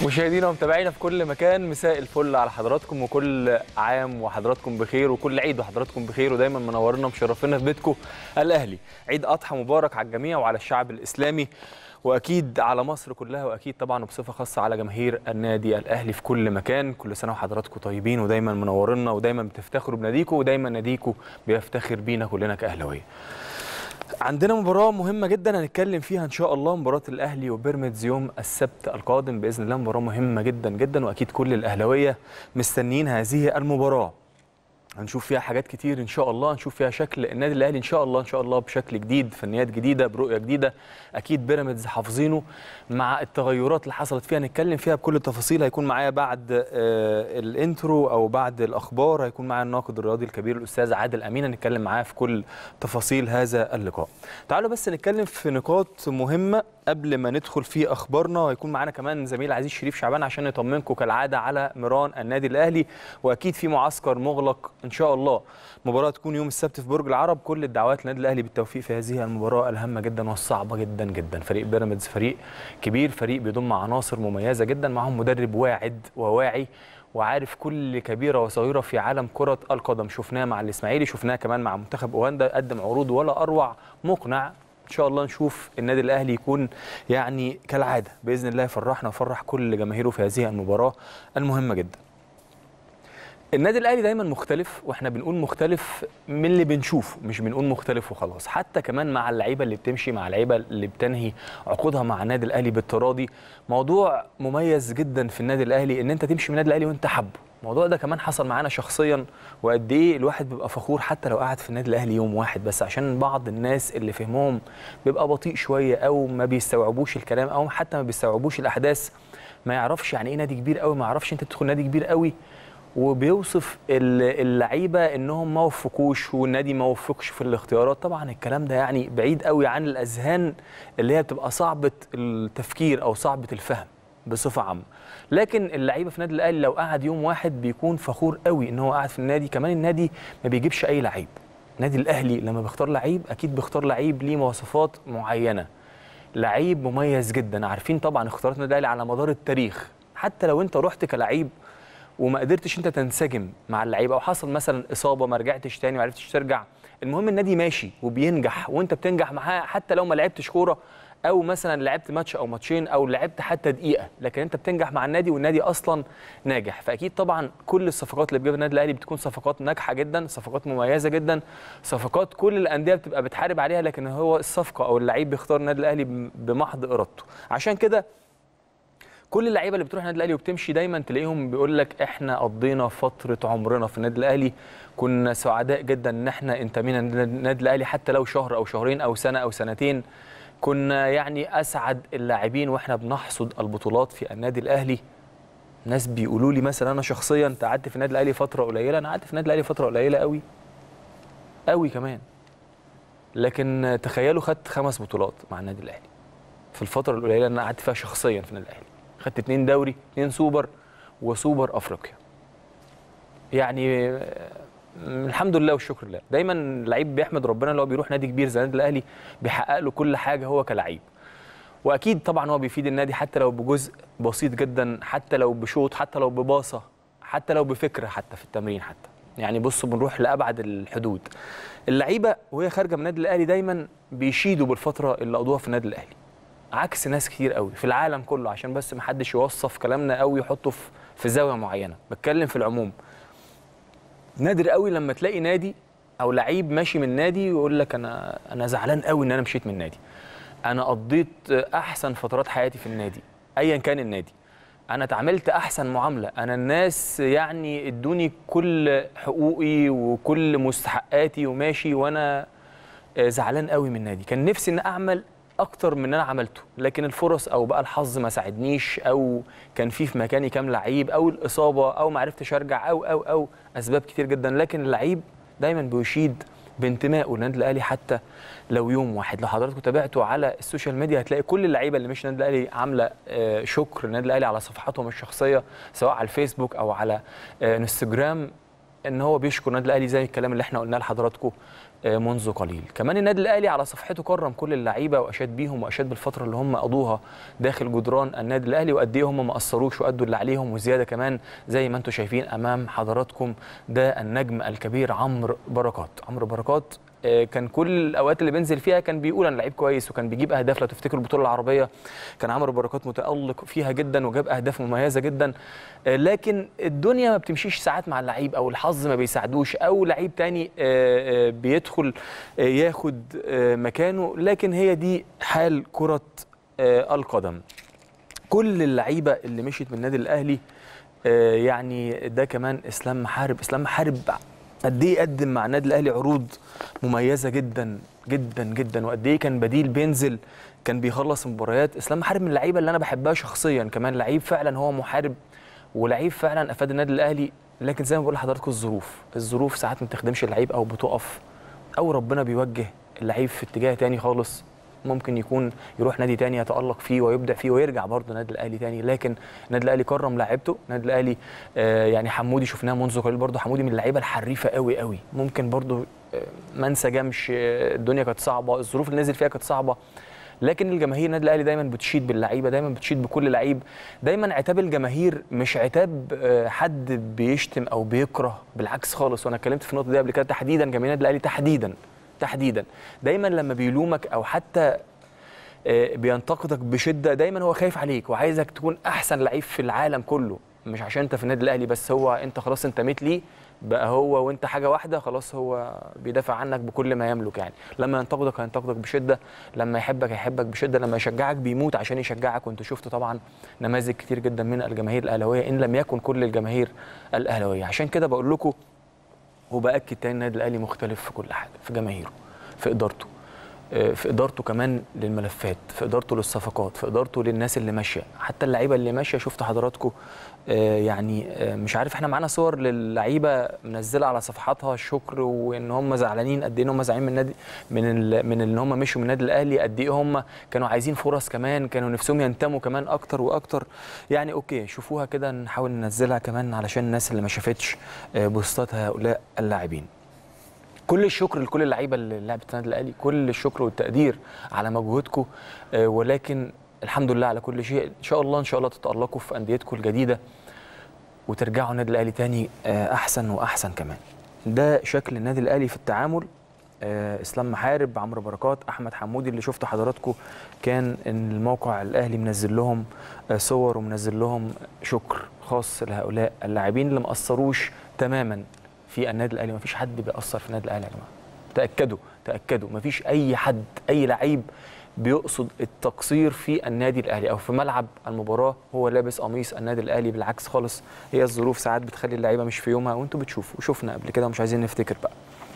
مشاهدينا ومتابعينا في كل مكان مساء الفل على حضراتكم وكل عام وحضراتكم بخير وكل عيد وحضراتكم بخير ودايما منورنا مشرفينا في بيتكم الاهلي عيد اضحى مبارك على الجميع وعلى الشعب الاسلامي واكيد على مصر كلها واكيد طبعا وبصفه خاصه على جماهير النادي الاهلي في كل مكان كل سنه وحضراتكم طيبين ودايما منورنا ودايما بتفتخروا بناديكم ودايما ناديكم بيفتخر بينا كلنا كاهلاويه عندنا مباراة مهمة جدا هنتكلم فيها إن شاء الله مباراة الأهلي وبيراميدز يوم السبت القادم بإذن الله مباراة مهمة جدا جدا وأكيد كل الأهلاوية مستنيين هذه المباراة هنشوف فيها حاجات كتير ان شاء الله هنشوف فيها شكل النادي الاهلي ان شاء الله ان شاء الله بشكل جديد فنيات جديده برؤيه جديده اكيد بيراميدز حافظينه مع التغيرات اللي حصلت فيها نتكلم فيها بكل التفاصيل هيكون معايا بعد آه الانترو او بعد الاخبار هيكون معايا الناقد الرياضي الكبير الاستاذ عادل امين هنتكلم معاه في كل تفاصيل هذا اللقاء تعالوا بس نتكلم في نقاط مهمه قبل ما ندخل في اخبارنا هيكون معانا كمان زميل عزيز شريف شعبان عشان يطمنكم كالعاده على ميران النادي الاهلي واكيد في معسكر مغلق ان شاء الله مباراه تكون يوم السبت في برج العرب كل الدعوات للنادي الاهلي بالتوفيق في هذه المباراه الهامه جدا والصعبه جدا جدا فريق بيراميدز فريق كبير فريق بيضم عناصر مميزه جدا معهم مدرب واعد وواعي وعارف كل كبيره وصغيره في عالم كره القدم شفناه مع الاسماعيلي شفناه كمان مع منتخب اوغندا قدم عروض ولا اروع مقنع ان شاء الله نشوف النادي الاهلي يكون يعني كالعاده باذن الله يفرحنا ويفرح كل جماهيره في هذه المباراه المهمه جدا النادي الاهلي دايما مختلف واحنا بنقول مختلف من اللي بنشوفه مش بنقول مختلف وخلاص حتى كمان مع اللعيبه اللي بتمشي مع اللعيبه اللي بتنهي عقودها مع النادي الاهلي بالتراضي موضوع مميز جدا في النادي الاهلي ان انت تمشي من النادي الاهلي وانت حبه الموضوع ده كمان حصل معانا شخصيا وقد ايه الواحد بيبقى فخور حتى لو قعد في النادي الاهلي يوم واحد بس عشان بعض الناس اللي فهمهم بيبقى بطيء شويه او ما بيستوعبوش الكلام او حتى ما بيستوعبوش الاحداث ما يعرفش يعني ايه نادي كبير قوي ما يعرفش انت تدخل نادي كبير قوي وبيوصف اللعيبه انهم ما وفقوش والنادي ما وفقش في الاختيارات طبعا الكلام ده يعني بعيد قوي عن الاذهان اللي هي بتبقى صعبه التفكير او صعبه الفهم بصفه عامه لكن اللعيبه في النادي الاهلي لو قعد يوم واحد بيكون فخور قوي ان هو قاعد في النادي كمان النادي ما بيجيبش اي لعيب النادي الاهلي لما بيختار لعيب اكيد بيختار لعيب ليه مواصفات معينه لعيب مميز جدا عارفين طبعا اختيارات النادي الاهلي على مدار التاريخ حتى لو انت رحت كلعيب وما قدرتش انت تنسجم مع اللعيبه او حصل مثلا اصابه ما رجعتش تاني ما عرفتش ترجع المهم النادي ماشي وبينجح وانت بتنجح معاه حتى لو ما لعبتش كوره او مثلا لعبت ماتش او ماتشين او لعبت حتى دقيقه لكن انت بتنجح مع النادي والنادي اصلا ناجح فاكيد طبعا كل الصفقات اللي بيجيبها النادي الاهلي بتكون صفقات ناجحه جدا صفقات مميزه جدا صفقات كل الانديه بتبقى بتحارب عليها لكن هو الصفقه او اللعيب بيختار النادي الاهلي بمحض ارادته عشان كده كل اللعيبه اللي بتروح النادي الاهلي وبتمشي دايما تلاقيهم بيقول لك احنا قضينا فتره عمرنا في النادي الاهلي كنا سعداء جدا ان احنا انتمينا للنادي الاهلي حتى لو شهر او شهرين او سنه او سنتين كنا يعني اسعد اللاعبين واحنا بنحصد البطولات في النادي الاهلي ناس بيقولوا لي مثلا انا شخصيا انت قعدت في النادي الاهلي فتره قليله انا قعدت في النادي الاهلي فتره قليله قوي قوي كمان لكن تخيلوا خدت خمس بطولات مع النادي الاهلي في الفتره القليله اللي انا قعدت فيها شخصيا في النادي الاهلي خدت اتنين دوري اتنين سوبر وسوبر افريقيا يعني الحمد لله والشكر لله دايما اللعيب بيحمد ربنا لو بيروح نادي كبير زي النادي الاهلي بيحقق له كل حاجه هو كلعيب واكيد طبعا هو بيفيد النادي حتى لو بجزء بسيط جدا حتى لو بشوط حتى لو بباصه حتى لو بفكره حتى في التمرين حتى يعني بصوا بنروح لابعد الحدود اللعيبه وهي خارجه من النادي الاهلي دايما بيشيدوا بالفتره اللي قضوها في النادي الاهلي عكس ناس كتير قوي في العالم كله عشان بس ما حدش يوصف كلامنا قوي يحطه في في زاويه معينه بتكلم في العموم نادر قوي لما تلاقي نادي او لعيب ماشي من نادي ويقول لك انا انا زعلان قوي ان انا مشيت من النادي انا قضيت احسن فترات حياتي في النادي ايا كان النادي انا اتعاملت احسن معامله انا الناس يعني ادوني كل حقوقي وكل مستحقاتي وماشي وانا زعلان قوي من النادي كان نفسي ان اعمل اكتر من انا عملته لكن الفرص او بقى الحظ ما ساعدنيش او كان في في مكاني كام لعيب او الاصابه او ما عرفتش ارجع او او او اسباب كتير جدا لكن اللعيب دايما بيشيد بانتمائه للنادي الاهلي حتى لو يوم واحد لو حضراتكم تابعتوا على السوشيال ميديا هتلاقي كل اللعيبه اللي مش النادي الاهلي عامله شكر للنادي الاهلي على صفحاتهم الشخصيه سواء على الفيسبوك او على انستجرام ان هو بيشكر النادي الاهلي زي الكلام اللي احنا قلناه لحضراتكم آه، منذ قليل كمان النادي الاهلي على صفحته كرم كل اللعيبه واشاد بيهم واشاد بالفتره اللي هم قضوها داخل جدران النادي الاهلي وقد ايه هم ما قصروش وادوا اللي عليهم وزياده كمان زي ما انتم شايفين امام حضراتكم ده النجم الكبير عمرو بركات عمرو بركات آه، كان كل الاوقات اللي بينزل فيها كان بيقول انا لعيب كويس وكان بيجيب اهداف لو تفتكروا البطوله العربيه كان عمرو بركات متالق فيها جدا وجاب اهداف مميزه جدا آه، لكن الدنيا ما بتمشيش ساعات مع اللعيب او الحظ ما بيساعدوش او لعيب تاني آه، آه، بيدخل آه، ياخد آه، مكانه لكن هي دي حال كره آه، القدم كل اللعيبه اللي مشيت من النادي الاهلي آه، يعني ده كمان اسلام محارب اسلام محارب قد ايه قدم مع النادي الاهلي عروض مميزه جدا جدا جدا وقد ايه كان بديل بينزل كان بيخلص مباريات اسلام محارب من اللعيبه اللي انا بحبها شخصيا كمان لعيب فعلا هو محارب ولعيب فعلا افاد النادي الاهلي لكن زي ما بقول لحضراتكم الظروف الظروف ساعات ما بتخدمش اللعيب او بتقف او ربنا بيوجه اللعيب في اتجاه تاني خالص ممكن يكون يروح نادي تاني يتألق فيه ويبدع فيه ويرجع برضه النادي الاهلي تاني لكن النادي الاهلي كرم لاعيبته النادي الاهلي آه يعني حمودي شفناه منذ قليل برضه حمودي من اللعيبه الحريفه قوي قوي ممكن برضه آه ما انسجمش آه الدنيا كانت صعبه الظروف اللي نزل فيها كانت صعبه لكن الجماهير النادي الاهلي دايما بتشيد باللعيبه دايما بتشيد بكل لعيب دايما عتاب الجماهير مش عتاب آه، حد بيشتم او بيكره بالعكس خالص وانا اتكلمت في النقطه دي قبل كده تحديدا جماهير النادي الاهلي تحديدا تحديدا دايما لما بيلومك او حتى آه، بينتقدك بشده دايما هو خايف عليك وعايزك تكون احسن لعيب في العالم كله مش عشان انت في النادي الاهلي بس هو انت خلاص انتميت ليه بقى هو وانت حاجه واحده خلاص هو بيدافع عنك بكل ما يملك يعني لما ينتقدك هينتقدك بشده لما يحبك هيحبك بشده لما يشجعك بيموت عشان يشجعك وانت شفت طبعا نماذج كتير جدا من الجماهير الاهلاويه ان لم يكن كل الجماهير الاهلاويه عشان كده بقول لكم وباكد تاني النادي الاهلي مختلف في كل حاجه في جماهيره في ادارته آه، في ادارته كمان للملفات في ادارته للصفقات في ادارته للناس اللي ماشيه حتى اللعيبه اللي ماشيه شفت حضراتكم آه، يعني آه، مش عارف احنا معانا صور للعيبه منزله على صفحاتها شكر وان هم زعلانين قد ايه ان هم زعلانين من النادي من ال من ان هم مشوا من النادي الاهلي قد ايه هم كانوا عايزين فرص كمان كانوا نفسهم ينتموا كمان اكتر واكتر يعني اوكي شوفوها كده نحاول ننزلها كمان علشان الناس اللي ما شافتش آه، بوستات هؤلاء اللاعبين كل الشكر لكل اللعيبه اللي لعبت في النادي الاهلي كل الشكر والتقدير على مجهودكم آه، ولكن الحمد لله على كل شيء ان شاء الله ان شاء الله تتالقوا في انديتكم الجديده وترجعوا النادي الاهلي تاني آه، احسن واحسن كمان ده شكل النادي الاهلي في التعامل آه، اسلام محارب عمرو بركات احمد حمودي اللي شفتوا حضراتكم كان ان الموقع الاهلي منزل لهم آه، صور ومنزل لهم شكر خاص لهؤلاء اللاعبين اللي ما قصروش تماما في النادي الاهلي ما فيش حد بيأثر في النادي الاهلي يا جماعه تاكدوا تاكدوا ما فيش اي حد اي لعيب بيقصد التقصير في النادي الاهلي او في ملعب المباراه هو لابس قميص النادي الاهلي بالعكس خالص هي الظروف ساعات بتخلي اللعيبه مش في يومها وانتوا بتشوفوا وشفنا قبل كده ومش عايزين نفتكر بقى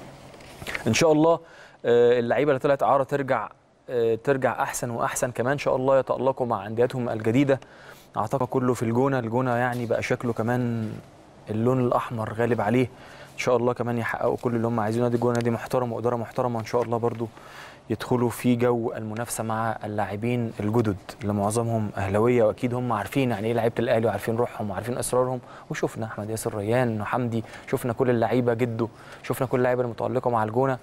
ان شاء الله آه، اللعيبه اللي طلعت اعاره ترجع آه، ترجع احسن واحسن كمان ان شاء الله يتالقوا مع انديتهم الجديده اعتقد كله في الجونه الجونه يعني بقى شكله كمان اللون الاحمر غالب عليه ان شاء الله كمان يحققوا كل اللي هم عايزينه نادي الجونه نادي محترم واداره محترمه ان شاء الله برضو يدخلوا في جو المنافسه مع اللاعبين الجدد اللي معظمهم اهلاويه واكيد هم عارفين يعني ايه لعيبه الاهلي وعارفين روحهم وعارفين اسرارهم وشفنا احمد ياسر ريان وحمدي شفنا كل اللعيبه جده شفنا كل اللعيبه المتالقه مع الجونه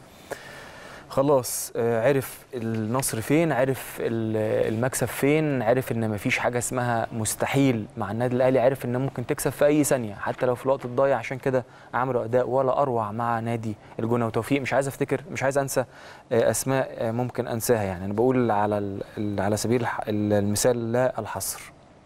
خلاص آه، عرف النصر فين عرف ال- المكسب فين عرف ان مفيش حاجه اسمها مستحيل مع النادي الاهلي عرف ان ممكن تكسب في اي ثانيه حتى لو في الوقت الضايع عشان كده عملوا اداء ولا اروع مع نادي الجونه وتوفيق مش عايز افتكر مش عايز انسى آه، اسماء آه، ممكن انساها يعني انا بقول على ال- ال- على سبيل الح- المثال لا الحصر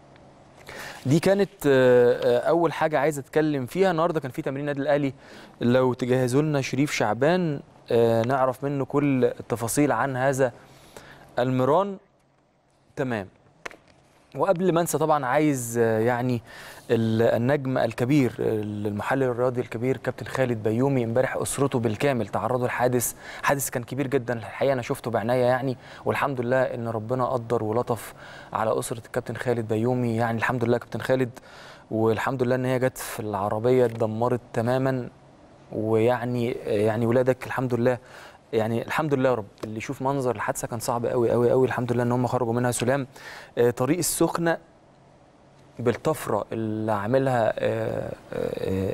دي كانت آه، آه، اول حاجه عايز اتكلم فيها النهارده كان في تمرين النادي الاهلي لو تجهزوا لنا شريف شعبان آه، نعرف منه كل التفاصيل عن هذا المران تمام وقبل ما انسى طبعا عايز آه، يعني ال- النجم الكبير المحلل الرياضي الكبير كابتن خالد بيومي امبارح اسرته بالكامل تعرضوا لحادث حادث كان كبير جدا الحقيقه انا شفته بعناية يعني والحمد لله ان ربنا قدر ولطف على اسره الكابتن خالد بيومي يعني الحمد لله كابتن خالد والحمد لله ان هي جت في العربيه اتدمرت تماما ويعني يعني ولادك الحمد لله يعني الحمد لله يا رب اللي يشوف منظر الحادثه كان صعب قوي قوي قوي الحمد لله ان هم خرجوا منها سلام آه، طريق السخنه بالطفره اللي عاملها آه، آه،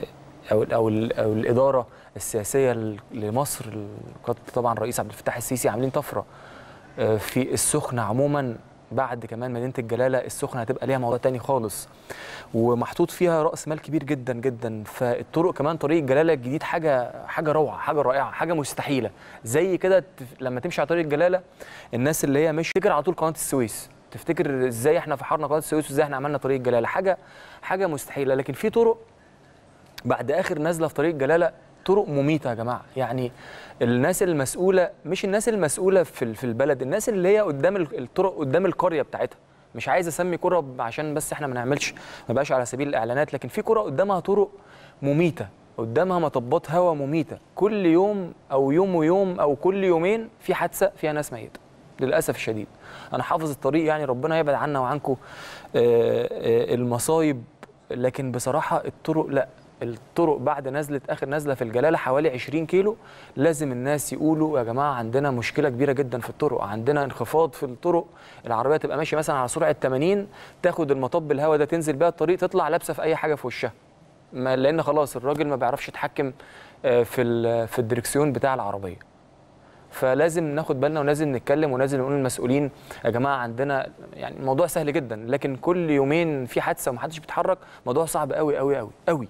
او او, أو الاداره السياسيه لمصر قد طبعا الرئيس عبد الفتاح السيسي عاملين طفره في السخنه عموما بعد كمان مدينه الجلاله السخنه هتبقى ليها موضوع تاني خالص ومحطوط فيها راس مال كبير جدا جدا فالطرق كمان طريق الجلاله الجديد حاجه حاجه روعه حاجه رائعه حاجه مستحيله زي كده لما تمشي على طريق الجلاله الناس اللي هي مش تفتكر على طول قناه السويس تفتكر ازاي احنا فحرنا قناه السويس وازاي احنا عملنا طريق الجلاله حاجه حاجه مستحيله لكن في طرق بعد اخر نزله في طريق الجلاله طرق مميته يا جماعه يعني الناس المسؤوله مش الناس المسؤوله في في البلد الناس اللي هي قدام الطرق قدام القريه بتاعتها مش عايز اسمي كره عشان بس احنا ما نعملش ما بقاش على سبيل الاعلانات لكن في كره قدامها طرق مميته قدامها مطبات هواء مميته كل يوم او يوم ويوم او كل يومين في حادثه فيها ناس ميته للاسف الشديد انا حافظ الطريق يعني ربنا يبعد عنا وعنكم المصايب لكن بصراحه الطرق لا الطرق بعد نزله اخر نزله في الجلاله حوالي 20 كيلو لازم الناس يقولوا يا جماعه عندنا مشكله كبيره جدا في الطرق عندنا انخفاض في الطرق العربيه تبقى ماشيه مثلا على سرعه 80 تاخد المطب الهواء ده تنزل بيها الطريق تطلع لابسه في اي حاجه في وشها لان خلاص الراجل ما بيعرفش يتحكم في في الدركسيون بتاع العربيه فلازم ناخد بالنا ولازم نتكلم ولازم نقول للمسؤولين يا جماعه عندنا يعني الموضوع سهل جدا لكن كل يومين في حادثه ومحدش بيتحرك موضوع صعب قوي قوي قوي قوي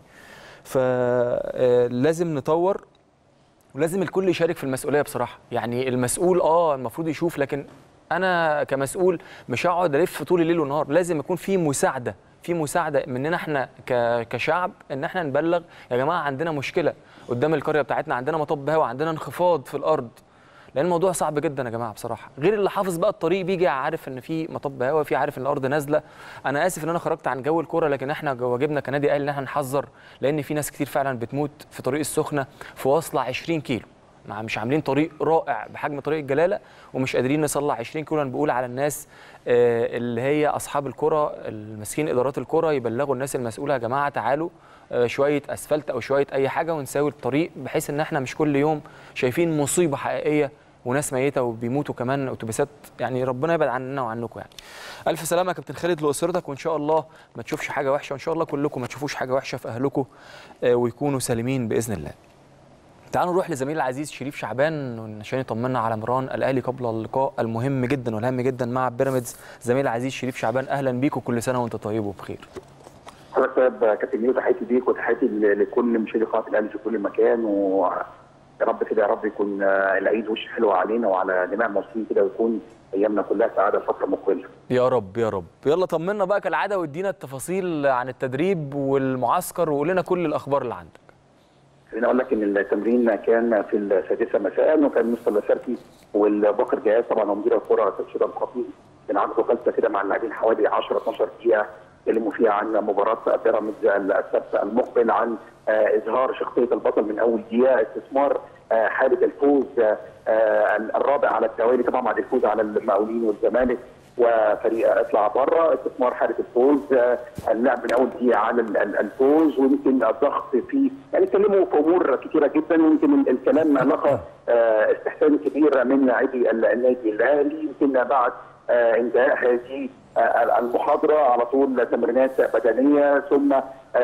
فلازم نطور ولازم الكل يشارك في المسؤوليه بصراحه يعني المسؤول اه المفروض يشوف لكن انا كمسؤول مش هقعد الف طول الليل والنهار لازم يكون في مساعده في مساعده مننا احنا كشعب ان احنا نبلغ يا جماعه عندنا مشكله قدام القريه بتاعتنا عندنا مطب هواء عندنا انخفاض في الارض لان الموضوع صعب جدا يا جماعه بصراحه غير اللي حافظ بقى الطريق بيجي عارف ان في مطب هواء في عارف ان الارض نازله انا اسف ان انا خرجت عن جو الكوره لكن احنا واجبنا كنادي اهلي ان احنا نحذر لان في ناس كتير فعلا بتموت في طريق السخنه في واصله 20 كيلو مع مش عاملين طريق رائع بحجم طريق الجلاله ومش قادرين نصلح 20 كيلو انا بقول على الناس اللي هي اصحاب الكره الماسكين ادارات الكره يبلغوا الناس المسؤوله يا جماعه تعالوا شويه اسفلت او شويه اي حاجه ونساوي الطريق بحيث ان احنا مش كل يوم شايفين مصيبه حقيقيه وناس ميته وبيموتوا كمان اتوبيسات يعني ربنا يبعد عننا وعنكم يعني. الف سلامه يا كابتن خالد لاسرتك وان شاء الله ما تشوفش حاجه وحشه وان شاء الله كلكم ما تشوفوش حاجه وحشه في اهلكم ويكونوا سالمين باذن الله. تعالوا نروح لزميل العزيز شريف شعبان عشان يطمنا على مران الاهلي قبل اللقاء المهم جدا والهام جدا مع بيراميدز زميل العزيز شريف شعبان اهلا بيك وكل سنه وانت طيب وبخير. حضرتك كابتن ميو تحياتي ليك وتحياتي لكل مشاهدي قناه الاهلي في كل مكان و يا رب كده يا رب يكون العيد وش حلو علينا وعلى جميع المصريين كده ويكون ايامنا كلها سعاده فتره مقبله. يا رب يا رب، يلا طمنا بقى كالعاده وادينا التفاصيل عن التدريب والمعسكر وقول لنا كل الاخبار اللي عندك. خليني اقول لك ان التمرين كان في السادسه مساء وكان مستر لاسارتي والبكر جهاز طبعا ومدير الكره تبشير الخطيب كان عنده جلسه كده مع اللاعبين حوالي 10 12 دقيقه اتكلموا فيها عن مباراه بيراميدز السبت المقبل عن اظهار شخصيه البطل من اول دقيقه استثمار حاله الفوز الرابع على التوالي طبعا بعد الفوز على المقاولين والزمالك وفريق اطلع بره استثمار حاله الفوز اللعب من اول دقيقه على الفوز ويمكن الضغط في يعني اتكلموا في امور كثيره جدا ويمكن الكلام لقى استحسان كبير من لاعبي النادي الاهلي يمكن بعد انتهاء هذه المحاضره على طول تمرينات بدنيه ثم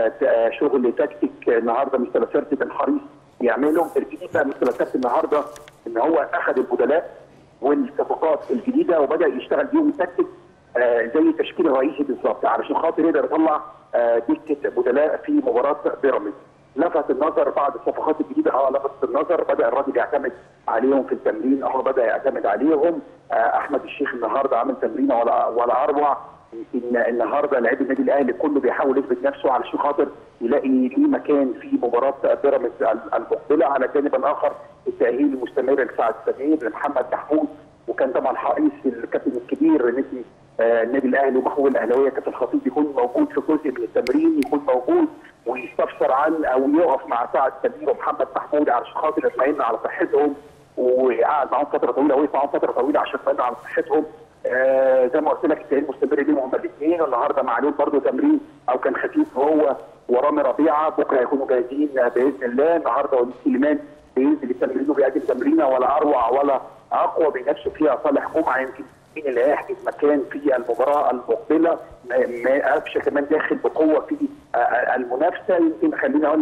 شغل تكتيك النهارده مستر لاسارتي كان حريص يعمله الجديد بقى مستر لاسارتي النهارده ان هو اخذ البدلاء والصفقات الجديده وبدا يشتغل بيهم تكتيك زي تشكيل رئيسي بالظبط علشان خاطر يقدر يطلع دكه بدلاء في مباراه بيراميدز لفت النظر بعض الصفقات الجديده اه لفت النظر بدا الراجل يعتمد عليهم في التمرين اه بدا يعتمد عليهم آه احمد الشيخ النهارده عامل تمرينه ولا ولا اروع يمكن النهارده لعيب النادي الاهلي كله بيحاول يثبت نفسه علشان خاطر يلاقي ليه مكان في مباراه بيراميدز المقبله على الجانب الاخر التاهيل المستمر لسعد سمير لمحمد محمود وكان طبعا حريص الكابتن الكبير نادي آه النادي الاهلي ومحمود الاهلاويه كابتن الخطيب يكون موجود في جزء من التمرين يكون موجود ويستفسر عن او يقف مع سعد سمير ومحمد محمود علشان خاطر يطمئن على صحتهم وقعد معاهم فتره طويله وقف معاهم فتره طويله عشان يطمئن على صحتهم آه زي ما قلت لك التمرين مستمر ليهم هما الاثنين والنهارده معلول برده تمرين او كان خفيف هو ورامي ربيعه بكره هيكونوا جاهزين باذن الله النهارده وليد سليمان بينزل التمرين وبيقدم تمرينه ولا اروع ولا اقوى بينافسوا فيها صالح جمعه يمكن مين اللي هيحجز مكان في المباراه المقبله قفشه كمان داخل بقوه في المنافسه يمكن خليني اقول لك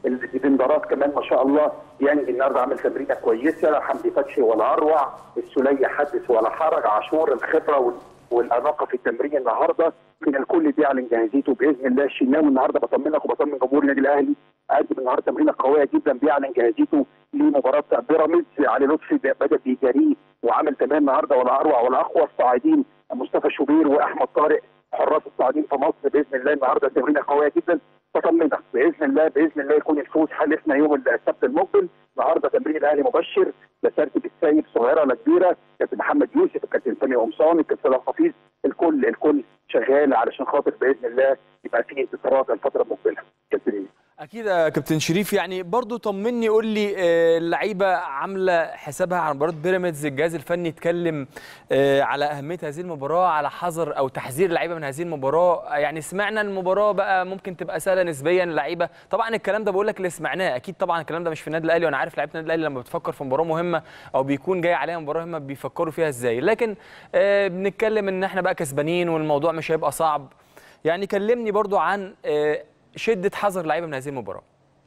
الديفندرات كمان ما شاء الله يعني النهارده عامل تمرينه كويسه حمدي فتحي ولا اروع السليه حدث ولا حرج عاشور الخبره وال- والاناقه في التمرين النهارده من الكل بيعلن جاهزيته باذن الله الشناوي النهارده بطمنك وبطمن جمهور النادي الاهلي قدم النهارده تمرينه قويه جدا بيعلن جاهزيته لمباراه بيراميدز علي لطفي بدا بيجاريه وعمل تمام النهارده ولا اروع ولا اقوى الصاعدين مصطفى شوبير واحمد طارق حراس الصاعدين في مصر باذن الله النهارده تمرينه قويه جدا بطمنك باذن الله باذن الله يكون الفوز حالفنا يوم السبت المقبل النهارده تمرين الاهلي مبشر لا ترتيب السيد صغيره ولا كبيره كابتن محمد يوسف الكابتن سامي قمصان الكابتن سلام حفيظ الكل الكل شغال علشان خاطر باذن الله يبقى في انتصارات الفتره المقبله كابتن يوسف. اكيد يا كابتن شريف يعني برضو طمني قول لي آه، اللعيبه عامله حسابها على مباراه بيراميدز الجهاز الفني اتكلم آه، على اهميه هذه المباراه على حذر او تحذير اللعيبه من هذه المباراه يعني سمعنا المباراه بقى ممكن تبقى سهله نسبيا اللعيبه طبعا الكلام ده بقول لك اللي سمعناه اكيد طبعا الكلام ده مش في النادي الاهلي وانا عارف لعيبه النادي الاهلي لما بتفكر في مباراه مهمه او بيكون جاي عليها مباراه مهمه بيفكروا فيها ازاي لكن آه، بنتكلم ان احنا بقى كسبانين والموضوع مش هيبقى صعب يعني كلمني برضو عن آه، شده حذر اللعيبه من هذه المباراه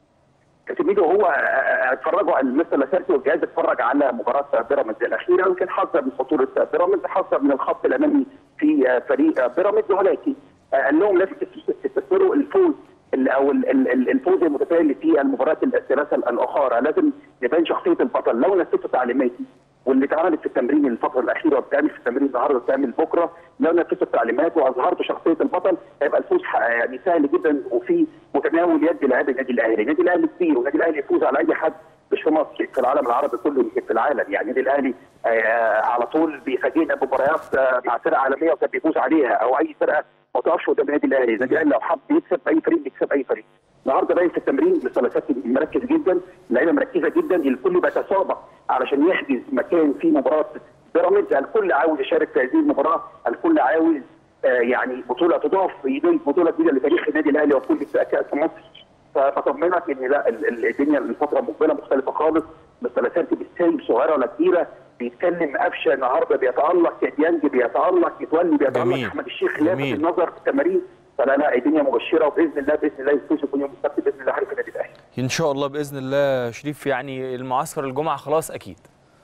كابتن ميدو هو آه، اتفرجوا على مستر لاسارتي والجهاز اتفرج على مباراه بيراميدز الاخيره يمكن حذر من خطوره بيراميدز حذر من الخط الامامي في آه، فريق بيراميدز ولكن آه، قال لهم لازم تستثمروا الفوز ال- او ال- ال- ال- الفوز المتتالي في المباريات الثلاثه الاخرى لازم يبان شخصيه البطل لو نفذتوا تعليماتي واللي اتعملت في التمرين الفتره الاخيره وبتعمل في التمرين النهارده وبتعمل بكره لو نفذتوا التعليمات واظهرتوا شخصيه البطل هيبقى الفوز ح- يعني سهل جدا وفي متناول يد لاعبي النادي الاهلي، النادي الاهلي كبير والنادي الاهلي يفوز على اي حد مش في مصر في العالم العربي كله يمكن في العالم يعني النادي الاهلي آه على طول بيفاجئنا بمباريات آه مع فرقه عالميه وكان بيفوز عليها او اي فرقه ما تقفش قدام النادي الاهلي، النادي الاهلي لو حب يكسب اي فريق بيكسب اي فريق. النهارده باين في التمرين لثلاثات مركز جدا، اللعيبه مركزه جدا، الكل بيتسابق علشان يحجز مكان في مباراه بيراميدز، الكل عاوز يشارك في هذه المباراه، الكل عاوز آه يعني بطوله تضاف يضيف بطوله جديده لتاريخ النادي الاهلي وكل كاس مصر. فبطمنك ان لا ال- ال- الدنيا الفتره المقبله مختلفه خالص مثلثات بالسالب صغيره ولا كبيره بيتكلم قفشه النهارده بيتالق ديانج بيتالق متولي بيتالق جميل. احمد الشيخ لافت جميل. النظر في التمارين فلا لا الدنيا مبشره وباذن الله باذن الله يفوز يكون يوم السبت باذن الله حركه النادي الاهلي ان شاء الله باذن الله شريف يعني المعسكر الجمعه خلاص اكيد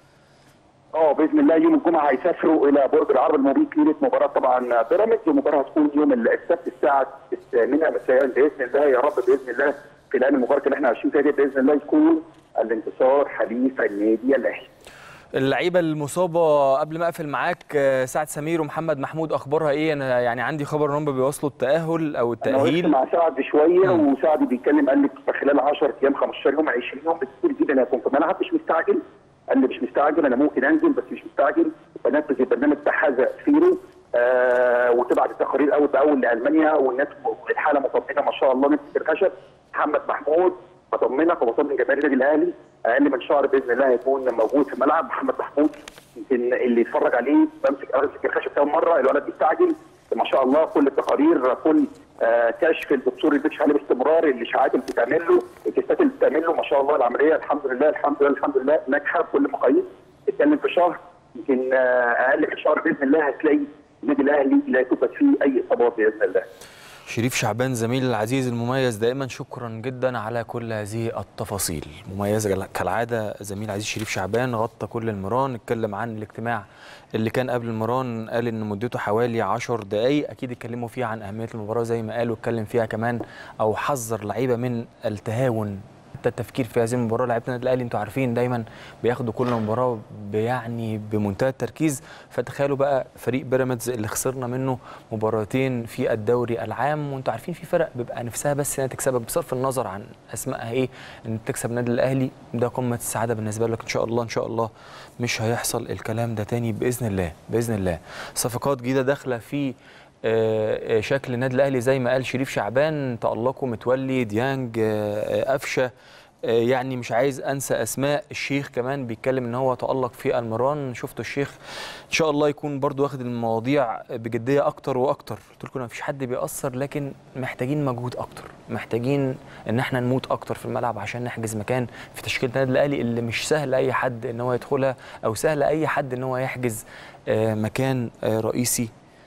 اه باذن الله يوم الجمعه هيسافروا الى برج العرب المبيت ليله مباراه طبعا بيراميدز المباراه هتكون يوم السبت الساعه الثامنه مساء باذن الله يا رب باذن الله في الايام المباركه اللي احنا عايشين فيها دي باذن الله يكون الانتصار حليف النادي الاهلي اللعيبه المصابه قبل ما اقفل معاك آه، سعد سمير ومحمد محمود اخبارها ايه انا يعني عندي خبر ان هم بيواصلوا التاهل او انا وقفت التاهيل مع سعد شويه مم. وسعد بيتكلم قال لي في خلال 10 ايام 15 يوم 20 يوم بالكثير جدا هيكون في الملعب مش مستعجل قال لي مش مستعجل انا ممكن انزل بس مش مستعجل بنفذ البرنامج بتاع حذا فيرو آه وتبعت التقارير اول باول لالمانيا والناس الحاله مطمئنه ما شاء الله نفس الخشب محمد محمود بطمنك وبطمن جماهير النادي الاهلي اقل من شهر باذن الله هيكون موجود في الملعب محمد محمود يمكن اللي يتفرج عليه بمسك امسك الخشب كام مره الولد بيستعجل ما شاء الله كل التقارير كل آه كشف الدكتور اللي بيكشف عليه باستمرار الاشاعات اللي بتتعمل له التستات اللي بتتعمل له ما شاء الله العمليه الحمد لله الحمد لله الحمد لله ناجحه بكل المقاييس اتكلم في شهر يمكن آه اقل من شهر باذن الله هتلاقي النادي الاهلي لا يثبت فيه اي اصابات باذن الله شريف شعبان زميلي العزيز المميز دائما شكرا جدا على كل هذه التفاصيل مميزة كالعادة زميل عزيز شريف شعبان غطى كل المران اتكلم عن الاجتماع اللي كان قبل المران قال ان مدته حوالي 10 دقايق اكيد اتكلموا فيها عن اهمية المباراة زي ما قال واتكلم فيها كمان او حذر لعيبة من التهاون حتى التفكير في هذه المباراه لعيبه النادي الاهلي انتوا عارفين دايما بياخدوا كل مباراه يعني بمنتهى التركيز فتخيلوا بقى فريق بيراميدز اللي خسرنا منه مباراتين في الدوري العام وانتوا عارفين في فرق بيبقى نفسها بس انها تكسبك بصرف النظر عن اسمائها ايه ان تكسب النادي الاهلي ده قمه السعاده بالنسبه لك ان شاء الله ان شاء الله مش هيحصل الكلام ده تاني باذن الله باذن الله صفقات جديده داخله في آه، آه، شكل النادي الاهلي زي ما قال شريف شعبان تالقوا متولي ديانج آه، آه، قفشه آه، يعني مش عايز انسى اسماء الشيخ كمان بيتكلم ان هو تالق في المران شفتوا الشيخ ان شاء الله يكون برضو واخد المواضيع بجديه اكتر واكتر قلت لكم ما فيش حد بيأثر لكن محتاجين مجهود اكتر محتاجين ان احنا نموت اكتر في الملعب عشان نحجز مكان في تشكيله النادي الاهلي اللي مش سهل اي حد ان هو يدخلها او سهل اي حد ان هو يحجز آه، مكان آه، رئيسي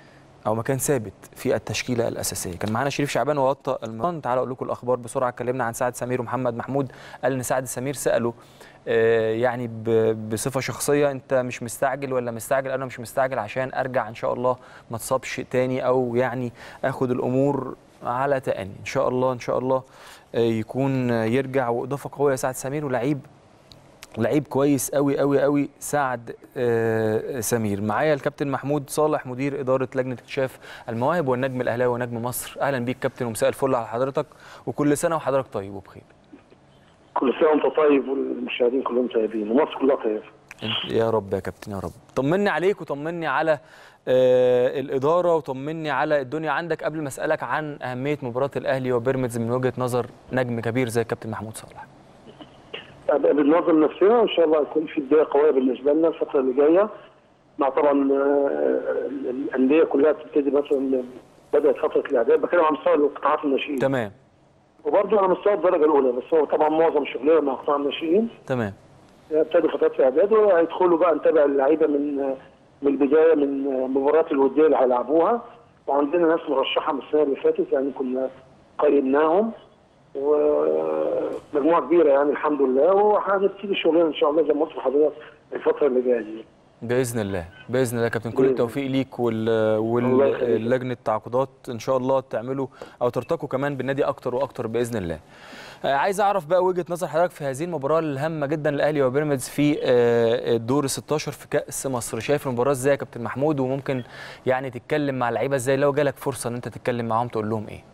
او مكان ثابت في التشكيله الاساسيه كان معانا شريف شعبان وغطى المران تعالوا اقول لكم الاخبار بسرعه اتكلمنا عن سعد سمير ومحمد محمود قال ان سعد سمير ساله آه، يعني ب- بصفه شخصيه انت مش مستعجل ولا مستعجل انا مش مستعجل عشان ارجع ان شاء الله ما اتصابش تاني او يعني اخد الامور على تأني ان شاء الله ان شاء الله آه، يكون آه، يرجع واضافه قويه سعد سمير ولعيب لعيب كويس قوي قوي قوي سعد آه، سمير معايا الكابتن محمود صالح مدير اداره لجنه اكتشاف المواهب والنجم الاهلاوي ونجم مصر اهلا بيك كابتن ومساء الفل على حضرتك وكل سنه وحضرتك طيب وبخير كل سنه وانت طيب والمشاهدين كلهم طيبين ومصر كلها طيبه يا رب يا كابتن يا رب طمني عليك وطمني على آه الاداره وطمني على الدنيا عندك قبل ما اسالك عن اهميه مباراه الاهلي وبيراميدز من وجهه نظر نجم كبير زي الكابتن محمود صالح بننظم نفسنا وان شاء الله يكون في بدايه قويه بالنسبه لنا الفتره اللي جايه مع طبعا آه، الانديه كلها بتبتدي مثلا بدات فتره الاعداد بتكلم عن مستوى القطاعات الناشئين تمام وبرضه على مستوى الدرجه الاولى بس هو طبعا معظم شغلنا مع قطاع الناشئين تمام ابتدوا فترات الاعداد وهيدخلوا بقى نتابع اللعيبه من من البدايه من المباريات الوديه اللي هيلعبوها وعندنا ناس مرشحه من السنه اللي فاتت يعني كنا قيمناهم ومجموعه كبيره يعني الحمد لله وهنبتدي شغلنا ان شاء الله زي ما قلت لحضرتك الفتره اللي جايه دي باذن الله باذن الله يا كابتن كل بإذن التوفيق ليك وال الله يخليك. واللجنه التعاقدات ان شاء الله تعملوا او ترتقوا كمان بالنادي اكتر واكتر باذن الله آه، عايز اعرف بقى وجهه نظر حضرتك في هذه المباراه الهامه جدا للاهلي وبيراميدز في آه، الدور ال 16 في كاس مصر شايف المباراه ازاي يا كابتن محمود وممكن يعني تتكلم مع اللعيبه ازاي لو جالك فرصه ان انت تتكلم معاهم تقول لهم ايه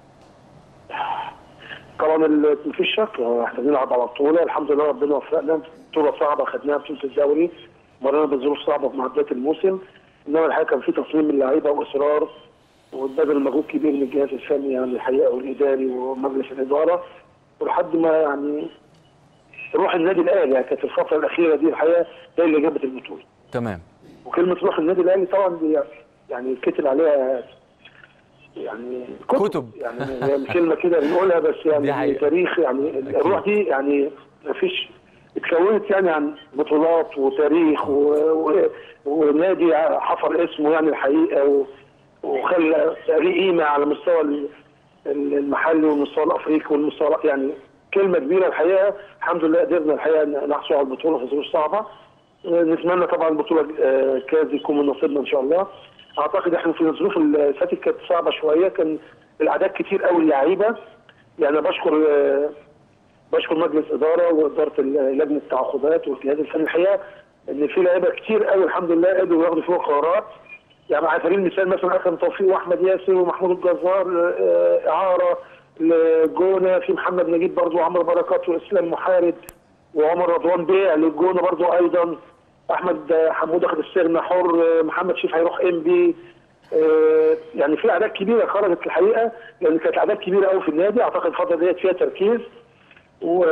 طبعا ال- مفيش شك هو احنا بنلعب على بطوله الحمد لله ربنا وفقنا بطوله صعبه خدناها بطوله الدوري مرينا بظروف صعبه في معدات الموسم انما الحقيقه كان في تصميم من اللعيبه واصرار وبذل مجهود كبير من الجهاز الفني يعني الحقيقه والاداري ومجلس الاداره ولحد ما يعني روح النادي الاهلي يعني كانت الفتره الاخيره دي الحقيقه هي اللي جابت البطوله تمام وكلمه روح النادي الاهلي طبعا دي يعني كتب عليها يعني كتب, كتب. يعني هي كلمه كده بنقولها بس دي يعني حقيقة. تاريخ يعني الروح دي يعني مفيش اتكونت يعني عن بطولات وتاريخ و... و... ونادي حفر اسمه يعني الحقيقه و... وخلى ليه قيمه على مستوى ال- ال- المحلي والمستوى الافريقي والمستوى يعني كلمه كبيره الحقيقه الحمد لله قدرنا الحقيقه ن- نحصل على البطوله في ظروف صعبه نتمنى طبعا البطوله آه، كاس يكون من نصيبنا ان شاء الله اعتقد احنا في الظروف اللي فاتت كانت صعبه شويه كان الاعداد كتير قوي اللعيبه يعني أنا بشكر آه، بشكر مجلس اداره واداره ال- لجنه التعاقدات والجهاز الفني الحقيقه ان في لعيبه كتير قوي الحمد لله قدروا ياخدوا فيهم قرارات يعني على سبيل المثال مثلا اكرم توفيق واحمد ياسر ومحمود الجزار آه، اعاره للجونه في محمد نجيب برضو وعمرو بركات واسلام محارب وعمر رضوان بيع للجونه برضو ايضا احمد حمود اخذ السجن حر آه، محمد شيف هيروح ام بي آه، يعني في اعداد كبيره خرجت الحقيقه لان كانت اعداد كبيره قوي في النادي اعتقد الفتره ديت فيها تركيز و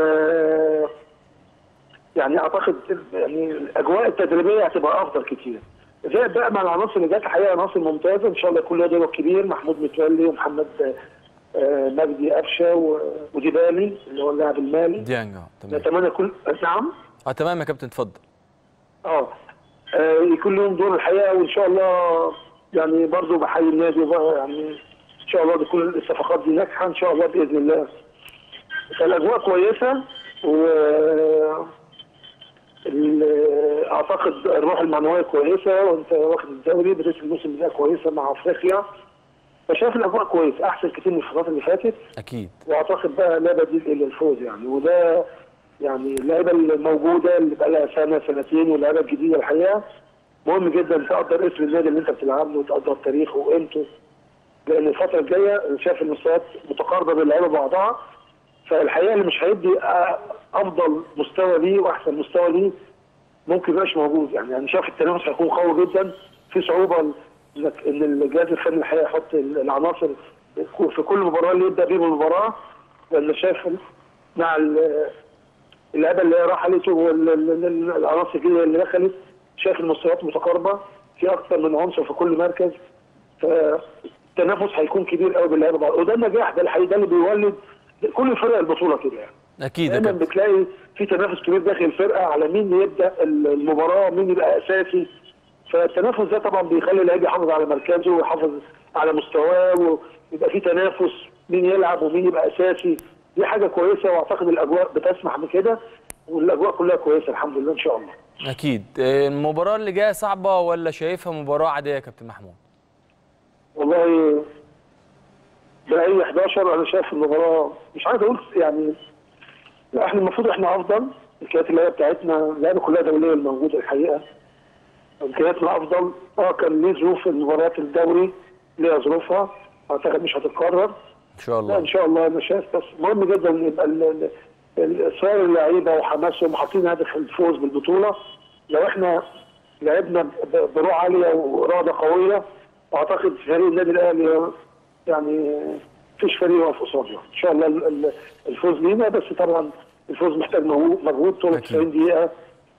يعني اعتقد يعني الاجواء التدريبيه هتبقى افضل كتير. زائد بقى مع العناصر اللي جت الحقيقه عناصر ممتازه ان شاء الله يكون له دور كبير محمود متولي ومحمد آه، مجدي قفشه و- وديبالي اللي هو اللاعب المالي ديانج اه تمام نتمنى كل نعم اه تمام يا كابتن اتفضل اه آه، يكون لهم دور الحقيقه وان شاء الله يعني برضه بحيي النادي وبقى يعني ان شاء الله تكون الصفقات دي ناجحه ان شاء الله باذن الله فالاجواء كويسه و ال- اعتقد الروح المعنويه كويسه وانت واخد الدوري بدايه الموسم ده كويسه مع افريقيا فشايف الاجواء كويسه احسن كتير من الفترات اللي فاتت اكيد واعتقد بقى لا بديل الا الفوز يعني وده يعني اللعيبه الموجوده اللي بقى لها سنه سنتين واللعيبه الجديده الحقيقه مهم جدا تقدر اسم النادي اللي انت بتلعب له وتقدر تاريخه وقيمته لان الفتره الجايه أنا شايف المستويات متقاربه بين اللعيبه بعضها فالحقيقه اللي مش هيدي أ- افضل مستوى ليه واحسن مستوى ليه ممكن يبقاش موجود يعني انا شايف التنافس هيكون قوي جدا في صعوبه إنك- ان الجهاز الفني الحقيقه يحط العناصر في كل مباراه اللي يبدا بيهم المباراه لان شايف مع ال- اللعيبه اللي رحلت والعناصر الجديده اللي دخلت شايف المستويات متقاربه في اكثر من عنصر في كل مركز فالتنافس هيكون كبير قوي باللعيبه بعض وده النجاح ده الحقيقه ده اللي بيولد كل فرق البطوله كده يعني اكيد يا دايما كابتن بتلاقي في تنافس كبير داخل الفرقه على مين يبدا المباراه مين يبقى اساسي فالتنافس ده طبعا بيخلي اللعيب يحافظ على مركزه ويحافظ على مستواه ويبقى في تنافس مين يلعب ومين يبقى اساسي دي حاجه كويسه واعتقد الاجواء بتسمح بكده والاجواء كلها كويسه الحمد لله ان شاء الله اكيد آه، المباراه اللي جايه صعبه ولا شايفها مباراه عاديه يا كابتن محمود والله بأي 11 انا شايف المباراه مش عايز اقول يعني لا احنا المفروض احنا افضل امكانيات اللعيبه بتاعتنا اللعيبه كلها دوليه الموجوده الحقيقه امكانياتنا افضل اه كان ليه ظروف المباريات الدوري ليها ظروفها اعتقد مش هتتكرر ان شاء لا الله ان شاء الله انا شايف بس مهم جدا ان يبقى ال- ال- ال- اصرار اللعيبه وحماسهم وحاطين هدف الفوز بالبطوله لو احنا لعبنا ب- بروح عاليه واراده قويه اعتقد فريق النادي الاهلي يعني مفيش فريق واقف قصاده ان شاء الله ال- ال- الفوز لينا بس طبعا الفوز محتاج مجهود مجهود طول أكيد. 90 دقيقه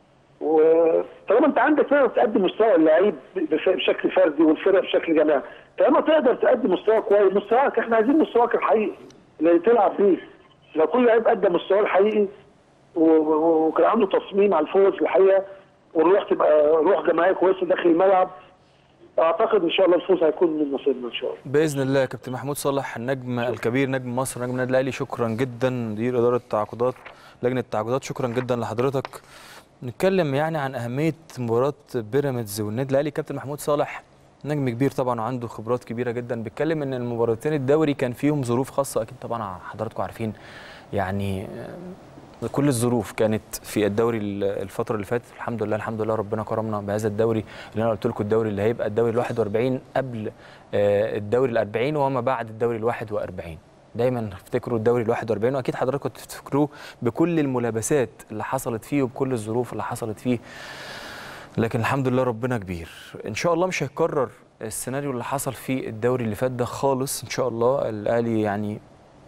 وطالما انت عندك تقدر تقدم مستوى اللعيب بف- بشكل فردي والفرق بشكل جماعي طالما تقدر تقدم مستوى كويس مستواك احنا عايزين مستواك الحقيقي اللي تلعب بيه لو كل لعيب قدم مستواه الحقيقي و- و- وكان عنده تصميم على الفوز الحقيقه والروح تبقى روح جماعيه كويسه داخل الملعب اعتقد ان شاء الله الفوز هيكون من نصيبنا ان شاء الله باذن الله يا كابتن محمود صالح النجم الكبير نجم مصر نجم النادي الاهلي شكرا جدا مدير اداره التعاقدات لجنه التعاقدات شكرا جدا لحضرتك نتكلم يعني عن اهميه مباراه بيراميدز والنادي الاهلي كابتن محمود صالح نجم كبير طبعا وعنده خبرات كبيره جدا بيتكلم ان المباراتين الدوري كان فيهم ظروف خاصه اكيد طبعا حضراتكم عارفين يعني آه، كل الظروف كانت في الدوري ال- الفتره اللي فاتت الحمد لله الحمد لله ربنا كرمنا بهذا الدوري اللي انا قلت لكم الدوري اللي هيبقى الدوري ال 41 قبل آه، الدوري ال 40 وما بعد الدوري ال 41 دايما افتكروا الدوري ال 41 واكيد حضراتكم تفتكروه بكل الملابسات اللي حصلت فيه وبكل الظروف اللي حصلت فيه لكن الحمد لله ربنا كبير ان شاء الله مش هيتكرر السيناريو اللي حصل في الدوري اللي فات ده خالص ان شاء الله الاهلي يعني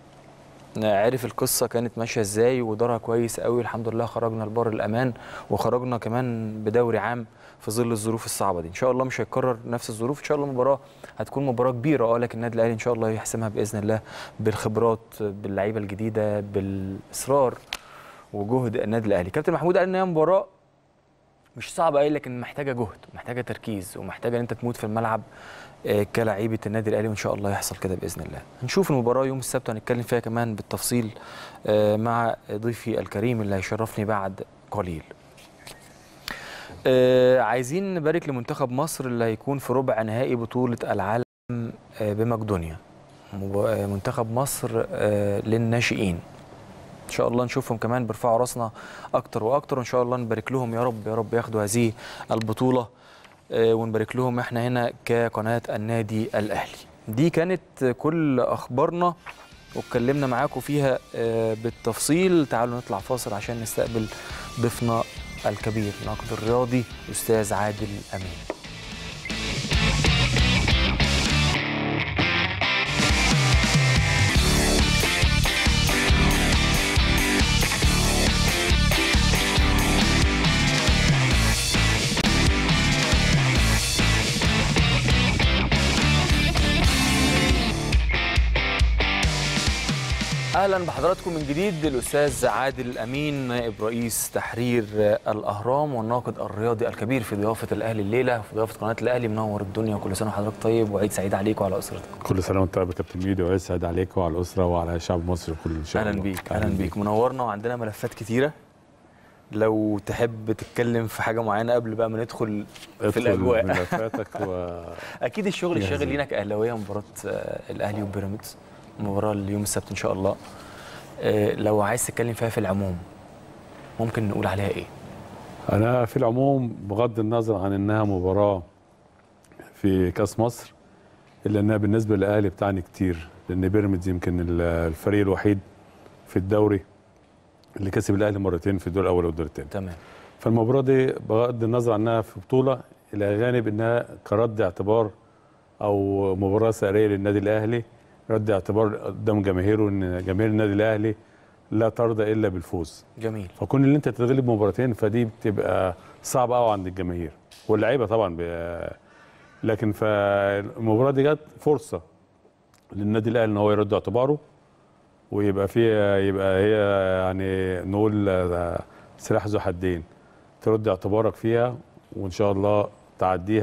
عرف القصه كانت ماشيه ازاي ودارها كويس قوي الحمد لله خرجنا لبر الامان وخرجنا كمان بدوري عام في ظل الظروف الصعبه دي ان شاء الله مش هيتكرر نفس الظروف ان شاء الله المباراه هتكون مباراه كبيره اه لكن النادي الاهلي ان شاء الله يحسمها باذن الله بالخبرات باللعيبه الجديده بالاصرار وجهد النادي الاهلي كابتن محمود قال ان هي مباراه مش صعبه قوي لكن محتاجه جهد ومحتاجه تركيز ومحتاجه ان انت تموت في الملعب آه، كلاعيبه النادي الاهلي وان شاء الله يحصل كده باذن الله. هنشوف المباراه يوم السبت هنتكلم فيها كمان بالتفصيل آه، مع ضيفي الكريم اللي هيشرفني بعد قليل. آه، عايزين نبارك لمنتخب مصر اللي هيكون في ربع نهائي بطوله العالم آه، بمقدونيا. مب- آه، منتخب مصر آه، للناشئين. ان شاء الله نشوفهم كمان بيرفعوا راسنا اكتر واكتر وان شاء الله نبارك لهم يا رب يا رب ياخدوا هذه البطوله آه، ونبارك لهم احنا هنا كقناه النادي الاهلي دي كانت كل اخبارنا واتكلمنا معاكم فيها آه، بالتفصيل تعالوا نطلع فاصل عشان نستقبل ضيفنا الكبير الناقد الرياضي الاستاذ عادل امين اهلا بحضراتكم من جديد الاستاذ عادل امين نائب رئيس تحرير الاهرام والناقد الرياضي الكبير في ضيافه الاهلي الليله وفي ضيافه قناه الاهلي منور الدنيا وكل سنه وحضرتك طيب وعيد سعيد عليك وعلى اسرتك كل سنه وانت طيب يا كابتن ميدو ويسعد عليك وعلى الاسره وعلى شعب مصر كله ان شاء اهلا الله بيك اهلا بيك منورنا وعندنا ملفات كتيره لو تحب تتكلم في حاجه معينه قبل بقى ما ندخل في ادخل الاجواء ملفاتك و... اكيد الشغل جاهزين. الشاغل لينا كاهلاويه مباراه آه، الاهلي وبيراميدز مباراه اليوم السبت ان شاء الله آه، لو عايز تتكلم فيها في العموم ممكن نقول عليها ايه انا في العموم بغض النظر عن انها مباراه في كاس مصر الا انها بالنسبه للاهلي بتعني كتير لان بيراميدز يمكن ال- الفريق الوحيد في الدوري اللي كسب الاهلي مرتين في الدور الاول والدور الثاني تمام فالمباراه دي بغض النظر عنها في بطوله الى جانب انها كرد اعتبار او مباراه ساريه للنادي الاهلي رد اعتبار قدام جماهيره ان جماهير النادي الاهلي لا ترضى الا بالفوز جميل فكون ان انت تتغلب مباراتين فدي بتبقى صعبه قوي عند الجماهير واللعيبه طبعا ب- لكن فالمباراه دي جت فرصه للنادي الاهلي ان هو يرد اعتباره ويبقى فيها يبقى هي يعني نقول آه، سلاح ذو حدين ترد اعتبارك فيها وان شاء الله تعديها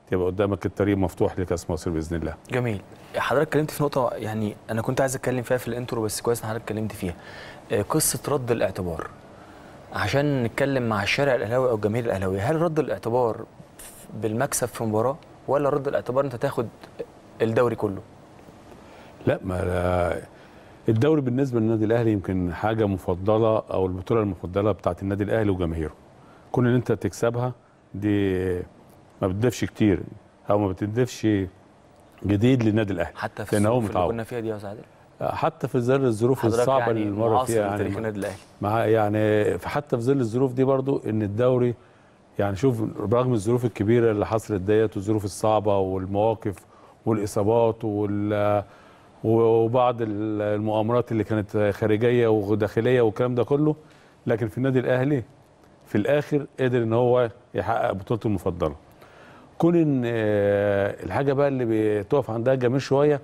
تبقى قدامك الطريق مفتوح لكاس مصر باذن الله جميل حضرتك اتكلمت في نقطه يعني انا كنت عايز اتكلم فيها في الانترو بس كويس ان حضرتك اتكلمت فيها آه، قصه رد الاعتبار عشان نتكلم مع الشارع الاهلاوي او الجماهير الاهلاويه هل رد الاعتبار بالمكسب في مباراه ولا رد الاعتبار انت تاخد الدوري كله لا ما لا الدوري بالنسبه للنادي الاهلي يمكن حاجه مفضله او البطوله المفضله بتاعت النادي الاهلي وجماهيره كون ان انت تكسبها دي ما بتضيفش كتير او ما بتضيفش جديد للنادي الاهلي حتى في لأن هو الظروف اللي متعود. كنا فيها دي يا استاذ عادل حتى في ظل الظروف حضرتك الصعبه يعني اللي مر معاصر فيها لتاريخ يعني النادي الاهلي مع يعني حتى في ظل الظروف دي برضو ان الدوري يعني شوف برغم الظروف الكبيره اللي حصلت ديت والظروف الصعبه والمواقف والاصابات وال وبعض ال- المؤامرات اللي كانت خارجيه وداخليه والكلام ده كله لكن في النادي الاهلي في الاخر قدر ان هو يحقق بطولته المفضله كون ان آه، الحاجه بقى اللي بتقف عندها الجماهير شويه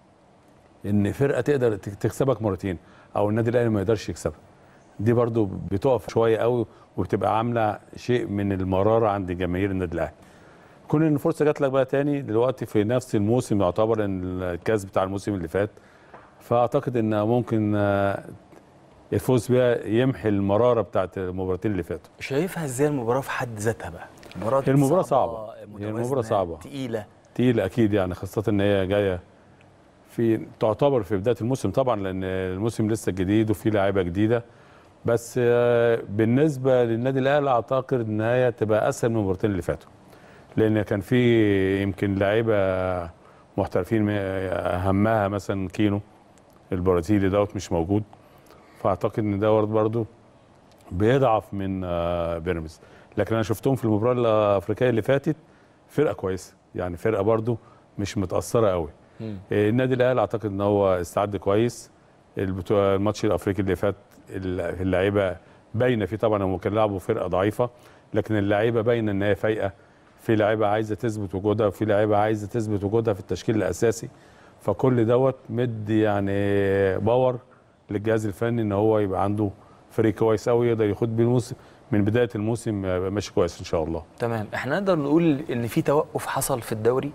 ان فرقه تقدر تك- تكسبك مرتين او النادي الاهلي ما يقدرش يكسبها دي برضو بتقف شويه قوي وبتبقى عامله شيء من المراره عند جماهير النادي الاهلي كون ان الفرصه جات لك بقى تاني دلوقتي في نفس الموسم يعتبر ان الكاس بتاع الموسم اللي فات فاعتقد ان ممكن آه، الفوز بيها يمحي المراره بتاعت المباراتين اللي فاتوا شايفها ازاي المباراه في حد ذاتها بقى مباراه هي المباراة صعبة. هي متوازنة، المباراة صعبة. تقيله تقيل اكيد يعني خاصه ان هي جايه في تعتبر في بدايه الموسم طبعا لان الموسم لسه جديد وفي لاعيبه جديده بس آه، بالنسبه للنادي الاهلي اعتقد ان هي تبقى اسهل من المباراتين اللي فاتوا لان كان في يمكن لعيبه محترفين م- اهمها مثلا كينو البرازيلي دوت مش موجود فاعتقد ان دوت برضه بيضعف من آه، بيراميدز لكن انا شفتهم في المباراه الافريقيه اللي فاتت فرقه كويسه يعني فرقه برضو مش متاثره قوي مم. إيه، النادي الاهلي اعتقد ان هو استعد كويس البطوله الماتش الافريقي اللي فات ال- اللعيبه باينه فيه طبعا هم كانوا لعبوا فرقه ضعيفه لكن اللعيبه باينه ان هي فايقه في لعيبه عايزه تثبت وجودها وفي لعيبه عايزه تثبت وجودها في التشكيل الاساسي فكل دوت مدي يعني باور للجهاز الفني ان هو يبقى عنده فريق كويس قوي يقدر ياخد بيه الموسم من بدايه الموسم يبقى ماشي كويس ان شاء الله تمام احنا نقدر نقول ان في توقف حصل في الدوري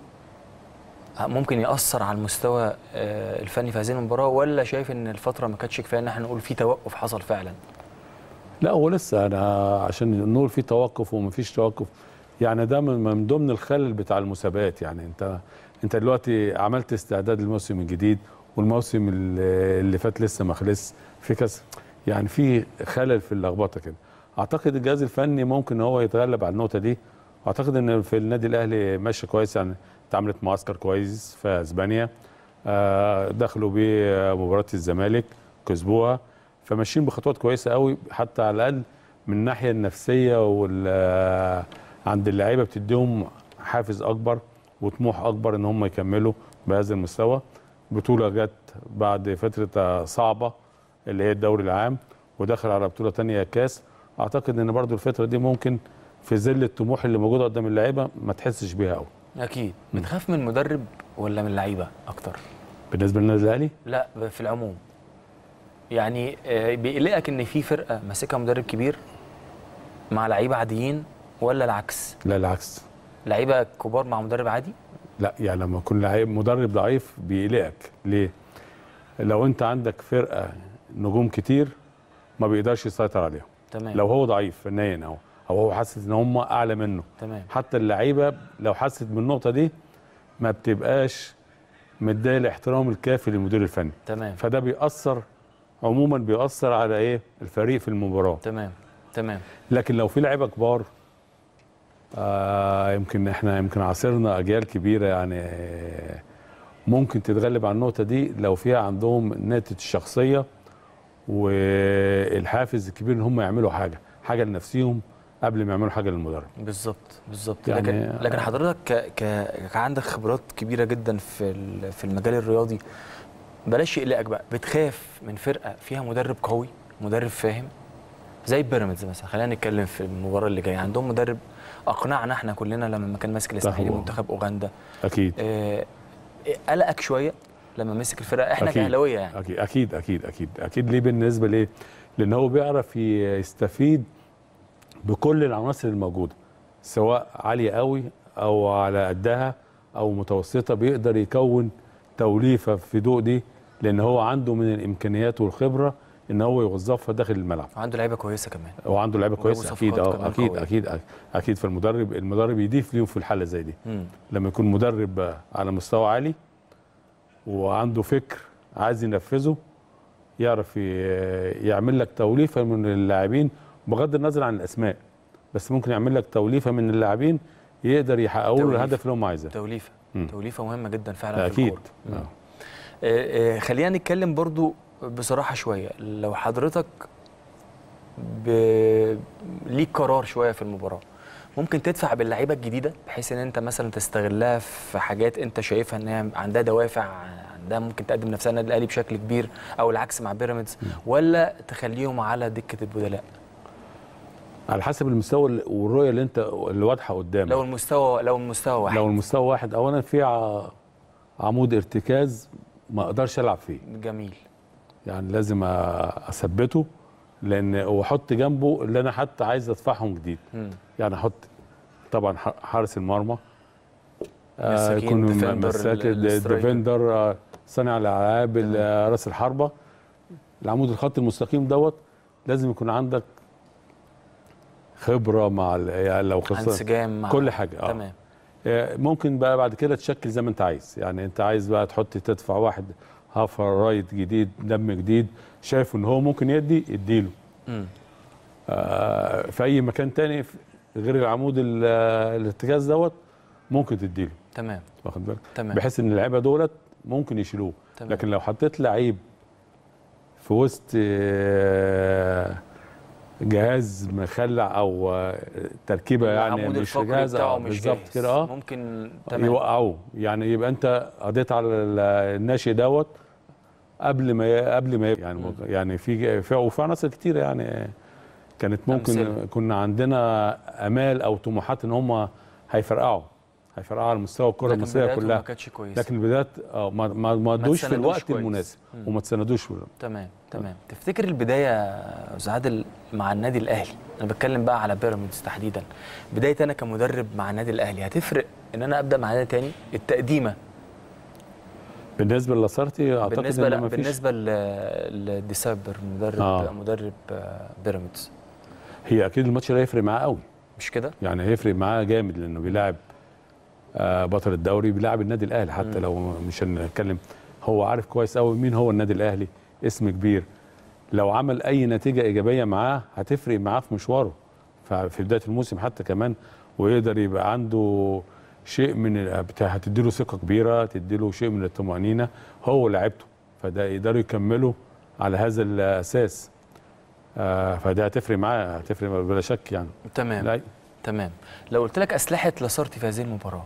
ممكن ياثر على المستوى آه، الفني في هذه المباراه ولا شايف ان الفتره ما كانتش كفايه ان احنا نقول في توقف حصل فعلا لا هو لسه انا عشان نقول في توقف ومفيش توقف يعني ده من من ضمن الخلل بتاع المسابقات يعني انت انت دلوقتي عملت استعداد للموسم الجديد والموسم اللي اللي فات لسه ما خلص في كاس يعني في خلل في اللخبطه كده اعتقد الجهاز الفني ممكن ان هو يتغلب على النقطه دي اعتقد ان في النادي الاهلي ماشي كويس يعني اتعملت معسكر كويس في اسبانيا آه، دخلوا بيه مباراه الزمالك كسبوها فماشيين بخطوات كويسه قوي حتى على الاقل من الناحيه النفسيه وال آه، عند اللعيبه بتديهم حافز اكبر وطموح اكبر ان هم يكملوا بهذا المستوى بطوله جت بعد فتره آه، صعبه اللي هي الدوري العام ودخل على بطوله تانية كاس اعتقد ان برضو الفتره دي ممكن في ظل الطموح اللي موجوده قدام اللعيبه ما تحسش بيها قوي اكيد بتخاف من المدرب ولا من اللعيبه اكتر بالنسبه للنادي الاهلي لا في العموم يعني آه، بيقلقك ان في فرقه ماسكها مدرب كبير مع لعيبه عاديين ولا العكس لا العكس لعيبه كبار مع مدرب عادي لا يعني لما يكون لعيب مدرب ضعيف بيقلقك ليه؟ لو انت عندك فرقه نجوم كتير ما بيقدرش يسيطر عليهم تمام لو هو ضعيف فنيا او او هو حاسس ان هم اعلى منه تمام حتى اللعيبه لو حست بالنقطه دي ما بتبقاش مديه الاحترام الكافي للمدير الفني تمام فده بيأثر عموما بيأثر على ايه الفريق في المباراه تمام تمام لكن لو في لعيبه كبار آه يمكن احنا يمكن عاصرنا اجيال كبيره يعني آه، ممكن تتغلب على النقطه دي لو فيها عندهم ناتج الشخصيه والحافز الكبير ان هم يعملوا حاجه حاجه لنفسهم قبل ما يعملوا حاجه للمدرب بالظبط بالظبط يعني- لكن لكن حضرتك ك... ك... كعندك خبرات كبيره جدا في ال... في المجال الرياضي بلاش يقلقك بقى بتخاف من فرقه فيها مدرب قوي مدرب فاهم زي بيراميدز مثلا خلينا نتكلم في المباراه اللي جايه عندهم مدرب اقنعنا احنا كلنا لما كان ماسك الاسماعيلي هو. منتخب اوغندا اكيد آه، قلقك شويه لما مسك الفرقه احنا أكيد. كاهلاويه يعني اكيد اكيد اكيد اكيد اكيد ليه بالنسبه ليه لان هو بيعرف يستفيد بكل العناصر الموجوده سواء عاليه قوي او على قدها او متوسطه بيقدر يكون توليفه في ضوء دي لان هو عنده من الامكانيات والخبره ان هو يوظفها داخل الملعب عنده لعيبه كويسه كمان هو عنده لعيبه وجابوا كويسه اكيد صفقات اه كمان اكيد قوية. اكيد اكيد فالمدرب المدرب يضيف ليهم في الحاله زي دي مم. لما يكون مدرب على مستوى عالي وعنده فكر عايز ينفذه يعرف ي- يعمل لك توليفه من اللاعبين بغض النظر عن الاسماء بس ممكن يعمل لك توليفه من اللاعبين يقدر يحققوا له توليفة. الهدف اللي هم عايزاه توليفه مم. توليفه مهمه جدا فعلا في اكيد الكوره مم. آه. آه، آه، خلينا نتكلم برضو بصراحه شويه لو حضرتك ب... ليك قرار شويه في المباراه ممكن تدفع باللعيبه الجديده بحيث ان انت مثلا تستغلها في حاجات انت شايفها ان هي عندها دوافع عندها ممكن تقدم نفسها النادي الاهلي بشكل كبير او العكس مع بيراميدز ولا تخليهم على دكه البدلاء على حسب المستوى والرؤيه اللي انت اللي واضحه قدامك لو المستوى لو المستوى واحد لو المستوى واحد اولا في ع- عمود ارتكاز ما اقدرش العب فيه جميل يعني لازم أ- اثبته لان واحط جنبه اللي انا حتى عايز ادفعهم جديد مم. يعني احط طبعا ح- حارس المرمى آه، مساكين، يكون ديفندر، مساك ال- الاسترايكر. ديفندر آه، صانع الالعاب ال- آه، راس الحربه العمود الخط المستقيم دوت لازم يكون عندك خبره مع ال- يعني لو خسرت انسجام مع كل حاجه اه تمام آه، ممكن بقى بعد كده تشكل زي ما انت عايز يعني انت عايز بقى تحط تدفع واحد هافر رايت جديد دم جديد شايف ان هو ممكن يدي اديله مم. آه، في اي مكان تاني في- غير العمود ال- آه، الارتكاز دوت ممكن تديله تمام واخد بالك تمام بحيث ان اللعيبه دولت ممكن يشيلوه تمام. لكن لو حطيت لعيب في وسط آه، جهاز مخلع او آه، تركيبه يعني العمود مش الفقري جاهز بتاعه آه، مش بالظبط جاهز. كده اه ممكن تمام يوقعوه يعني يبقى انت قضيت على ال- الناشئ دوت قبل ما ي- قبل ما ي- يعني يعني في في وفي عناصر كتير يعني كانت ممكن أمثلة. كنا عندنا امال او طموحات ان هم هيفرقعوا هيفرقعوا على مستوى الكره لكن المصريه بدايته كلها ما كانتش كويسه لكن البدايات اه ما ما ما ادوش في تسندوش الوقت كويس. المناسب مم. وما تسندوش في تمام تمام تفتكر البدايه يا استاذ عادل مع النادي الاهلي انا بتكلم بقى على بيراميدز تحديدا بدايه انا كمدرب مع النادي الاهلي هتفرق ان انا ابدا مع نادي تاني التقديمه بالنسبه للاسارتي اعتقد بالنسبه ان لا ما فيش بالنسبه ل- لديسمبر مدرب آه. مدرب آه، بيراميدز هي اكيد الماتش ده هيفرق معاه قوي مش كده يعني هيفرق معاه جامد لانه بيلاعب آه، بطل الدوري بيلاعب النادي الاهلي حتى مم. لو مش هنتكلم هو عارف كويس قوي مين هو النادي الاهلي اسم كبير لو عمل اي نتيجه ايجابيه معاه هتفرق معاه في مشواره ففي بدايه الموسم حتى كمان ويقدر يبقى عنده شيء من ال- بتاع- هتديله ثقه كبيره تديله شيء من الطمانينه هو لعبته فده يقدروا يكملوا على هذا الاساس آه، فده هتفرق معاه هتفرق بلا شك يعني تمام لا تمام لو قلت لك اسلحه لاسارتي في هذه المباراه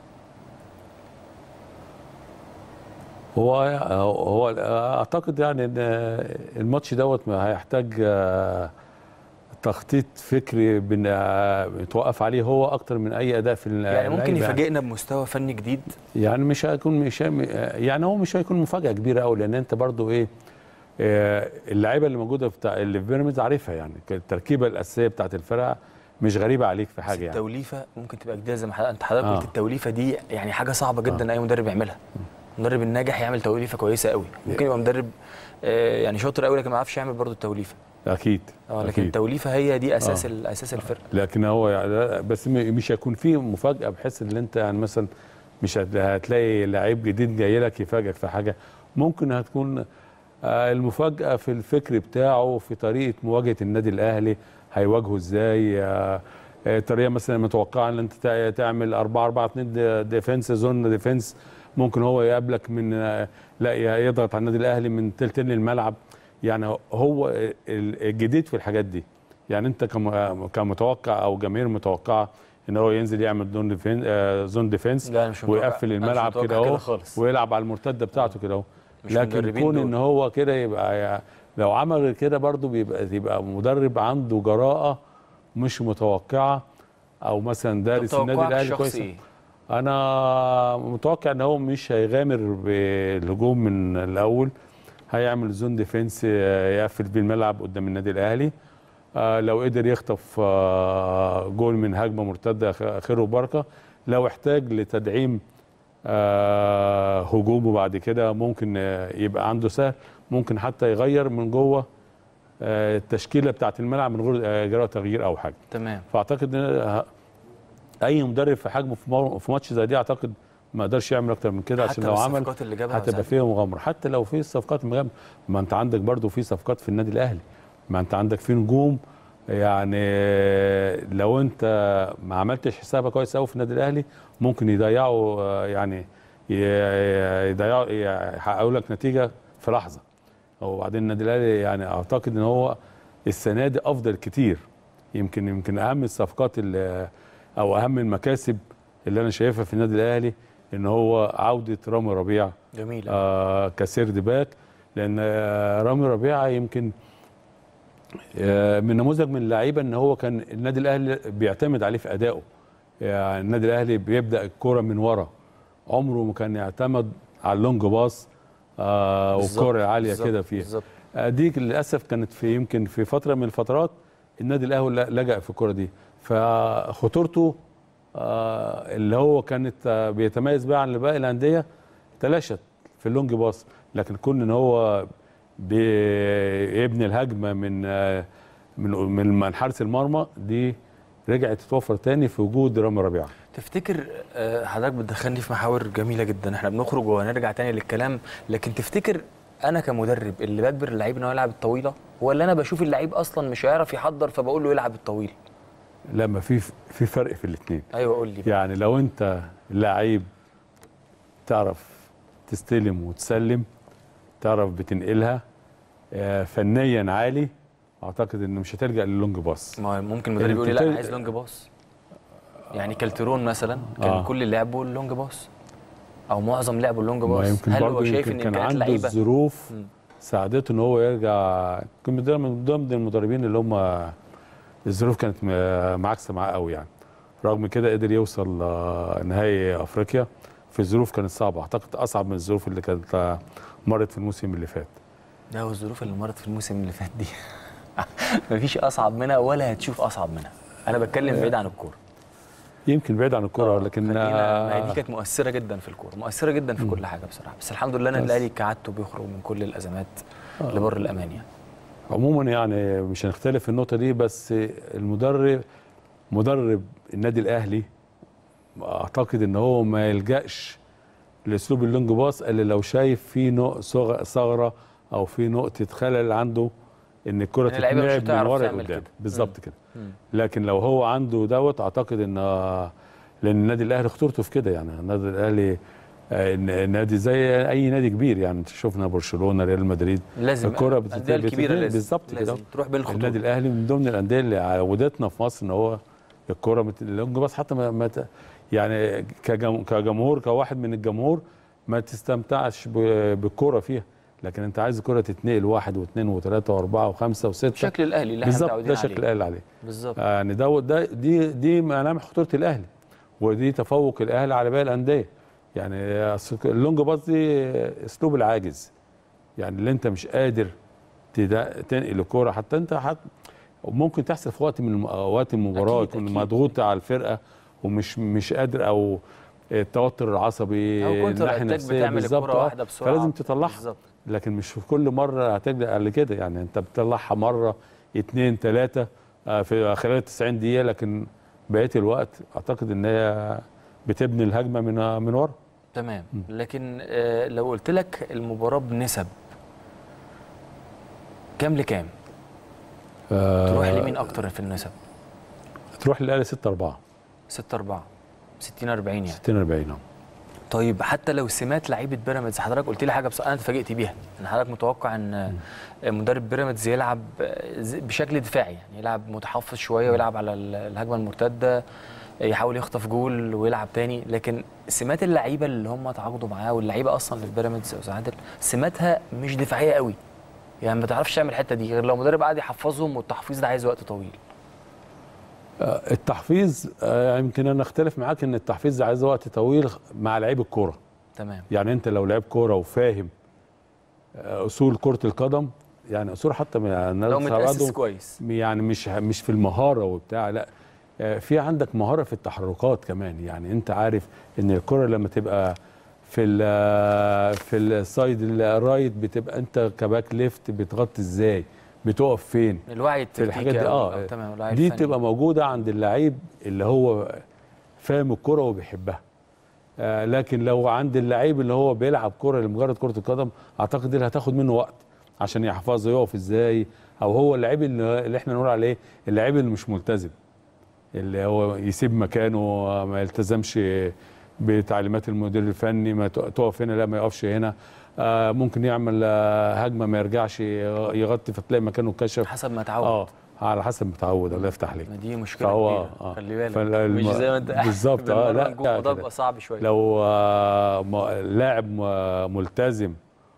هو هو اعتقد يعني ان الماتش دوت ما هيحتاج آه، تخطيط فكري بن- آه، يتوقف عليه هو اكتر من اي اداء في يعني ممكن اللعيبة. يفاجئنا بمستوى فني جديد يعني مش هيكون مش يعني هو مش هيكون مفاجاه كبيره قوي لان انت برضو ايه آه، اللعيبه اللي موجوده بتاع اللي في بيراميدز عارفها يعني التركيبه الاساسيه بتاعت الفرقه مش غريبه عليك في بس حاجه يعني التوليفه ممكن تبقى جديده زي ما حضرتك انت حضرتك آه. قلت التوليفه دي يعني حاجه صعبه جدا اي مدرب يعملها المدرب الناجح يعمل توليفه كويسه قوي ممكن يبقى مدرب آه، يعني شاطر قوي لكن ما يعرفش يعمل برضه التوليفه اكيد اه لكن أكيد. التوليفه هي دي اساس آه. ال- اساس الفرقه لكن هو يعني بس م- مش هيكون فيه مفاجاه بحيث ان انت يعني مثلا مش هت- هتلاقي لعيب جديد جاي لك يفاجئك في حاجه ممكن هتكون آه، المفاجاه في الفكر بتاعه في طريقه مواجهه النادي الاهلي هيواجهه ازاي آه، آه، طريقه مثلا متوقعه ان انت تع- تعمل 4 4 2 ديفنس زون ديفنس ممكن هو يقابلك من آه، لا ي- يضغط على النادي الاهلي من تلتين الملعب يعني هو ال- الجديد في الحاجات دي يعني انت كم- كمتوقع او جماهير متوقعه ان هو ينزل يعمل زون ديفنس آه، زون ديفنس لا، أنا مش متوقع- ويقفل أنا مش الملعب متوقع كده اهو خالص. ويلعب على المرتده بتاعته كده اهو مش لكن مدربين كون دول. ان هو كده يبقى يع- لو عمل كده برضو بيبقى يبقى مدرب عنده جراءه مش متوقعه او مثلا دارس النادي توقعك الاهلي الشخصي كويس ايه؟ انا متوقع ان هو مش هيغامر بالهجوم من الاول هيعمل زون ديفense آه، يقفل بيه الملعب قدام النادي الاهلي آه، لو قدر يخطف آه، جول من هجمه مرتده خ- خير وبركه لو احتاج لتدعيم آه هجومه بعد كده ممكن آه، يبقى عنده سهل ممكن حتى يغير من جوه آه، التشكيله بتاعه الملعب من غير آه، اجراء تغيير او حاجه تمام فاعتقد ان ه- اي مدرب في حجمه في مو- في ماتش زي دي اعتقد ما قدرش يعمل اكتر من كده عشان حتى لو عمل الصفقات اللي جابها هتبقى سعد. فيها مغامره حتى لو في صفقات مغامره ما انت عندك برضو في صفقات في النادي الاهلي ما انت عندك في نجوم يعني لو انت ما عملتش حسابك كويس قوي في النادي الاهلي ممكن يضيعوا آه، يعني ي- يضيعوا يحققوا لك نتيجه في لحظه وبعدين النادي الاهلي يعني اعتقد ان هو السنه دي افضل كتير يمكن يمكن اهم الصفقات اللي او اهم المكاسب اللي انا شايفها في النادي الاهلي ان هو عوده رامي ربيع جميل آه كسيرد باك لان آه رامي ربيعه يمكن آه من نموذج من اللعيبه ان هو كان النادي الاهلي بيعتمد عليه في ادائه يعني النادي الاهلي بيبدا الكوره من ورا عمره ما كان يعتمد على اللونج باص آه بالظبط، والكوره العاليه بالظبط، كده فيها بالظبط آه، دي للاسف كانت في يمكن في فتره من الفترات النادي الاهلي ل- لجأ في الكره دي فخطورته آه، اللي هو كانت آه، بيتميز بيها عن باقي الانديه تلاشت في اللونج باص لكن كون ان هو بيبني الهجمه من آه، من من من حارس المرمى دي رجعت تتوفر تاني في وجود رامي ربيعه تفتكر آه، حضرتك بتدخلني في محاور جميله جدا احنا بنخرج وهنرجع تاني للكلام لكن تفتكر انا كمدرب اللي بجبر اللعيب ان هو يلعب الطويله ولا انا بشوف اللعيب اصلا مش هيعرف يحضر فبقول له يلعب الطويل لما في في فرق في الاثنين ايوه قول لي بقى. يعني لو انت لعيب تعرف تستلم وتسلم تعرف بتنقلها آه، فنيا عالي اعتقد ان مش هتلجا للونج باص ما ممكن المدرب يقول لي لا بتل- انا عايز لونج باص يعني كالترون مثلا كان آه. كل لعبه اللونج باص او معظم لعبه اللونج ما باص يمكن هل برضه هو شايف يمكن ان كان امكانيات عنده اللعيبه الظروف مم. ساعدته ان هو يرجع كان من ضمن- من ضمن المدربين اللي هم الظروف كانت م- معاكسه معاه قوي يعني رغم كده قدر يوصل آه، نهائي افريقيا في ظروف كانت صعبه اعتقد اصعب من الظروف اللي كانت آه، مرت في الموسم اللي فات ده هو الظروف اللي مرت في الموسم اللي فات دي مفيش اصعب منها ولا هتشوف اصعب منها انا بتكلم بعيد عن الكوره يمكن بعيد عن الكره لكن خلينا ما هي آه، دي كانت مؤثره جدا في الكوره مؤثره جدا في كل حاجه بصراحه بس الحمد لله ان بس. الاهلي كعادته بيخرج من كل الازمات لبر الامان يعني عموما يعني مش هنختلف في النقطه دي بس المدرب مدرب النادي الاهلي اعتقد ان هو ما يلجاش لاسلوب اللونج باص الا لو شايف في نوع صغ- ثغره او في نقطه خلل عنده ان الكره إن اللعيبة مش تتلعب من هتعرف ورا تعمل لقدام كده. بالظبط كده مم. لكن لو هو عنده دوت اعتقد ان لان النادي الاهلي خطورته في كده يعني النادي الاهلي آه، نادي زي اي نادي كبير يعني شفنا برشلونه ريال مدريد لازم الكرة الأندية بتت- الكبيره بتت- لازم بالظبط كده. لازم تروح بالخطوط النادي الاهلي من ضمن الانديه اللي عودتنا في مصر ان هو الكوره مت... اللونج باص حتى ما, ما ت... يعني كجم... كجمهور كواحد من الجمهور ما تستمتعش ب... بالكوره فيها لكن انت عايز الكوره تتنقل واحد واثنين وثلاثه واربعه وخمسه وسته شكل الاهلي اللي احنا بالظبط متعودين ده شكل عليه الاهلي عليه بالظبط يعني ده ده دي دي ملامح خطوره الاهلي ودي تفوق الاهلي على باقي الانديه يعني أصل اللونج باص دي اسلوب العاجز يعني اللي انت مش قادر تدا- تنقل الكوره حتى انت حت ممكن تحصل في وقت من الم- اوقات المباراه أكيد، يكون أكيد. مضغوط على الفرقه ومش مش قادر او التوتر العصبي او كنت الناحية اتاك النفسية بتعمل بالظبط، الكوره آه. واحده بسرعه فلازم تطلعها بالظبط لكن مش في كل مره هتلجأ على كده يعني انت بتطلعها مره اتنين تلاته آه، في خلال 90 دقيقه لكن بقيه الوقت اعتقد ان هي بتبني الهجمه من من ورا تمام لكن آه، لو قلت لك المباراه بنسب كام لكام تروح لمين اكتر في النسب تروح للاهلي 6 4 6 4 60 40 يعني 60 40 اه طيب حتى لو سمات لعيبه بيراميدز حضرتك قلت لي حاجه بس انا اتفاجئت بيها ان حضرتك متوقع ان مدرب بيراميدز يلعب ز- بشكل دفاعي يعني يلعب متحفظ شويه ويلعب على ال- الهجمه المرتده يحاول يخطف جول ويلعب تاني لكن سمات اللعيبه اللي هم تعاقدوا معاه واللعيبه اصلا اللي في بيراميدز يا استاذ عادل سماتها مش دفاعيه قوي يعني ما تعرفش تعمل الحته دي غير لو مدرب قاعد يحفظهم والتحفيظ ده عايز وقت طويل آه، التحفيز آه، يمكن انا اختلف معاك ان التحفيز عايز وقت طويل مع لعيب الكوره تمام يعني انت لو لعيب كوره وفاهم آه، اصول كره القدم يعني اصول حتى من الناس لو متاسس بعضهم كويس يعني مش مش في المهاره وبتاع لا آه، في عندك مهاره في التحركات كمان يعني انت عارف ان الكره لما تبقى في ال في السايد الرايت بتبقى انت كباك ليفت بتغطي ازاي بتقف فين الوعي في الحاجات دي التكتيكي أو- اه أو تمام الوعي دي الفني. تبقى موجوده عند اللعيب اللي هو فاهم الكره وبيحبها آه لكن لو عند اللعيب اللي هو بيلعب كره لمجرد كره القدم اعتقد دي اللي هتاخد منه وقت عشان يحفظه يقف ازاي او هو اللعيب اللي, اللي احنا نقول عليه اللعيب اللي مش ملتزم اللي هو يسيب مكانه ما يلتزمش بتعليمات المدير الفني ما ت- تقف هنا لا ما يقفش هنا آه ممكن يعمل آه هجمه ما يرجعش يغطي فتلاقي مكانه اتكشف حسب ما اتعود اه على حسب متعود الله يفتح عليك ما دي مشكله فهو كبيره آه. خلي بالك فالم- مش زي ما انت بالظبط اه لا الموضوع كده. بيبقى صعب شويه لو آه، م- لاعب م- ملتزم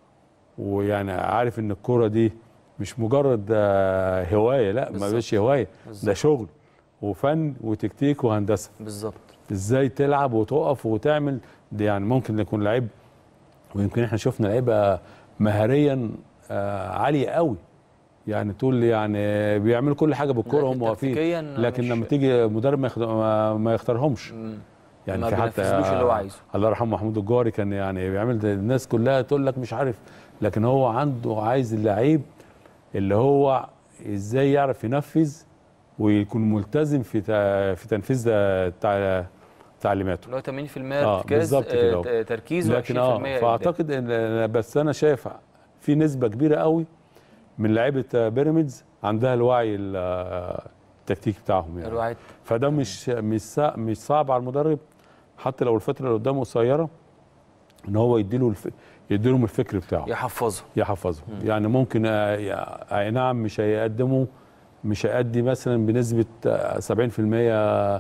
ويعني عارف ان الكوره دي مش مجرد آه، هوايه لا ما بالظبط. بقتش هوايه ده بالظبط. شغل وفن وتكتيك وهندسه بالظبط ازاي تلعب وتقف وتعمل دي يعني ممكن يكون لعيب ويمكن احنا شفنا لعيبه مهاريا آه، عاليه قوي يعني تقول لي يعني بيعملوا كل حاجه بالكوره لكن هم واقفين تكتيكياً لكن مش- لما تيجي مدرب ما, يخد... ما, ما يختارهمش مم. يعني ما في حتى بينفذلوش اللي هو عايزه. الله يرحمه محمود الجوهري كان يعني بيعمل ده الناس كلها تقول لك مش عارف لكن هو عنده عايز اللعيب اللي هو ازاي يعرف ينفذ ويكون ملتزم في تا- في تنفيذ تع- تعليماته اللي هو 80% آه، ارتكاز بالظبط كده آه، أهو. ت- تركيز لكن و20% اه إبداع. فاعتقد ان بس انا شايف في نسبه كبيره قوي من لعيبه بيراميدز عندها الوعي ال- التكتيكي بتاعهم يعني الوعي فده مش مش صع- مش صعب على المدرب حتى لو الفتره اللي قدامه قصيره ان هو يديله الف... يديلهم الفكر بتاعه يحفظه يحفظه يعني ممكن آه، يا- اي نعم مش هيقدموا مش هيأدي مثلا بنسبه آه، 70% آه،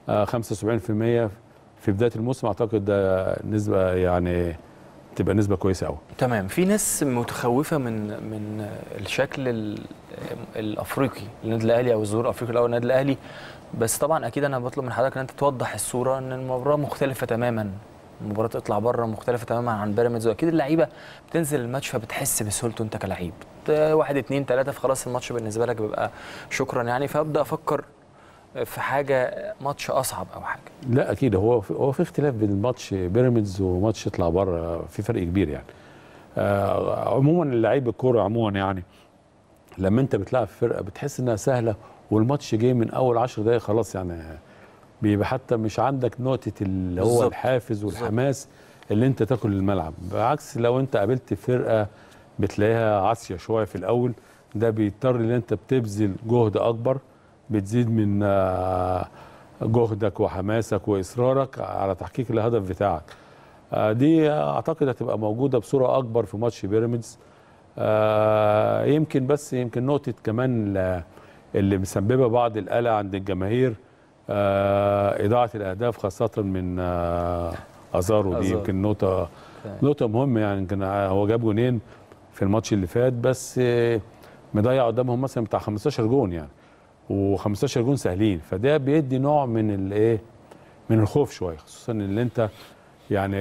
75% في بدايه الموسم اعتقد ده نسبه يعني تبقى نسبه كويسه قوي تمام في ناس متخوفه من من الشكل ال- الافريقي للنادي الاهلي او الظهور الافريقي الاول للنادي الاهلي بس طبعا اكيد انا بطلب من حضرتك ان انت توضح الصوره ان المباراه مختلفه تماما مباراه اطلع بره مختلفه تماما عن بيراميدز واكيد اللعيبه بتنزل الماتش فبتحس بسهولته انت كلعيب واحد اتنين تلاته فخلاص الماتش بالنسبه لك بيبقى شكرا يعني فابدا افكر في حاجه ماتش اصعب او حاجه لا اكيد هو في هو في اختلاف بين ماتش بيراميدز وماتش يطلع بره في فرق كبير يعني آه عموما اللعيب الكوره عموما يعني لما انت بتلعب في فرقه بتحس انها سهله والماتش جاي من اول 10 دقائق خلاص يعني بيبقى حتى مش عندك نقطه اللي هو بالظبط. الحافز والحماس اللي انت تاكل الملعب بعكس لو انت قابلت فرقه بتلاقيها عاصيه شويه في الاول ده بيضطر ان انت بتبذل جهد اكبر بتزيد من آه، جهدك وحماسك واصرارك على تحقيق الهدف بتاعك آه، دي اعتقد هتبقى موجوده بصوره اكبر في ماتش بيراميدز آه، يمكن بس يمكن نقطه كمان ل- اللي مسببه بعض القلق عند الجماهير آه، اضاعه الاهداف خاصه من آه، ازارو دي أزارو. يمكن نقطه تمام. نقطه مهمه يعني يمكن هو جاب جونين في الماتش اللي فات بس آه، مضيع قدامهم مثلا بتاع 15 جون يعني و15 جون سهلين فده بيدي نوع من الايه من الخوف شويه خصوصا ان انت يعني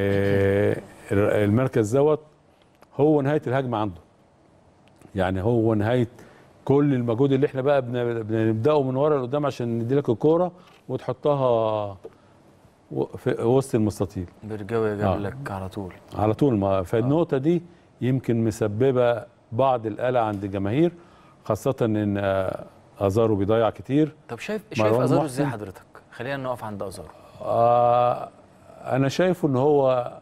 المركز دوت هو نهايه الهجمه عنده يعني هو نهايه كل المجهود اللي احنا بقى بن- بنبداه من ورا لقدام عشان ندي لك الكوره وتحطها و- في وسط المستطيل برجاوي جاب آه. لك على طول على طول ما فالنقطه دي يمكن مسببه بعض القلق عند الجماهير خاصه ان آه، ازارو بيضيع كتير طب شايف شايف مروان ازارو محسن. ازاي حضرتك خلينا نقف عند ازارو آه انا شايفه ان هو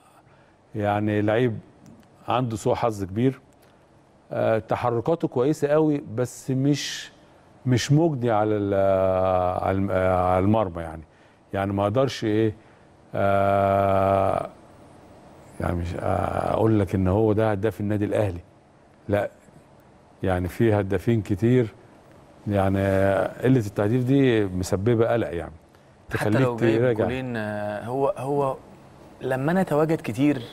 يعني لعيب عنده سوء حظ كبير آه تحركاته كويسه قوي بس مش مش مجدي على ال- على الم- آه، على المرمى يعني يعني ما اقدرش ايه آه يعني مش آه، اقول لك ان هو ده هداف النادي الاهلي لا يعني في هدافين كتير يعني آه، قله التهديف دي مسببه قلق يعني حتى لو تخليك جايب تراجع جولين آه، هو هو لما انا اتواجد كتير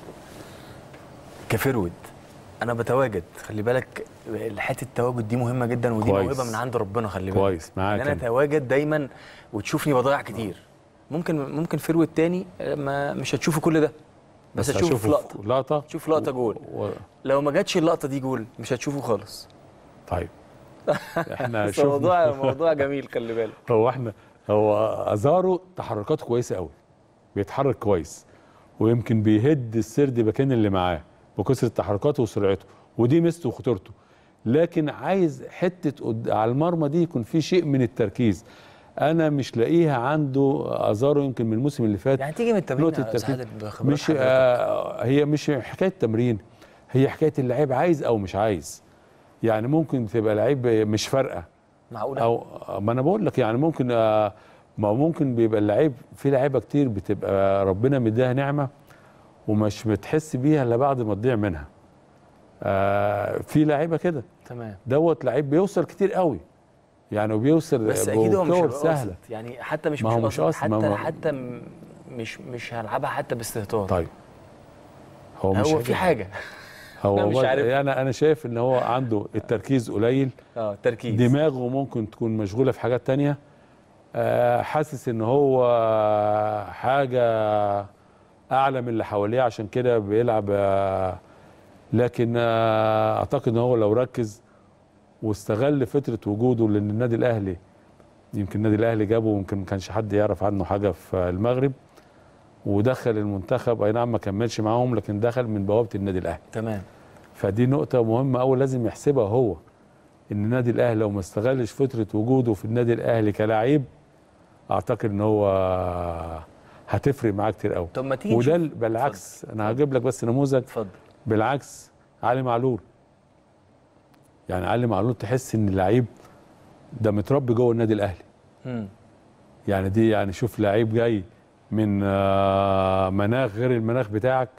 كفرود انا بتواجد خلي بالك حته التواجد دي مهمه جدا ودي كويس. موهبه من عند ربنا خلي بالك كويس معاك ان انا أنا. اتواجد دايما وتشوفني بضيع كتير ممكن ممكن فرود تاني آه، ما مش هتشوفه كل ده بس, هتشوفه في لقطه في لقطه تشوف لقطه جول و... لو ما جاتش اللقطه دي جول مش هتشوفه خالص طيب احنا بس شفنا موضوع موضوع جميل خلي بالك هو احنا هو ازارو تحركاته كويسه قوي بيتحرك كويس ويمكن بيهد السرد باكين اللي معاه بكثره تحركاته وسرعته ودي ميزته وخطورته لكن عايز حته قد- على المرمى دي يكون في شيء من التركيز انا مش لاقيها عنده ازارو يمكن من الموسم اللي فات يعني تيجي من التمرين نقطة يا أستاذ التركيز. عادل بخبرات مش حضرتك. آه هي مش حكايه تمرين هي حكايه اللعيب عايز او مش عايز يعني ممكن تبقى لعيب مش فارقه معقوله او ما انا بقول لك يعني ممكن آه، ما هو ممكن بيبقى اللعيب في لعيبه كتير بتبقى ربنا مديها نعمه ومش بتحس بيها الا بعد ما تضيع منها آه في لعيبه كده تمام دوت لعيب بيوصل كتير قوي يعني وبيوصل بس اكيد هو مش بكور هيبقى سهله قاصد يعني حتى مش ما هو مش مش قاصد قاصد، ما حتى هو- حتى م- مش مش هلعبها حتى باستهتار طيب هو مش هو في حاجه أنا هو مش بد- عارف. انا انا شايف ان هو عنده التركيز قليل اه تركيز دماغه ممكن تكون مشغوله في حاجات تانية آه، حاسس ان هو حاجه اعلى من اللي حواليه عشان كده بيلعب آه، لكن آه، اعتقد ان هو لو ركز واستغل فتره وجوده لان النادي الاهلي يمكن النادي الاهلي جابه ويمكن ما كانش حد يعرف عنه حاجه في المغرب ودخل المنتخب اي نعم ما كملش معاهم لكن دخل من بوابه النادي الاهلي تمام فدي نقطة مهمة أوي لازم يحسبها هو إن النادي الأهلي لو ما استغلش فترة وجوده في النادي الأهلي كلاعب أعتقد إن هو هتفرق معاه كتير أوي طب ما تيجي وده نشوف- ال- بالعكس أنا هجيب لك بس نموذج اتفضل بالعكس علي معلول يعني علي معلول تحس إن اللعيب ده متربي جوه النادي الأهلي مم. يعني دي يعني شوف لعيب جاي من آه، مناخ غير المناخ بتاعك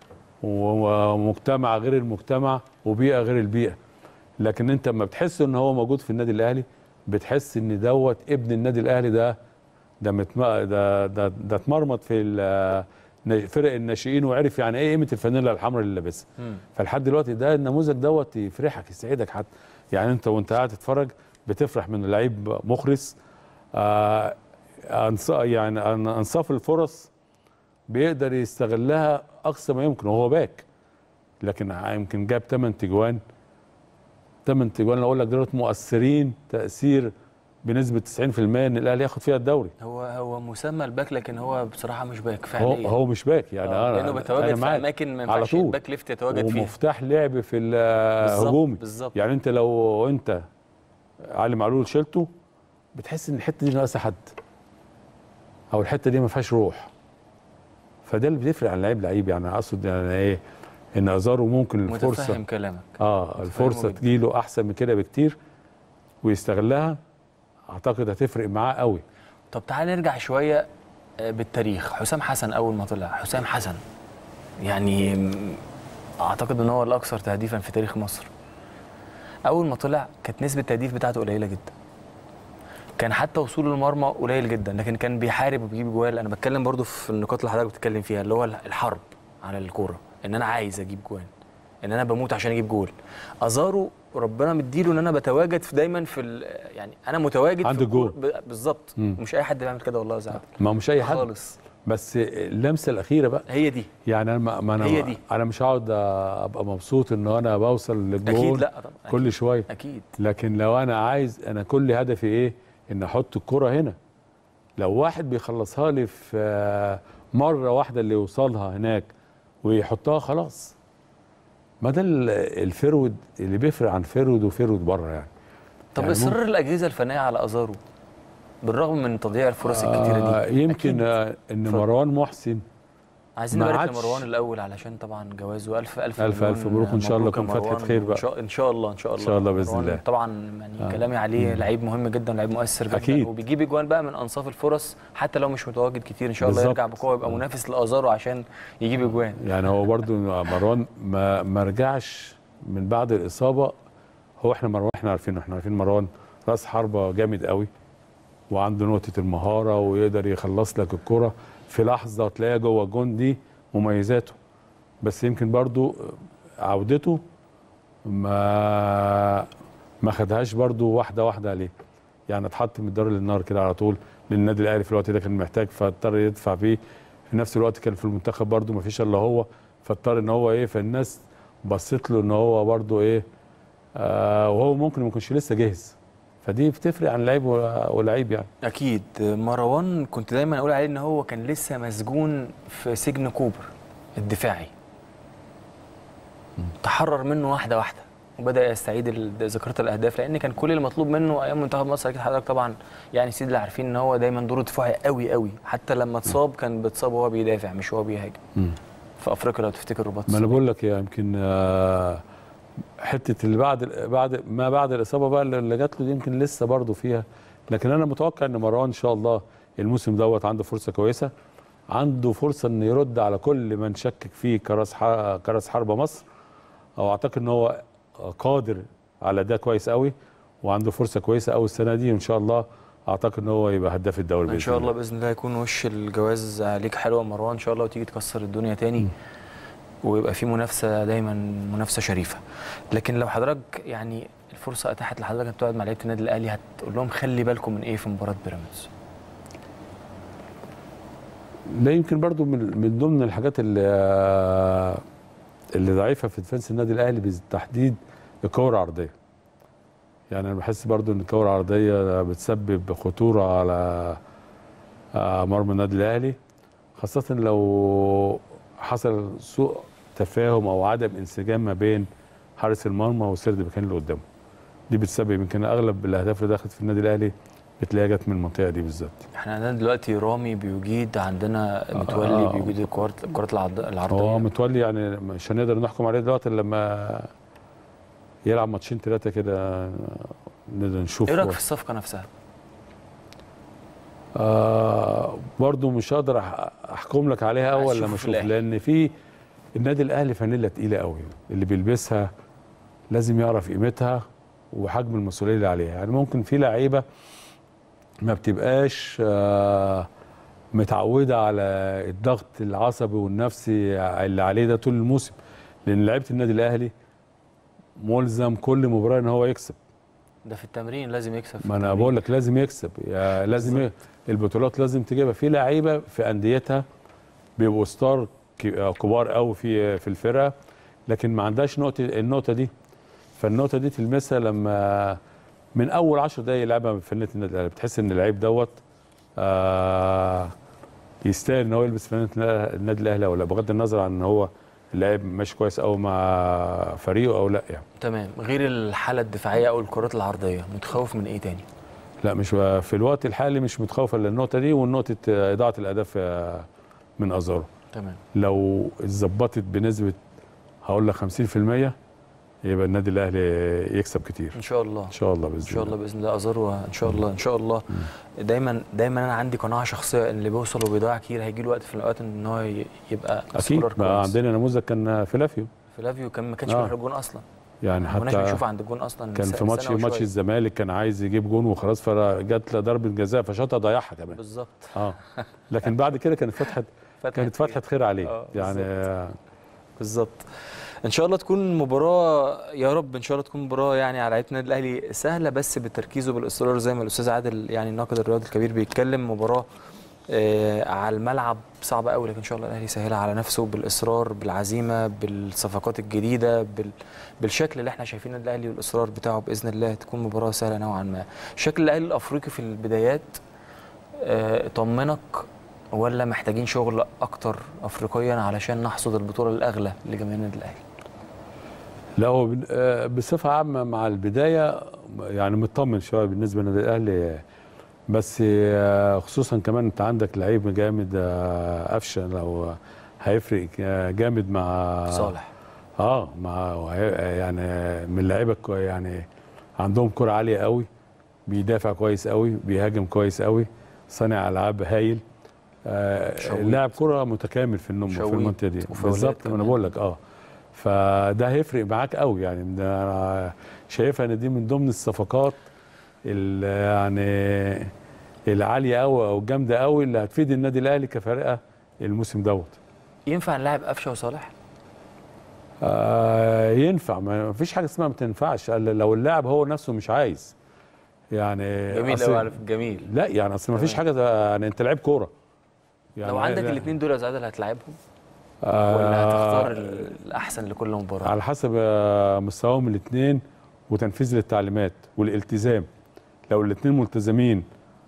ومجتمع غير المجتمع وبيئه غير البيئه لكن انت لما بتحس ان هو موجود في النادي الاهلي بتحس ان دوت ابن النادي الاهلي ده ده متم... ده ده ده اتمرمط في ال- فرق الناشئين وعرف يعني ايه قيمه الفانيلا الحمراء اللي لابسها مم. فلحد دلوقتي ده النموذج دوت يفرحك يسعدك حتى يعني انت وانت قاعد تتفرج بتفرح من لعيب مخلص آه أنص... يعني أن- انصاف الفرص بيقدر يستغلها اقصى ما يمكن وهو باك لكن ع- يمكن جاب 8 تجوان 8 تجوان اقول لك دول مؤثرين تاثير بنسبه 90% ان الاهلي ياخد فيها الدوري هو هو مسمى الباك لكن هو بصراحه مش باك هو فعليا هو مش باك يعني آه، انا لانه أنا بيتواجد في معاك. اماكن ما على ينفعش طول. الباك ليفت يتواجد فيها ومفتاح لعب في بالظبط، الهجومي بالظبط يعني انت لو انت علي معلول شلته بتحس ان الحته دي ناقصه حد او الحته دي ما فيهاش روح فده اللي بيفرق عن لعيب لعيب يعني اقصد يعني ايه ان ازارو ممكن متفهم الفرصه كلامك اه الفرصه جدا. تجيله احسن من كده بكتير ويستغلها اعتقد هتفرق معاه قوي طب تعال نرجع شويه آه، بالتاريخ حسام حسن اول ما طلع حسام حسن يعني م- اعتقد ان هو الاكثر تهديفا في تاريخ مصر اول ما طلع كانت نسبه التهديف بتاعته قليله جدا كان حتى وصوله للمرمى قليل جدا لكن كان بيحارب وبيجيب جوال انا بتكلم برضو في النقاط اللي حضرتك بتتكلم فيها اللي هو الحرب على الكوره ان انا عايز اجيب جوان ان انا بموت عشان اجيب جول ازارو ربنا مديله ان انا بتواجد في دايما في ال- يعني انا متواجد عند في الكورة الجول. ب- بالظبط مم. مش اي حد بيعمل كده والله يا زعل ما هو مش اي حد خالص بس اللمسه الاخيره بقى هي دي يعني انا ما ما انا هي دي. انا مش هقعد ابقى مبسوط ان انا بوصل للجول اكيد لا طبعا أكيد. كل شويه اكيد لكن لو انا عايز انا كل هدفي ايه ان احط الكره هنا لو واحد بيخلصها لي في آه، مره واحده اللي يوصلها هناك ويحطها خلاص ما ده ال- الفرود اللي بيفرق عن فرود وفرود بره يعني طب يعني اصرار الاجهزه الفنيه على ازارو بالرغم من تضييع الفرص الكتيره آه دي يمكن أكيد. آه ان اتفضل. مروان محسن عايزين ما نبارك عادش- لمروان الاول علشان طبعا جوازه الف الف ألف مليون ألف مبروك وإن شاء الله مبروك يا يكون فتحة مروان، خير وإن بقى. شاء- ان شاء الله ان شاء الله إن شاء الله بإذن مروان الله. طبعا يعني آه. كلامي عليه مم. لعيب مهم جدا لعيب مؤثر جدا أكيد. وبيجيب اجوان بقى من انصاف الفرص حتى لو مش متواجد كتير ان شاء الله بالظبط. يرجع بقوه يبقى منافس لازارو عشان يجيب اجوان يعني هو برضو مروان ما ما رجعش من بعد الاصابه هو احنا مروان احنا عارفينه احنا عارفين مروان راس حربه جامد قوي وعنده نقطه المهاره ويقدر يخلص لك الكره في لحظه تلاقيها جوه الجون دي مميزاته بس يمكن برضو عودته ما ما خدهاش برضو واحده واحده عليه يعني اتحط من الدار للنار كده على طول للنادي الاهلي في الوقت ده كان محتاج فاضطر يدفع فيه في نفس الوقت كان في المنتخب برضو ما فيش الا هو فاضطر ان هو ايه فالناس بصت له ان هو برضو ايه آه وهو ممكن ما يكونش لسه جاهز فدي بتفرق عن لعيب و- ولعيب يعني اكيد مروان كنت دايما اقول عليه ان هو كان لسه مسجون في سجن كوبر الدفاعي تحرر منه واحده واحده وبدا يستعيد ال- ذاكره الاهداف لان كان كل المطلوب منه ايام منتخب مصر اكيد حضرتك طبعا يعني سيد اللي عارفين ان هو دايما دوره دفاعي قوي قوي حتى لما اتصاب كان بيتصاب وهو بيدافع مش هو بيهاجم في افريقيا لو تفتكر رباط ما انا الصليب. بقول لك يا يمكن آه، حته اللي بعد بعد ما بعد الاصابه بقى اللي جات له دي يمكن لسه برضه فيها لكن انا متوقع ان مروان ان شاء الله الموسم دوت عنده فرصه كويسه عنده فرصه انه يرد على كل من شكك فيه كراس ح- كراس حربه مصر او اعتقد ان هو قادر على ده كويس قوي وعنده فرصه كويسه قوي السنه دي وان شاء الله اعتقد ان هو يبقى هداف الدوري ان شاء الله باذن الله يكون وش الجواز عليك حلو يا مروان ان شاء الله وتيجي تكسر الدنيا تاني ويبقى في منافسه دايما منافسه شريفه لكن لو حضرتك يعني الفرصه اتاحت لحضرتك انك تقعد مع لعيبه النادي الاهلي هتقول لهم خلي بالكم من ايه في مباراه بيراميدز ده يمكن برضو من من ضمن الحاجات اللي اللي ضعيفه في ديفنس النادي الاهلي بالتحديد الكور العرضيه يعني انا بحس برضو ان الكور العرضيه بتسبب خطوره على آه، مرمى النادي الاهلي خاصه لو حصل سوء تفاهم او عدم انسجام ما بين حارس المرمى والسرد مكان اللي قدامه دي بتسبب يمكن اغلب الاهداف اللي دخلت في النادي الاهلي بتلاقيها جت من المنطقه دي بالذات احنا عندنا دلوقتي رامي بيجيد عندنا متولي آه. بيجيد الكرات الكرات العرض- هو العرضيه متولي يعني مش هنقدر نحكم عليه دلوقتي إلا لما يلعب ماتشين ثلاثه كده نقدر نشوف ايه رايك هو- في الصفقه نفسها آه برضو مش هقدر أح- احكم لك عليها عايز اول تشوفه لما في اشوف الأهلي. لان في النادي الاهلي فانيلا تقيله قوي اللي بيلبسها لازم يعرف قيمتها وحجم المسؤوليه اللي عليها يعني ممكن في لعيبه ما بتبقاش آه متعوده على الضغط العصبي والنفسي اللي عليه ده طول الموسم لان لعيبه النادي الاهلي ملزم كل مباراه ان هو يكسب ده في التمرين لازم يكسب في ما انا التمرين. بقول لك لازم يكسب يا لازم ي... البطولات لازم تجيبها في لعيبه في انديتها بيبقوا ستار ك- كبار قوي في في الفرقه لكن ما عندهاش نقطه النقطه دي فالنقطه دي تلمسها لما من اول 10 دقايق يلعبها في فنانه النادي الاهلي بتحس ان اللعيب دوت آه يستاهل ان هو يلبس فنانه النادي الاهلي او لا بغض النظر عن ان هو اللاعب ماشي كويس قوي مع فريقه او لا يعني تمام غير الحاله الدفاعيه او الكرات العرضيه متخوف من ايه تاني لا مش في الوقت الحالي مش متخوف الا النقطه دي والنقطه اضاعه الاهداف آه، من ازارو تمام لو اتظبطت بنسبه هقول لك 50% يبقى النادي الاهلي يكسب كتير ان شاء الله ان شاء الله باذن ان شاء الله باذن الله ازار ان شاء الله ان شاء الله دايما دايما انا عندي قناعه شخصيه ان اللي بيوصل وبيضيع كتير هيجي له وقت في الاوقات ان هو ي- يبقى اكيد سكورر ما كويس. عندنا نموذج كان فلافيو فلافيو كان ما كانش آه. بيروح الجون اصلا يعني ما كناش بنشوف حتى عند الجون اصلا كان س- في ماتش سنة ماتش وشوية. الزمالك كان عايز يجيب جون وخلاص فجت له ضربه جزاء فشاطها ضيعها كمان بالظبط اه لكن بعد كده كانت فتحه كانت فتحه خير عليه آه، يعني آه، بالظبط ان شاء الله تكون مباراه يا رب ان شاء الله تكون مباراه يعني على لعيبه النادي الاهلي سهله بس بالتركيز وبالاصرار زي ما الاستاذ عادل يعني الناقد الرياضي الكبير بيتكلم مباراه آه على الملعب صعبه قوي لكن ان شاء الله الاهلي يسهلها على نفسه بالاصرار بالعزيمه بالصفقات الجديده بال بالشكل اللي احنا شايفين النادي الاهلي والاصرار بتاعه باذن الله تكون مباراه سهله نوعا ما شكل الاهلي الافريقي في البدايات آه، طمنك ولا محتاجين شغل اكتر افريقيا علشان نحصد البطوله الاغلى لجماهير النادي الاهلي لا هو بن- آه، بصفة عامة مع البداية يعني مطمن شوية بالنسبة للنادي الأهلي بس آه، خصوصا كمان أنت عندك لعيب جامد آه، قفشة لو هيفرق آه، جامد مع صالح اه مع وهي- يعني من اللعيبة كو- يعني عندهم كرة عالية قوي بيدافع كويس قوي بيهاجم كويس قوي صانع ألعاب هايل آه، شويت. لاعب كرة متكامل في النم في شويت المنطقة دي وفاولات بالظبط ما انا كمان. بقول لك اه فده هيفرق معاك قوي يعني ده انا شايفها ان دي من ضمن الصفقات ال- يعني العاليه قوي او الجامده قوي اللي هتفيد النادي الاهلي كفرقه الموسم دوت ينفع نلاعب قفشه وصالح آه ينفع ما فيش حاجه اسمها ما تنفعش إلا لو اللاعب هو نفسه مش عايز يعني جميل أصل- قوي على فكرة، جميل لا يعني اصل ما فيش تمام. حاجه يعني انت لعيب كوره يعني لو عندك لا- الاثنين دول يا زعادل هتلاعبهم آه ولا هتختار ال- الاحسن لكل مباراه على حسب آه، مستواهم الاثنين وتنفيذ للتعليمات والالتزام لو الاثنين ملتزمين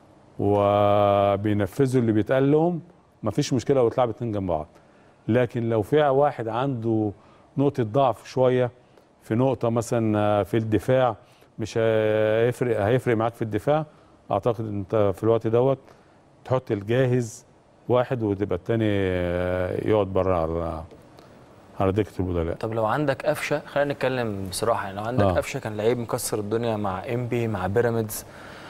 وبينفذوا اللي بيتقال لهم مفيش مشكله لو اتلعبوا اتنين جنب بعض لكن لو في واحد عنده نقطه ضعف شويه في نقطه مثلا في الدفاع مش هيفرق هيفرق معاك في الدفاع اعتقد انت في الوقت دوت تحط الجاهز واحد وتبقى التاني يقعد بره على على دكه البدلاء طب لو عندك قفشه خلينا نتكلم بصراحه يعني لو عندك آه. قفشه كان لعيب مكسر الدنيا مع انبي مع بيراميدز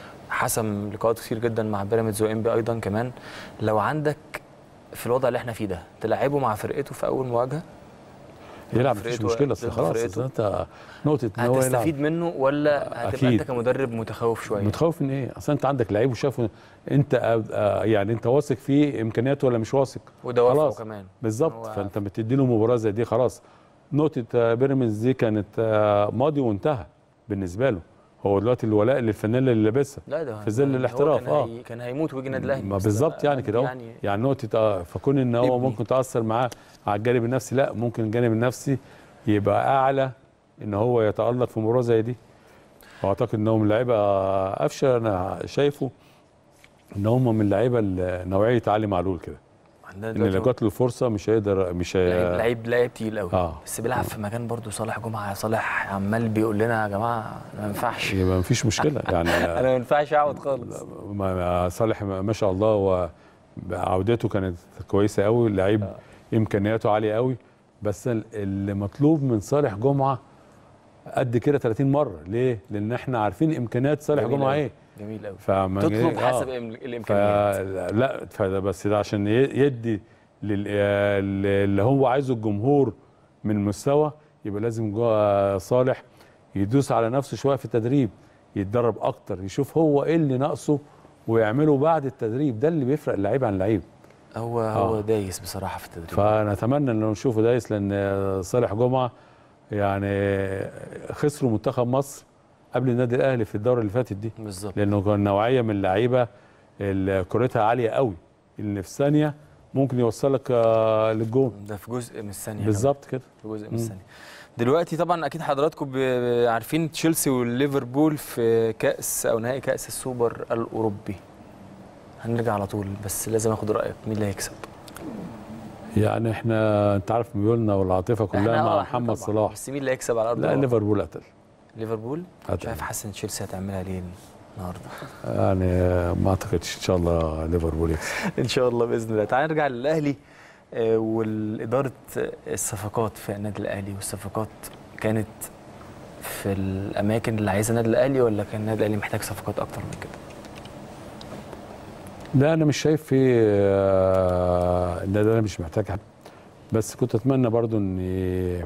حسم لقاءات كتير جدا مع بيراميدز وانبي ايضا كمان لو عندك في الوضع اللي احنا فيه ده تلعبه مع فرقته في اول مواجهه يلعب مفيش فرقته- مشكله اصل ضد خلاص فرقته. أصل انت نقطه ان هو يلعب هتستفيد منه ولا هتبقى أكيد. انت كمدرب متخوف شويه متخوف من ايه؟ اصل انت عندك لعيب وشافه انت آه، آه، يعني انت واثق فيه امكانياته ولا مش واثق؟ وده خلاص. وافقه كمان بالظبط هو- فانت بتدي له مباراه زي دي خلاص نقطه آه، بيراميدز دي كانت آه، ماضي وانتهى بالنسبه له هو دلوقتي الولاء للفانيلا اللي لابسها لا ده في ظل هو الاحتراف، كان آه. هي- كان هيموت ويجي النادي الاهلي ما بس بالظبط لا، يعني كده اهو يعني يعني نقطه آه، فكون ان هو ابني. ممكن تاثر معاه على الجانب النفسي لا ممكن الجانب النفسي يبقى اعلى ان هو يتالق في مباراه زي دي واعتقد ان هو من لعيبه آه، قفشه انا شايفه ان هم من لعيبه ال- نوعيه علي معلول كده عندنا ان دلوقتي لو جات له الفرصه مش هيقدر مش لعيب هي... لعيب لعيب تقيل قوي آه. بس بيلعب في مكان برضه صالح جمعه صالح عمال بيقول لنا يا جماعه ما ينفعش يبقى مفيش مشكله يعني انا ما ينفعش اقعد خالص ما- ما- صالح ما ما شاء الله وعودته كانت كويسه قوي لعيب امكانياته عاليه قوي بس ال- اللي مطلوب من صالح جمعه قد كده 30 مره ليه؟ لان احنا عارفين امكانيات صالح جميل جمعه أوي. ايه جميل قوي فما تطلب آه. حسب الإم- الامكانيات فلا فده بس ده عشان ي- يدي لل- آه، اللي هو عايزه الجمهور من المستوى يبقى لازم جوه صالح يدوس على نفسه شويه في التدريب يتدرب اكتر يشوف هو ايه اللي ناقصه ويعمله بعد التدريب ده اللي بيفرق اللعيب عن اللعيب هو هو آه. دايس بصراحه في التدريب فنتمنى ان نشوفه دايس لان صالح جمعه يعني خسروا منتخب مصر قبل النادي الاهلي في الدوره اللي فاتت دي بالظبط لانه كان نوعيه من اللعيبه اللي كورتها عاليه قوي اللي في ثانيه ممكن يوصلك آه، للجون ده في جزء من الثانيه بالظبط كده في جزء من مم. الثانيه دلوقتي طبعا اكيد حضراتكم ب- عارفين تشيلسي والليفربول في كاس او نهائي كاس السوبر الاوروبي هنرجع على طول بس لازم اخد رايك مين اللي هيكسب يعني احنا انت عارف ميولنا والعاطفه كلها إحنا- مع آه، إحنا محمد طبعاً. صلاح بس مين اللي هيكسب على ارض لا الواقع؟ ليفربول قتل ليفربول مش قتل عارف حاسس ان تشيلسي هتعملها ليه النهارده يعني آه، ما اعتقدش ان شاء الله ليفربول يكسب ان شاء الله باذن الله تعال نرجع للاهلي آه، والاداره الصفقات في النادي الاهلي والصفقات كانت في الاماكن اللي عايزها النادي الاهلي ولا كان النادي الاهلي محتاج صفقات اكتر من كده لا انا مش شايف في آه، ان ده مش محتاج حد بس كنت اتمنى برضو ان ي-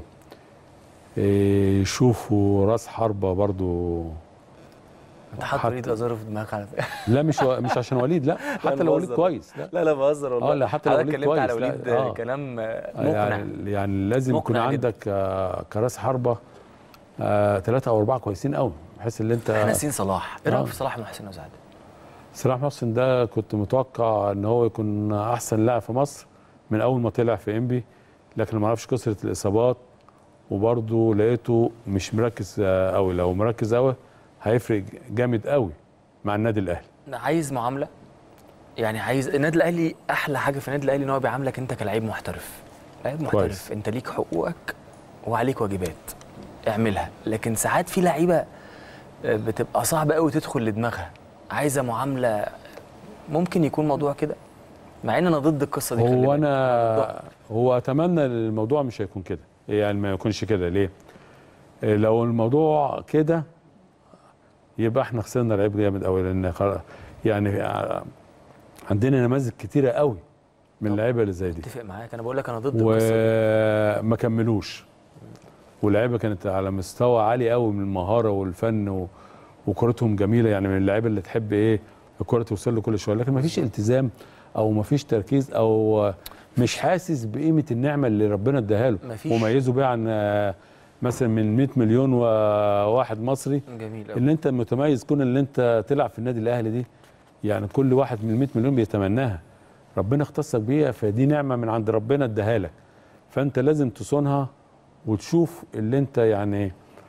يشوفوا راس حربه برضو انت حاطط حتى- وليد ازارو في دماغك على فكره لا مش و... مش عشان وليد لا حتى لو وليد بهزر. كويس لا لا لا بهزر والله اه لا حتى لو حضرتك وليد اتكلمت على كويس، لا، وليد آه. كلام آه، مقنع يعني يعني لازم يكون مقنع جداً. عندك آه، كراس حربه ثلاثة أو أربعة كويسين قوي بحيث إن أنت احنا ناسيين صلاح ايه رايك آه. في صلاح محسن وسعد صلاح محسن ده كنت متوقع إن هو يكون أحسن لاعب في مصر من أول ما طلع في إنبي لكن ما اعرفش كثرة الإصابات وبرضه لقيته مش مركز آه، قوي لو مركز قوي هيفرق جامد قوي مع النادي الأهلي عايز معامله يعني عايز النادي الاهلي احلى حاجه في النادي الاهلي ان هو بيعاملك انت كلاعب محترف لعيب محترف كويس. انت ليك حقوقك وعليك واجبات اعملها لكن ساعات في لعيبه آه، بتبقى صعبه قوي تدخل لدماغها عايزه معامله ممكن يكون موضوع كده مع ان انا ضد القصه دي خلي هو بالك. انا هو اتمنى الموضوع مش هيكون كده يعني ما يكونش كده ليه إيه لو الموضوع كده يبقى احنا خسرنا لعيب جامد قوي لان خلاص يعني ع- عندنا نماذج كتيره قوي من اللعيبه اللي زي دي اتفق معاك انا بقول لك انا ضد القصه دي وما كملوش واللعيبه كانت على مستوى عالي قوي من المهاره والفن و... وكرتهم جميله يعني من اللعيبه اللي تحب ايه الكره توصل له كل شويه لكن ما فيش التزام او ما فيش تركيز او مش حاسس بقيمه النعمه اللي ربنا اداها له مفيش. وميزه بيها عن آه، مثلا من 100 مليون وواحد مصري جميل قوي ان انت متميز كون ان انت تلعب في النادي الاهلي دي يعني كل واحد من 100 مليون بيتمناها ربنا اختصك بيها فدي نعمه من عند ربنا اداها لك فانت لازم تصونها وتشوف اللي انت يعني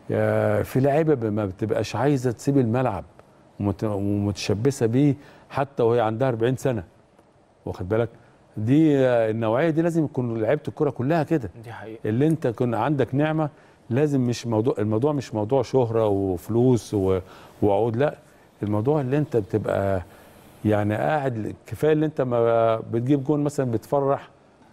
يا- في لعيبه ب- ما بتبقاش عايزه تسيب الملعب ومت- ومتشبثه بيه حتى وهي عندها 40 سنه واخد بالك دي آه، النوعيه دي لازم يكون لعيبه الكره كلها كده دي حقيقه اللي انت كن عندك نعمه لازم مش موضوع الموضوع مش موضوع شهره وفلوس و- وعقود لا الموضوع اللي انت بتبقى يعني قاعد كفايه اللي انت ما بتجيب جون مثلا بتفرح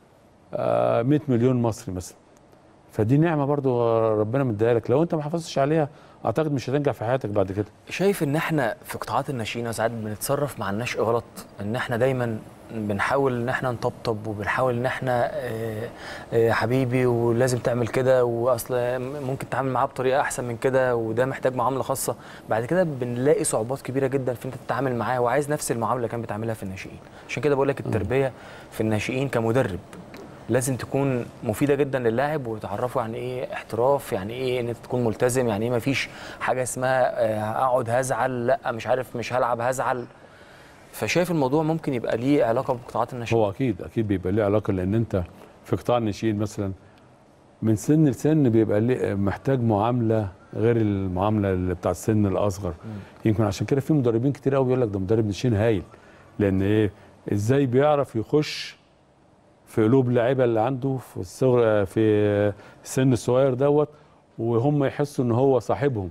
آه، 100 مليون مصري مثلا فدي نعمه برضو ربنا مديها لك لو انت ما حافظتش عليها اعتقد مش هتنجح في حياتك بعد كده شايف ان احنا في قطاعات الناشئين ساعات بنتصرف مع النشء غلط ان احنا دايما بنحاول ان احنا نطبطب وبنحاول ان احنا آه، آه، حبيبي ولازم تعمل كده واصل ممكن تتعامل معاه بطريقه احسن من كده وده محتاج معامله خاصه بعد كده بنلاقي صعوبات كبيره جدا في انت تتعامل معاه وعايز نفس المعامله اللي كان بتعملها في الناشئين عشان كده بقول لك التربيه في الناشئين كمدرب لازم تكون مفيده جدا للاعب وتعرفه يعني ايه احتراف يعني ايه ان انت تكون ملتزم يعني ايه مفيش حاجه اسمها آه، اقعد هزعل لا مش عارف مش هلعب هزعل فشايف الموضوع ممكن يبقى ليه علاقه بقطاعات الناشئين هو اكيد اكيد بيبقى ليه علاقه لان انت في قطاع الناشئين مثلا من سن لسن بيبقى ليه محتاج معامله غير المعامله اللي بتاع السن الاصغر يمكن عشان كده في مدربين كتير قوي بيقول لك ده مدرب ناشئين هايل لان ايه ازاي بيعرف يخش في قلوب اللعيبه اللي عنده في الصغر في السن الصغير دوت وهم يحسوا ان هو صاحبهم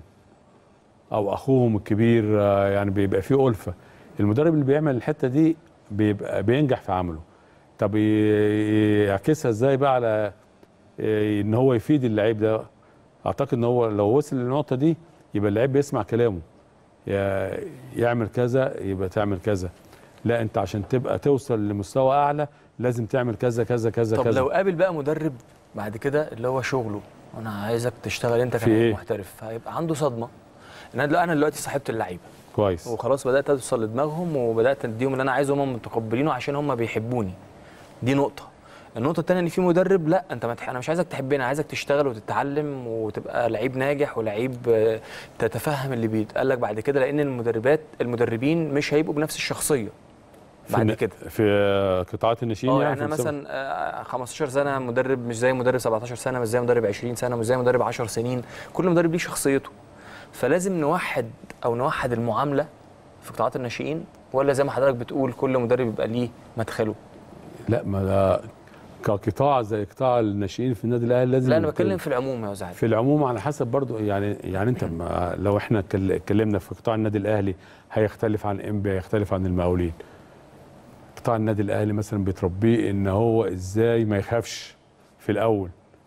او اخوهم الكبير آه، يعني بيبقى فيه الفه المدرب اللي بيعمل الحته دي بيبقى بينجح في عمله طب ي- يعكسها ازاي بقى على آه، ان هو يفيد اللعيب ده اعتقد ان هو لو وصل للنقطه دي يبقى اللعيب بيسمع كلامه يا- يعمل كذا يبقى تعمل كذا لا انت عشان تبقى توصل لمستوى اعلى لازم تعمل كذا كذا كذا طب كذا لو قابل بقى مدرب بعد كده اللي هو شغله انا عايزك تشتغل انت في إيه؟ كمحترف هيبقى عنده صدمه ان انا دلوقتي- انا دلوقتي صاحبت اللعيبه كويس وخلاص بدات اوصل لدماغهم وبدات اديهم اللي انا عايزه هم متقبلينه عشان هم بيحبوني دي نقطه النقطة التانية ان في مدرب لا انت ما تح... انا مش عايزك تحبني انا عايزك تشتغل وتتعلم وتبقى لعيب ناجح ولعيب آه، تتفهم اللي بيتقال لك بعد كده لان المدربات المدربين مش هيبقوا بنفس الشخصية في بعد الن- كده في آه، قطاعات الناشئين اه يعني يعني في انا المستوى- مثلا آه، 15 سنه مدرب مش زي مدرب 17 سنه مش زي مدرب 20 سنه مش زي مدرب 10 سنين كل مدرب ليه شخصيته فلازم نوحد او نوحد المعامله في قطاعات الناشئين ولا زي ما حضرتك بتقول كل مدرب يبقى ليه مدخله لا ما ده كقطاع زي قطاع الناشئين في النادي الاهلي لازم لا انا يكون- بتكلم في العموم يا زعيم في العموم على حسب برضو يعني يعني انت ما لو احنا اتكل- اتكلمنا في قطاع النادي الاهلي هيختلف عن انبي هيختلف عن المقاولين قطاع النادي الاهلي مثلا بتربيه ان هو ازاي ما يخافش في الاول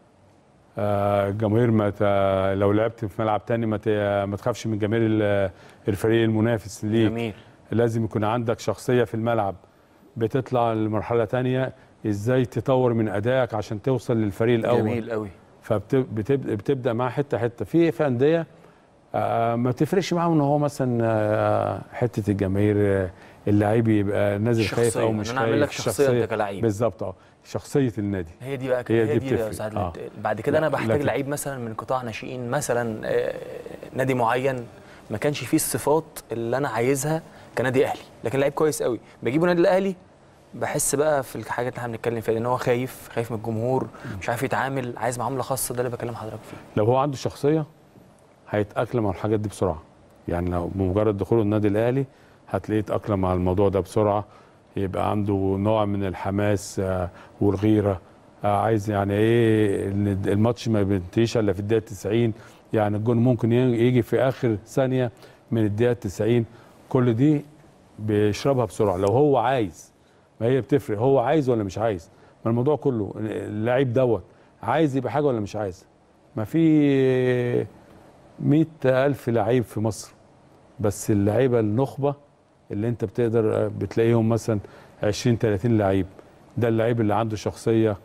آه، الجماهير ما ت... لو لعبت في ملعب تاني ما, ت... ما تخافش من جماهير ال- الفريق المنافس ليك جميل لازم يكون عندك شخصية في الملعب بتطلع لمرحلة تانية ازاي تطور من ادائك عشان توصل للفريق الاول جميل قوي فبتبدا معاه حته حته في في انديه آه، ما تفرقش معاهم ان هو مثلا آه، حته الجماهير آه، اللعيب يبقى نازل خايف او شخصية، مش إن أنا خايف أعمل لك شخصية أنت كلاعب. بالظبط اه شخصيه النادي هي دي بقى هي هي, دي دي, يا بتفرق. سعد آه. بعد كده انا لا، بحتاج لكن- لعيب مثلا من قطاع ناشئين مثلا آه، نادي معين ما كانش فيه الصفات اللي انا عايزها كنادي اهلي لكن لعيب كويس قوي بجيبه نادي الاهلي بحس بقى في الحاجات اللي احنا بنتكلم فيها ان هو خايف خايف من الجمهور مش عارف يتعامل عايز معامله خاصه ده اللي بكلم حضرتك فيه لو هو عنده شخصيه هيتاقلم على الحاجات دي بسرعه يعني لو بمجرد دخوله النادي الاهلي هتلاقيه اتاقلم على الموضوع ده بسرعه يبقى عنده نوع من الحماس آه، والغيره آه، عايز يعني ايه إن الماتش ما بينتهيش الا في الدقيقه 90 يعني الجون ممكن ي- يجي في اخر ثانيه من الدقيقه 90 كل دي بيشربها بسرعه لو هو عايز ما هي بتفرق هو عايز ولا مش عايز ما الموضوع كله اللعيب دوت عايز يبقى حاجه ولا مش عايز ما في مئة ألف لعيب في مصر بس اللعيبة النخبة اللي انت بتقدر بتلاقيهم مثلا 20 30 لعيب ده اللعيب اللي عنده شخصية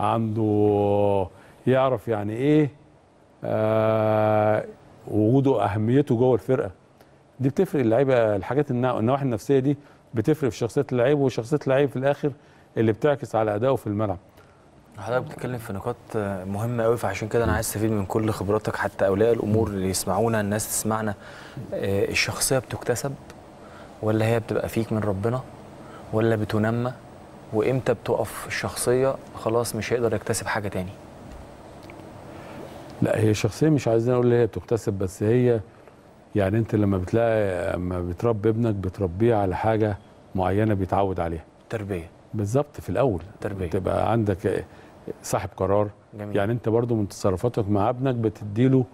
عنده يعرف يعني ايه آه وجوده اهميته جوه الفرقة دي بتفرق اللعيبة الحاجات النا- النواحي النفسية دي بتفرق في شخصية اللعيب وشخصية اللعيب في الآخر اللي بتعكس على أدائه في الملعب حضرتك بتتكلم في نقاط آه، مهمة قوي فعشان كده أنا عايز أستفيد من كل خبراتك حتى أولياء الأمور اللي يسمعونا الناس تسمعنا آه، الشخصية بتكتسب ولا هي بتبقى فيك من ربنا ولا بتنمى وإمتى بتقف الشخصية خلاص مش هيقدر يكتسب حاجة تاني لا هي شخصيه مش عايزين اقول هي بتكتسب بس هي يعني انت لما بتلاقي اما بتربي ابنك بتربيه على حاجه معينه بيتعود عليها تربيه بالظبط في الاول تربية. تبقى عندك صاحب قرار جميل. يعني انت برضو من تصرفاتك مع ابنك بتديله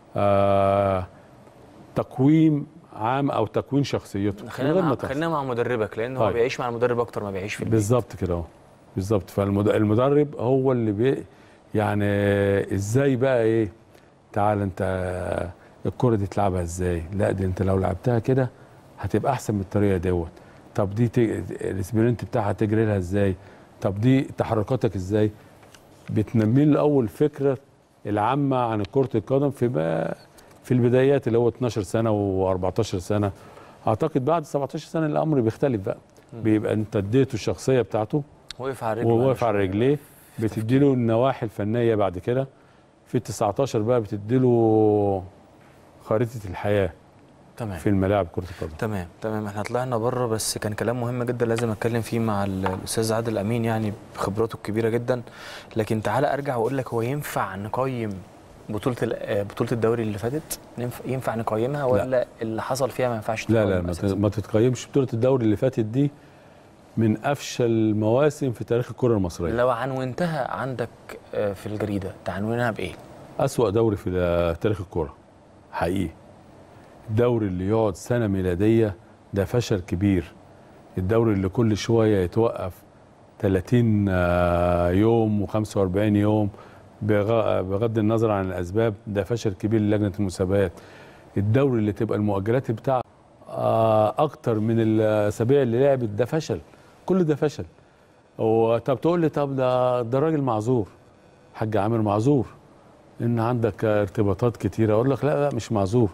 آه تقويم عام او تكوين شخصيته من خلينا غير مع ما تحصل. خلينا مع مدربك لان هو طيب. بيعيش مع المدرب اكتر ما بيعيش في البيت بالظبط كده اهو بالظبط فالمدرب هو اللي بي يعني ازاي بقى ايه تعال انت الكرة دي تلعبها ازاي لا دي انت لو لعبتها كده هتبقى احسن من الطريقه دوت طب دي ت... السبرنت بتاعها تجري لها ازاي طب دي تحركاتك ازاي بتنمي له اول فكره العامه عن كره القدم في بقى في البدايات اللي هو 12 سنه و14 سنه اعتقد بعد 17 سنه الامر بيختلف بقى بيبقى انت اديته الشخصيه بتاعته وقف على رجله وهو معلش. واقف على رجليه بتديله النواحي الفنيه بعد كده في 19 بقى بتديله خريطه الحياه تمام في الملاعب كره القدم تمام تمام احنا طلعنا بره بس كان كلام مهم جدا لازم اتكلم فيه مع ال- الاستاذ عادل امين يعني بخبراته الكبيره جدا لكن تعالى ارجع واقول لك هو ينفع نقيم بطوله ال- آه، بطوله الدوري اللي فاتت ينفع, ينفع نقيمها ولا اللي حصل فيها ما ينفعش لا تقيم لا ما ت- أساساً؟ ما تتقيمش بطوله الدوري اللي فاتت دي من افشل مواسم في تاريخ الكره المصريه لو عنونتها عندك آه، في الجريده تعنونها بايه أسوأ دوري في ال- تاريخ الكرة حقيقي الدوري اللي يقعد سنة ميلادية ده فشل كبير الدوري اللي كل شوية يتوقف 30 آه، يوم و45 يوم بغ- بغض النظر عن الأسباب ده فشل كبير للجنة المسابقات الدوري اللي تبقى المؤجلات بتاعه آه، أكتر من الأسابيع اللي لعبت ده فشل كل ده فشل هو طب تقول لي طب ده ده راجل معذور حاج عامر معذور ان عندك ارتباطات كتيره اقول لك لا لا مش معذور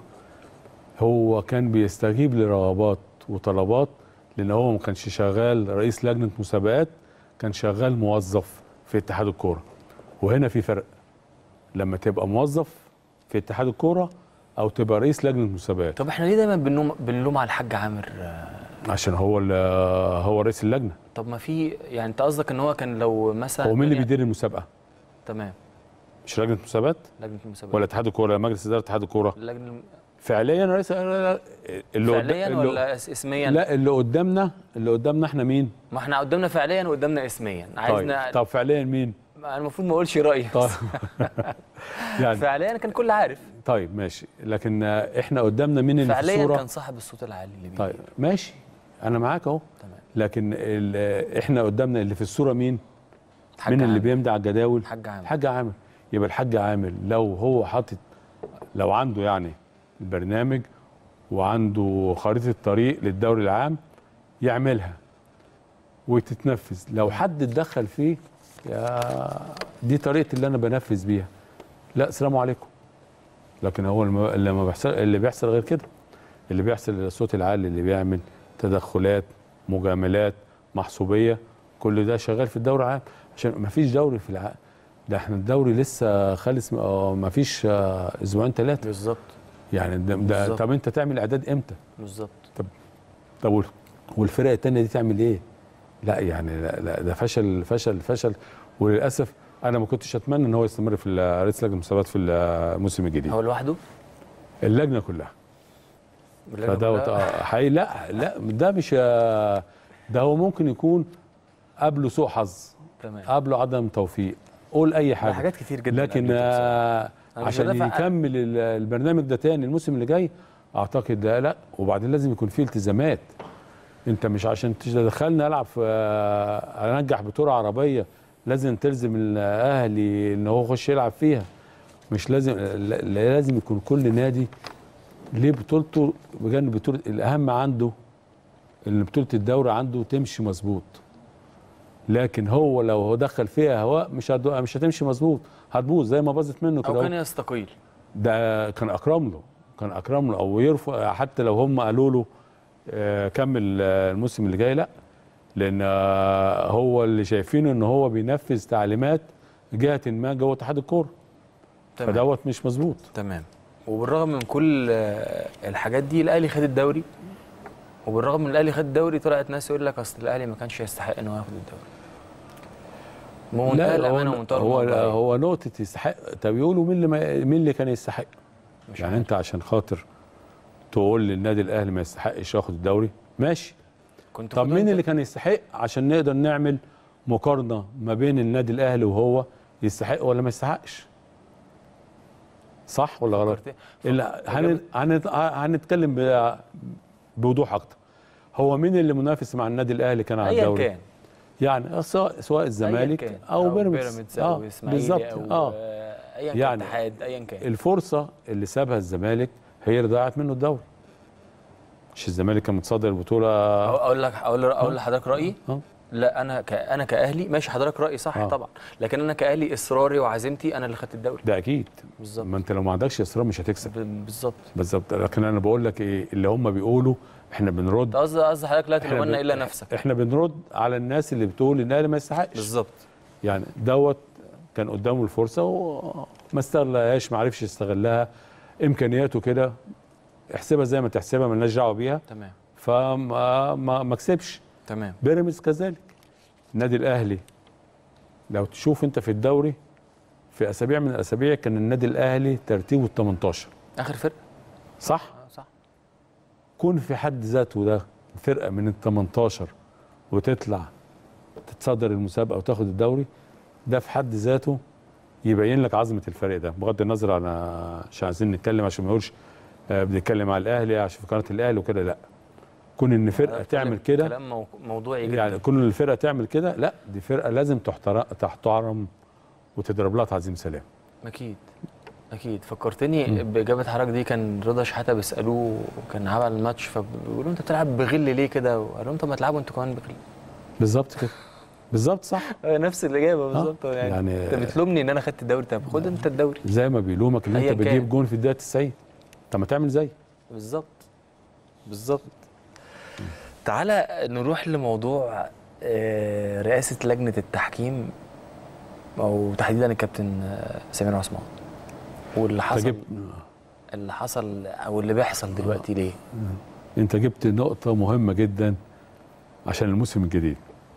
هو كان بيستجيب لرغبات وطلبات لان هو ما كانش شغال رئيس لجنه مسابقات كان شغال موظف في اتحاد الكوره وهنا في فرق لما تبقى موظف في اتحاد الكوره او تبقى رئيس لجنه مسابقات طب احنا ليه دايما بنلوم بنلوم على الحاج عامر آه، عشان هو ال- هو رئيس اللجنه طب ما في يعني انت قصدك ان هو كان لو مثلا هو مين اللي الدنيا- بيدير المسابقه تمام مش لجنه مسابقات لجنه المسابقات ولا اتحاد الكوره مجلس اداره اتحاد الكوره لجنه الم- فعليا رئيس اللي قد- فعليا اللي- ولا اس- اسميا لا اللي قدامنا اللي قدامنا احنا مين؟ ما احنا قدامنا فعليا وقدامنا اسميا طيب عايزنا طب فعليا مين؟ أنا المفروض ما اقولش رايي طيب يعني فعليا كان كل عارف طيب ماشي لكن آه، احنا قدامنا مين اللي في فعليا الصوره؟ كان صاحب الصوت العالي اللي بيجي طيب ماشي انا معاك اهو تمام لكن ال- احنا قدامنا اللي في الصوره مين؟ حاج مين اللي عامر. بيمدع الجداول؟ الحاج عامر الحاج عامر يبقى الحاج عامر لو هو حاطط لو عنده يعني البرنامج وعنده خريطه الطريق للدوري العام يعملها وتتنفذ لو حد اتدخل فيه يا دي طريقه اللي انا بنفذ بيها لا السلام عليكم لكن هو الم- اللي ما بيحصل اللي بيحصل غير كده اللي بيحصل الصوت العالي اللي بيعمل تدخلات مجاملات محسوبيه كل ده شغال في الدوري العام عشان ما فيش دوري في العالم ده احنا الدوري لسه خالص ما فيش آه، اسبوعين ثلاثه بالظبط يعني ده, ده بالظبط. طب انت تعمل اعداد امتى بالظبط طب وال- والفرق التانية دي تعمل ايه؟ لا يعني لا, لا ده فشل فشل فشل وللاسف انا ما كنتش اتمنى ان هو يستمر في ال- رئيس لجنه المسابقات في الموسم الجديد هو لوحده اللجنه كلها اللجنة فده كلها؟ حقيقي لا لا ده مش آه، ده هو ممكن يكون قبله سوء حظ تمام قبله عدم توفيق قول اي ده حاجه حاجات كتير جدا لكن قابلتها بصراحة. آه أنا مش عشان بدافع- يكمل ال- البرنامج ده تاني الموسم اللي جاي اعتقد ده لا وبعدين لازم يكون فيه التزامات انت مش عشان تدخلني العب في آه، انجح بطوله عربيه لازم تلزم الاهلي ان هو يخش يلعب فيها مش لازم لا- لازم يكون كل نادي ليه بطولته بجانب بطوله الاهم عنده ان بطوله الدوري عنده تمشي مظبوط لكن هو لو هو دخل فيها هواء مش هتدو- مش هتمشي مظبوط هتبوظ زي ما باظت منه او كده كان أهو. يستقيل ده كان اكرم له كان اكرم له او يرفع حتى لو هم قالوا له آه، كمل آه، الموسم اللي جاي لا لان آه، هو اللي شايفينه ان هو بينفذ تعليمات جهه ما جوه اتحاد الكوره تمام فدوت مش مظبوط تمام وبالرغم من كل آه، الحاجات دي الاهلي خد الدوري وبالرغم من الاهلي خد الدوري طلعت ناس يقول لك اصل الاهلي ما كانش يستحق ان هو ياخد الدوري بمنتهى الامانه هو ومنتهى هو, الموضوعية. هو نقطه يستحق طب يقولوا مين اللي ما مين اللي كان يستحق مش يعني عارف. انت عشان خاطر تقول للنادي الاهلي ما يستحقش ياخد الدوري ماشي كنت طب خدها مين انت. اللي كان يستحق عشان نقدر نعمل مقارنه ما بين النادي الاهلي وهو يستحق ولا ما يستحقش صح ولا غلط فكرت- إلا فكرت- هن... هن... هنتكلم ب... بوضوح اكتر هو مين اللي منافس مع النادي الاهلي كان على ايا الدوري كان يعني سواء سواء أياً الزمالك كان. او بيراميدز او آه، اسماعيلي بالظبط او اه آه، ايا كان يعني اتحاد ايا كان الفرصه اللي سابها الزمالك هي اللي ضيعت منه الدوري مش الزمالك كان متصدر البطوله أو- اقول لك اقول اقول لحضرتك رايي اه لا انا ك... انا كاهلي ماشي حضرتك رايي صح آه. طبعا لكن انا كاهلي اصراري وعزيمتي انا اللي خدت الدوري ده اكيد بالظبط ما انت لو ما عندكش اصرار مش هتكسب ب- بالظبط بالظبط لكن انا بقول لك ايه اللي هم بيقولوا احنا بنرد ده قصدي قصدي حضرتك لا احنا تلومنا بن- الا نفسك احنا بنرد على الناس اللي بتقول ان الاهلي ما يستحقش بالظبط يعني دوت كان قدامه الفرصه وما استغلهاش ما عرفش يستغلها امكانياته كده احسبها زي ما تحسبها مالناش دعوه بيها تمام فما ما ما كسبش تمام بيراميدز كذلك النادي الاهلي لو تشوف انت في الدوري في اسابيع من الاسابيع كان النادي الاهلي ترتيبه ال 18 اخر فرقه صح آه، صح كون في حد ذاته ده فرقه من ال 18 وتطلع تتصدر المسابقه وتاخد الدوري ده في حد ذاته يبين لك عظمه الفريق ده بغض النظر عن عشان عايزين نتكلم عشان ما يقولش آه، بنتكلم على الاهلي عشان في قناه الاهلي وكده لا كون ان فرقه تعمل كده كلام مو- موضوعي جدا يعني كون الفرقه تعمل كده لا دي فرقه لازم تحترم تحترم وتضرب لها تعظيم سلام اكيد اكيد فكرتني باجابه حضرتك دي كان رضا شحاته بيسالوه كان عمل الماتش فبيقولوا انت بتلعب بغل ليه كده وقال لهم طب ما تلعبوا انتوا كمان بغل بالظبط كده بالظبط صح نفس الاجابه بالظبط يعني, يعني- انت بتلومني ان انا خدت الدوري طب خد انت الدوري زي ما بيلومك ان انت أيا كان. بتجيب جون في الدقيقه 90 طب ما تعمل زي بالظبط بالظبط تعالى نروح لموضوع آه، رئاسة لجنة التحكيم أو تحديدا الكابتن آه، سمير عثمان واللي حصل جبت اللي حصل أو اللي بيحصل دلوقتي ليه؟ انت جبت نقطة مهمة جدا عشان الموسم الجديد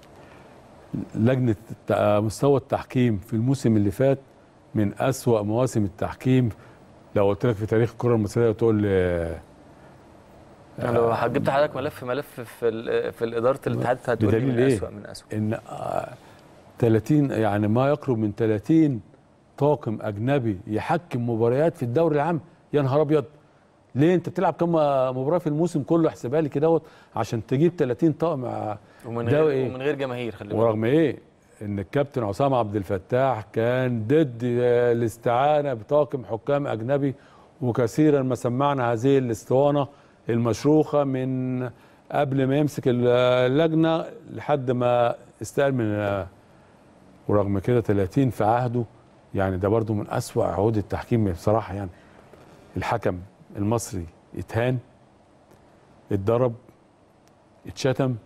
لجنة الت- مستوى التحكيم في الموسم اللي فات من أسوأ مواسم التحكيم لو قلت لك في تاريخ الكرة المصرية وتقول لي يعني لو جبت حضرتك ملف ملف في ال- في الإدارة الاتحاد هتقول لي بدليل من إيه؟ أسوأ من أسوأ ان آه، 30 يعني ما يقرب من 30 طاقم اجنبي يحكم مباريات في الدوري العام يا نهار ابيض ليه انت بتلعب كم مباراه في الموسم كله احسبها لي كده عشان تجيب 30 طاقم آه، ومن ده غير إيه؟ ومن غير جماهير خلي بالك ورغم ايه ان الكابتن عصام عبد الفتاح كان ضد آه، الاستعانه بطاقم حكام اجنبي وكثيرا ما سمعنا هذه الاسطوانه المشروخه من قبل ما يمسك اللجنه لحد ما استقال من آه، ورغم كده 30 في عهده يعني ده برضو من أسوأ عهود التحكيم بصراحه يعني الحكم المصري اتهان اتضرب اتشتم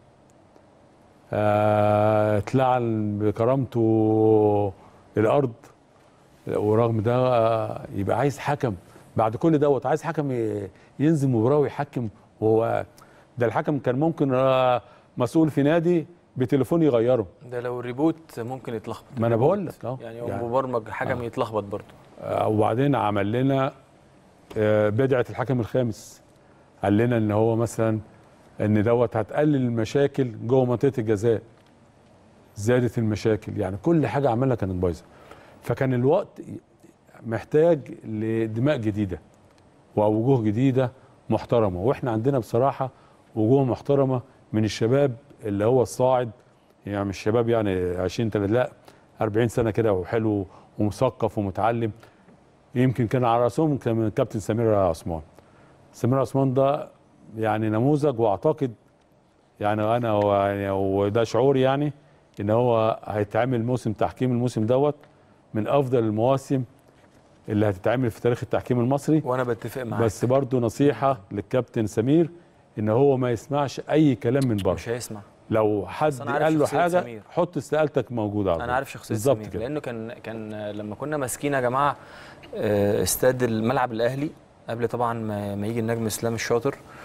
آه، اتلعن بكرامته الارض ورغم ده آه، يبقى عايز حكم بعد كل دوت عايز حكم ي- ينزل مباراه ويحكم وهو ده الحكم كان ممكن آه، مسؤول في نادي بتليفون يغيره ده لو الريبوت ممكن يتلخبط ما أنا بقول لك أهو. يعني هو يعني- مبرمج حكم آه. يتلخبط برضه آه، وبعدين عمل لنا آه، بدعه الحكم الخامس قال لنا ان هو مثلا ان دوت هتقلل المشاكل جوه منطقه الجزاء زادت المشاكل يعني كل حاجه عملها كانت بايظه فكان الوقت محتاج لدماء جديده ووجوه جديده محترمه واحنا عندنا بصراحه وجوه محترمه من الشباب اللي هو الصاعد يعني مش شباب يعني 20 30 لا 40 سنه كده وحلو ومثقف ومتعلم يمكن كان على راسهم كان كابتن سمير عثمان سمير عثمان ده يعني نموذج واعتقد يعني انا و- يعني وده شعوري يعني ان هو هيتعمل موسم تحكيم الموسم دوت من افضل المواسم اللي هتتعمل في تاريخ التحكيم المصري وانا بتفق معاك بس برضو نصيحه للكابتن سمير ان هو ما يسمعش اي كلام من بره مش هيسمع لو حد بس أنا عارف قال له شخصية حاجه سمير. حط استقالتك موجوده على انا طول. عارف شخصيه بالظبط سمير كده لانه كان كان لما كنا ماسكين يا جماعه آه، استاد الملعب الاهلي قبل طبعا ما ما يجي النجم اسلام الشاطر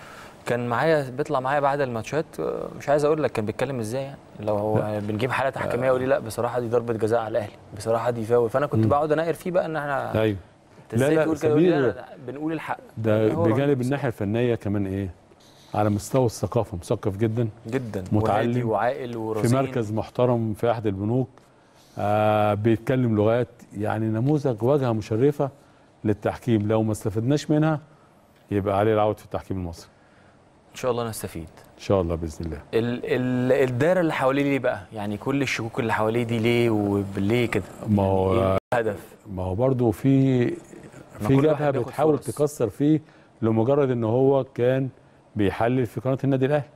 كان معايا بيطلع معايا بعد الماتشات آه، مش عايز اقول لك كان بيتكلم ازاي يعني لو هو بنجيب حاله تحكيميه يقول لي لا بصراحه دي ضربه جزاء على الاهلي بصراحه دي فاول فانا كنت بقعد اناقر فيه بقى ان احنا ايوه انت ازاي لا، لا، تقول كده يقول لي لا، سمير- لا، لا، بنقول الحق ده هو بجانب رهيب الناحيه الفنيه كمان ايه على مستوى الثقافه مثقف جدا جدا متعلم وهادي وعاقل في ورزين مركز محترم في احد البنوك آه بيتكلم لغات يعني نموذج واجهه مشرفه للتحكيم لو ما استفدناش منها يبقى عليه العود في التحكيم المصري ان شاء الله نستفيد ان شاء الله باذن الله ال ال الدايره اللي حواليه ليه بقى يعني كل الشكوك اللي حواليه دي ليه وليه كده ما هو يعني ايه الهدف ما هو برضه في ما في كل واحد جبهه بياخد بتحاول فرص. تكسر فيه لمجرد ان هو كان بيحلل في قناه النادي الاهلي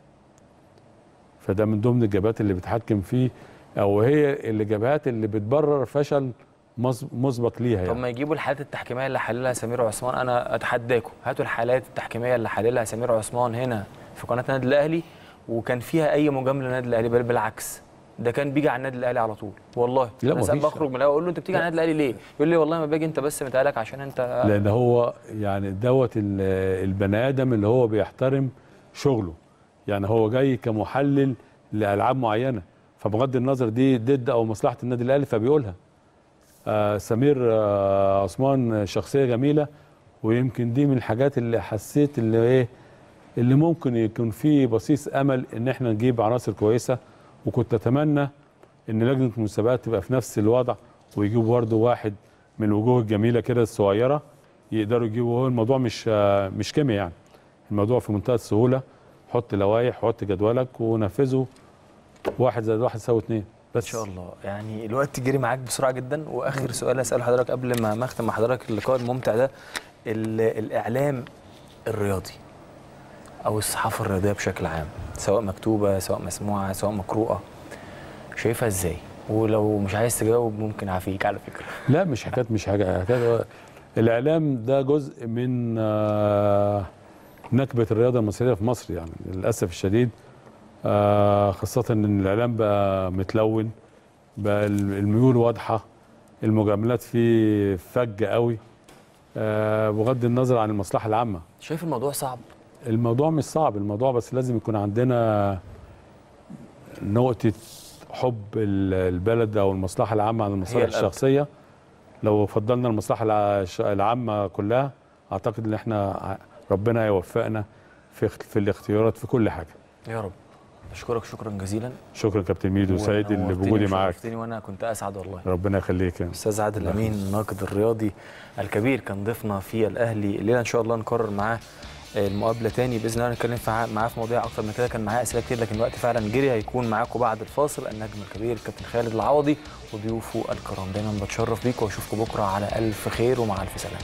فده من ضمن الجبهات اللي بتحكم فيه او هي الجبهات اللي بتبرر فشل مس- مسبق ليها طب يعني ما يجيبوا الحالات التحكيميه اللي حللها سمير عثمان انا اتحداكم هاتوا الحالات التحكيميه اللي حللها سمير عثمان هنا في قناه النادي الاهلي وكان فيها اي مجامله للنادي الاهلي بل بالعكس ده كان بيجي على النادي الاهلي على طول والله لا، انا ساعات مفيش. بخرج من الأول اقول له انت بتيجي على النادي الاهلي ليه يقول لي والله ما باجي انت بس متقالك عشان انت لان هو يعني دوت ال- البني ادم اللي هو بيحترم شغله يعني هو جاي كمحلل لالعاب معينه فبغض النظر دي ضد او مصلحه النادي الاهلي فبيقولها آه سمير آه عثمان شخصيه جميله ويمكن دي من الحاجات اللي حسيت اللي ايه اللي ممكن يكون فيه بصيص امل ان احنا نجيب عناصر كويسه وكنت اتمنى ان لجنه المسابقات تبقى في نفس الوضع ويجيبوا برضه واحد من الوجوه الجميله كده الصغيره يقدروا يجيبوا هو الموضوع مش آه، مش كيمياء يعني الموضوع في منتهى السهوله حط لوائح حط جدولك ونفذه واحد زائد واحد يساوي اتنين بس ان شاء الله يعني الوقت جري معاك بسرعه جدا واخر سؤال اساله حضرتك قبل ما ما اختم مع حضرتك اللقاء الممتع ده ال- الاعلام الرياضي او الصحافه الرياضيه بشكل عام سواء مكتوبه سواء مسموعه سواء مقروءه شايفها ازاي ولو مش عايز تجاوب ممكن اعفيك على فكره لا مش حكايه مش حاجه حكايه الاعلام ده جزء من آه، نكبه الرياضه المصريه في مصر يعني للاسف الشديد آه، خاصه ان الاعلام بقى متلون بقى الميول واضحه المجاملات فيه فجه قوي آه، بغض النظر عن المصلحه العامه شايف الموضوع صعب الموضوع مش صعب الموضوع بس لازم يكون عندنا نقطة حب ال- البلد أو المصلحة العامة عن المصالح القلب. الشخصية لو فضلنا المصلحة الع- الش- العامة كلها أعتقد إن إحنا ع- ربنا يوفقنا في اخت- في الاختيارات في كل حاجة يا رب بشكرك شكرا جزيلا شكرا كابتن ميدو سعيد اللي ونورتني بوجودي معاك وشرفتني وانا كنت اسعد والله ربنا يخليك يا استاذ عادل امين الناقد الرياضي الكبير كان ضيفنا في الاهلي الليله ان شاء الله نكرر معاه المقابله تاني باذن الله نتكلم فع- معاه في مواضيع اكتر من كده كان معاه اسئله كتير لكن الوقت فعلا جري هيكون معاكم بعد الفاصل النجم الكبير كابتن خالد العوضي وضيوفه الكرام دايما بتشرف بيكم واشوفكم بكره على الف خير ومع الف سلامه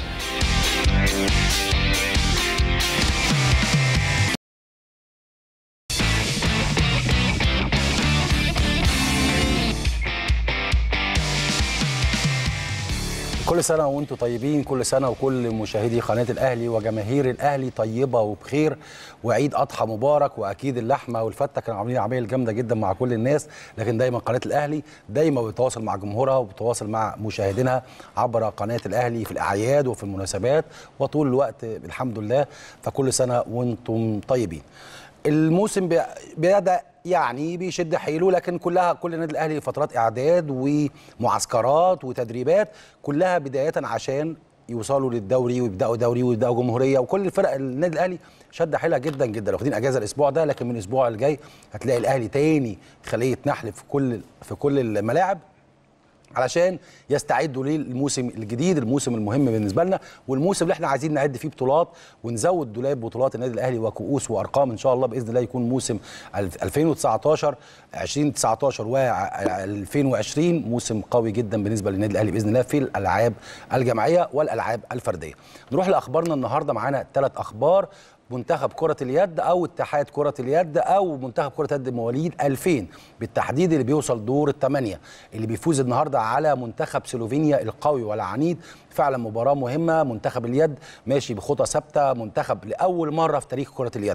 كل سنة وانتم طيبين كل سنة وكل مشاهدي قناة الأهلي وجماهير الأهلي طيبة وبخير وعيد أضحى مبارك وأكيد اللحمة والفتة كانوا عاملين عمايل جامدة جدا مع كل الناس لكن دايما قناة الأهلي دايما بتتواصل مع جمهورها وبتتواصل مع مشاهدينها عبر قناة الأهلي في الأعياد وفي المناسبات وطول الوقت الحمد لله فكل سنة وانتم طيبين الموسم بي- بيبدا يعني بيشد حيله لكن كلها كل النادي الاهلي فترات اعداد ومعسكرات وتدريبات كلها بدايه عشان يوصلوا للدوري ويبداوا دوري ويبداوا جمهوريه وكل الفرق النادي الاهلي شد حيلها جدا جدا واخدين اجازه الاسبوع ده لكن من الاسبوع الجاي هتلاقي الاهلي تاني خليه نحل في كل في كل الملاعب علشان يستعدوا للموسم الجديد الموسم المهم بالنسبه لنا والموسم اللي احنا عايزين نعد فيه بطولات ونزود دولاب بطولات النادي الاهلي وكؤوس وارقام ان شاء الله باذن الله يكون موسم الف- 2019 2019 و 2020 موسم قوي جدا بالنسبه للنادي الاهلي باذن الله في الالعاب الجماعيه والالعاب الفرديه نروح لاخبارنا النهارده معانا ثلاث اخبار منتخب كرة اليد أو اتحاد كرة اليد أو منتخب كرة يد مواليد 2000 بالتحديد اللي بيوصل دور الثمانية اللي بيفوز النهاردة على منتخب سلوفينيا القوي والعنيد فعلا مباراة مهمة منتخب اليد ماشي بخطى ثابتة منتخب لأول مرة في تاريخ كرة اليد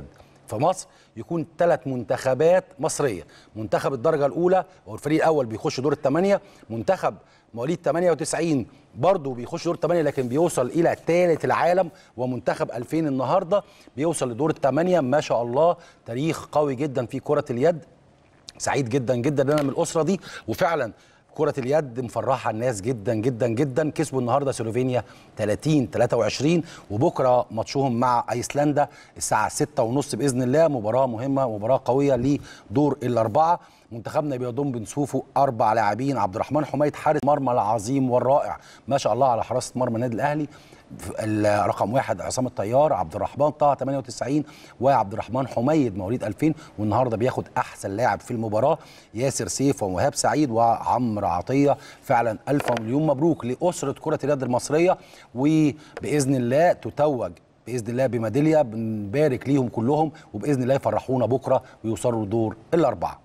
في مصر يكون ثلاث منتخبات مصريه منتخب الدرجه الاولى هو الفريق الاول بيخش دور الثمانيه منتخب مواليد 98 برضه بيخش دور الثمانيه لكن بيوصل الى ثالث العالم ومنتخب 2000 النهارده بيوصل لدور الثمانيه ما شاء الله تاريخ قوي جدا في كره اليد سعيد جدا جدا ان انا من الاسره دي وفعلا كرة اليد مفرحة الناس جدا جدا جدا كسبوا النهارده سلوفينيا 30 23 وبكره ماتشهم مع ايسلندا الساعة 6 ونص بإذن الله مباراة مهمة مباراة قوية لدور الأربعة منتخبنا بيضم بنشوفه أربع لاعبين عبد الرحمن حميد حارس مرمى العظيم والرائع ما شاء الله على حراسة مرمى النادي الأهلي رقم واحد عصام الطيار عبد الرحمن طه 98 وعبد الرحمن حميد مواليد 2000 والنهارده بياخد احسن لاعب في المباراه ياسر سيف ومهاب سعيد وعمرو عطيه فعلا الف مليون مبروك لاسره كره اليد المصريه وباذن الله تتوج باذن الله بميداليه بنبارك ليهم كلهم وباذن الله يفرحونا بكره ويوصلوا لدور الاربعه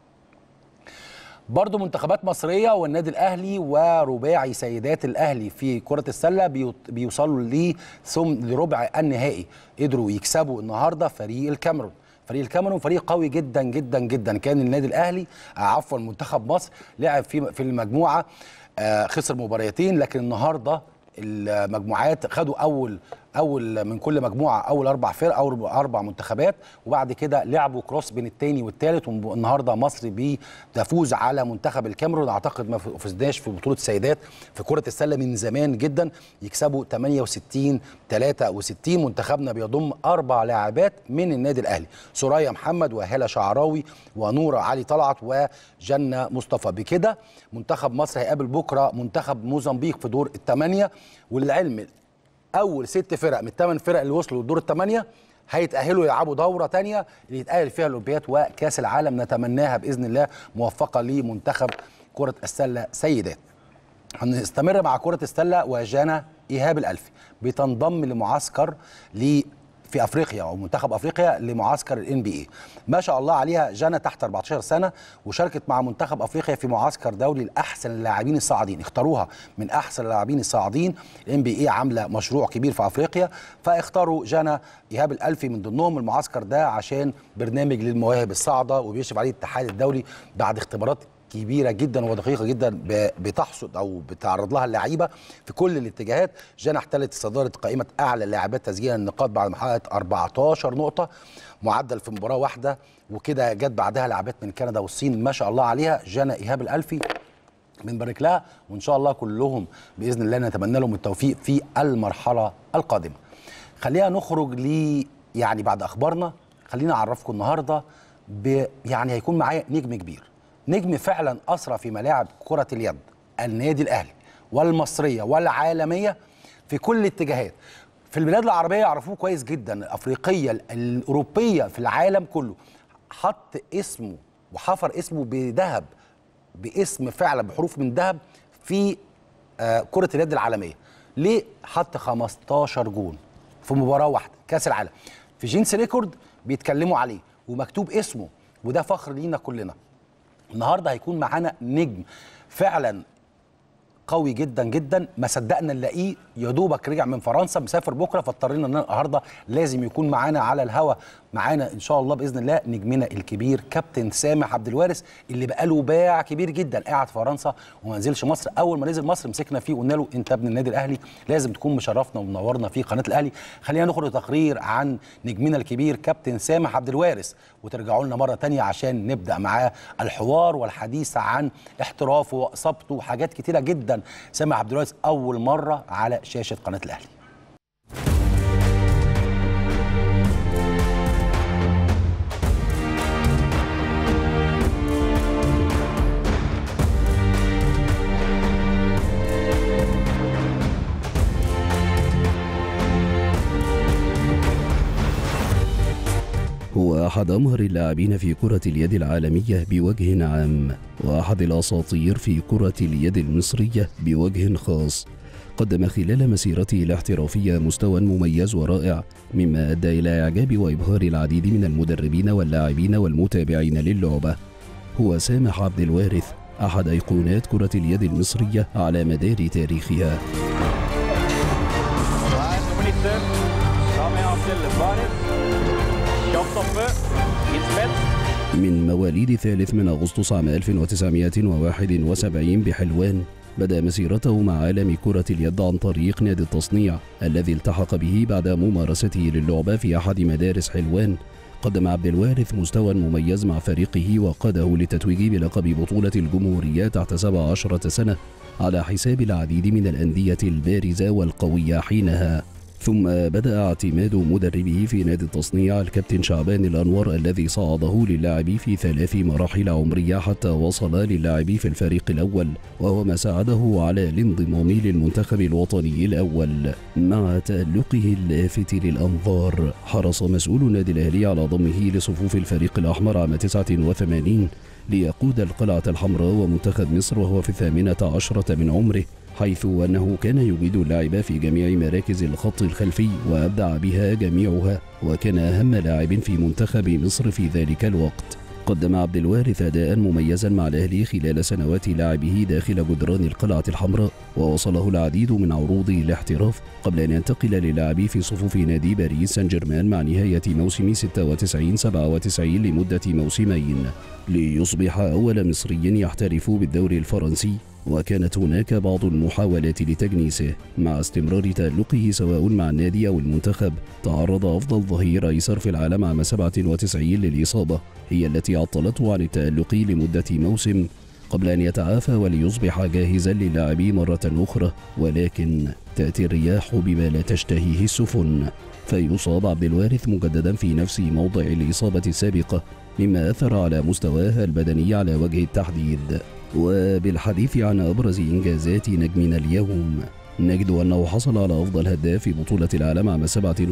برضو منتخبات مصرية والنادي الأهلي ورباعي سيدات الأهلي في كرة السلة بيوت- بيوصلوا لثم لربع النهائي قدروا يكسبوا النهاردة فريق الكاميرون فريق الكاميرون فريق قوي جدا جدا جدا كان النادي الأهلي آه، عفوا منتخب مصر لعب في في المجموعة آه، خسر مباراتين لكن النهارده المجموعات خدوا اول اول من كل مجموعه اول اربع فرق او اربع منتخبات وبعد كده لعبوا كروس بين الثاني والثالث والنهارده مصر بتفوز على منتخب الكاميرون اعتقد ما فزناش في بطوله السيدات في كره السله من زمان جدا يكسبوا 68 63 منتخبنا بيضم اربع لاعبات من النادي الاهلي سوريا محمد وهاله شعراوي ونوره علي طلعت وجنه مصطفى بكده منتخب مصر هيقابل بكره منتخب موزمبيق في دور الثمانيه وللعلم اول ست فرق من الثمان فرق اللي وصلوا لدور الثمانيه هيتاهلوا يلعبوا دوره تانية اللي يتاهل فيها الاولمبياد وكاس العالم نتمناها باذن الله موفقه لمنتخب كره السله سيدات هنستمر مع كره السله وجانا ايهاب الالفي بتنضم لمعسكر ل في افريقيا او منتخب افريقيا لمعسكر الان بي اي ما شاء الله عليها جانا تحت 14 سنه وشاركت مع منتخب افريقيا في معسكر دولي لاحسن اللاعبين الصاعدين اختاروها من احسن اللاعبين الصاعدين الان بي اي عامله مشروع كبير في افريقيا فاختاروا جانا ايهاب الالفي من ضمنهم المعسكر ده عشان برنامج للمواهب الصاعده وبيشرف عليه الاتحاد الدولي بعد اختبارات كبيره جدا ودقيقه جدا ب- بتحصد او بتعرض لها اللعيبه في كل الاتجاهات جانا احتلت صداره قائمه اعلى اللاعبات تسجيلا النقاط بعد ما حققت 14 نقطه معدل في مباراه واحده وكده جت بعدها لاعبات من كندا والصين ما شاء الله عليها جانا ايهاب الالفي بنبارك لها وان شاء الله كلهم باذن الله نتمنى لهم التوفيق في المرحله القادمه خلينا نخرج ل يعني بعد اخبارنا خلينا اعرفكم النهارده ب يعني هيكون معايا نجم كبير نجم فعلا اسرى في ملاعب كره اليد النادي الاهلي والمصريه والعالميه في كل الاتجاهات في البلاد العربيه يعرفوه كويس جدا الافريقيه الاوروبيه في العالم كله حط اسمه وحفر اسمه بذهب باسم فعلا بحروف من ذهب في آه، كرة اليد العالمية ليه حط 15 جون في مباراة واحدة كأس العالم في جينس ريكورد بيتكلموا عليه ومكتوب اسمه وده فخر لينا كلنا النهارده هيكون معانا نجم فعلا قوي جدا جدا ما صدقنا نلاقيه يا دوبك رجع من فرنسا مسافر بكره فاضطرينا ان النهارده لازم يكون معانا على الهوا معانا ان شاء الله باذن الله نجمنا الكبير كابتن سامح عبد الوارث اللي بقاله باع كبير جدا قاعد في فرنسا وما نزلش مصر اول ما نزل مصر مسكنا فيه وقلنا له انت ابن النادي الاهلي لازم تكون مشرفنا ومنورنا في قناه الاهلي خلينا نخرج تقرير عن نجمنا الكبير كابتن سامح عبد الوارث وترجعوا لنا مره تانية عشان نبدا معاه الحوار والحديث عن احترافه واصابته وحاجات كتيره جدا سامح عبد الوارث اول مره على شاشه قناه الاهلي هو أحد أمهر اللاعبين في كرة اليد العالمية بوجه عام وأحد الأساطير في كرة اليد المصرية بوجه خاص قدم خلال مسيرته الاحترافية مستوى مميز ورائع مما أدى إلى إعجاب وإبهار العديد من المدربين واللاعبين والمتابعين للعبة هو سامح عبد الوارث أحد أيقونات كرة اليد المصرية على مدار تاريخها Nummer 19, Sami Abdel Farid. Kjøpstoppe. Innspill. من مواليد الثالث من أغسطس عام 1971 بحلوان بدأ مسيرته مع عالم كرة اليد عن طريق نادي التصنيع الذي التحق به بعد ممارسته للعبة في أحد مدارس حلوان قدم عبد الوارث مستوى مميز مع فريقه وقاده للتتويج بلقب بطولة الجمهورية تحت 17 سنة على حساب العديد من الأندية البارزة والقوية حينها ثم بدأ اعتماد مدربه في نادي التصنيع الكابتن شعبان الأنور الذي صعده للعب في ثلاث مراحل عمرية حتى وصل للعب في الفريق الأول وهو ما ساعده على الانضمام للمنتخب الوطني الأول مع تألقه اللافت للأنظار حرص مسؤول النادي الأهلي على ضمه لصفوف الفريق الأحمر عام 89 ليقود القلعة الحمراء ومنتخب مصر وهو في الثامنة عشرة من عمره حيث أنه كان يجيد اللعب في جميع مراكز الخط الخلفي وأبدع بها جميعها وكان أهم لاعب في منتخب مصر في ذلك الوقت قدم عبد الوارث أداء مميزا مع الأهلي خلال سنوات لعبه داخل جدران القلعة الحمراء ووصله العديد من عروضه الاحتراف قبل أن ينتقل للعب في صفوف نادي باريس سان جيرمان مع نهاية موسم 96 97 لمدة موسمين ليصبح أول مصري يحترف بالدوري الفرنسي وكانت هناك بعض المحاولات لتجنيسه مع استمرار تألقه سواء مع النادي أو المنتخب تعرض أفضل ظهير أيسر في العالم عام 97 للإصابة هي التي عطلته عن التألق لمدة موسم قبل أن يتعافى وليصبح جاهزا للعب مرة أخرى ولكن تأتي الرياح بما لا تشتهيه السفن فيصاب عبد الوارث مجددا في نفس موضع الإصابة السابقة مما أثر على مستواه البدني على وجه التحديد وبالحديث عن أبرز إنجازات نجمنا اليوم نجد أنه حصل على أفضل هداف في بطولة العالم عام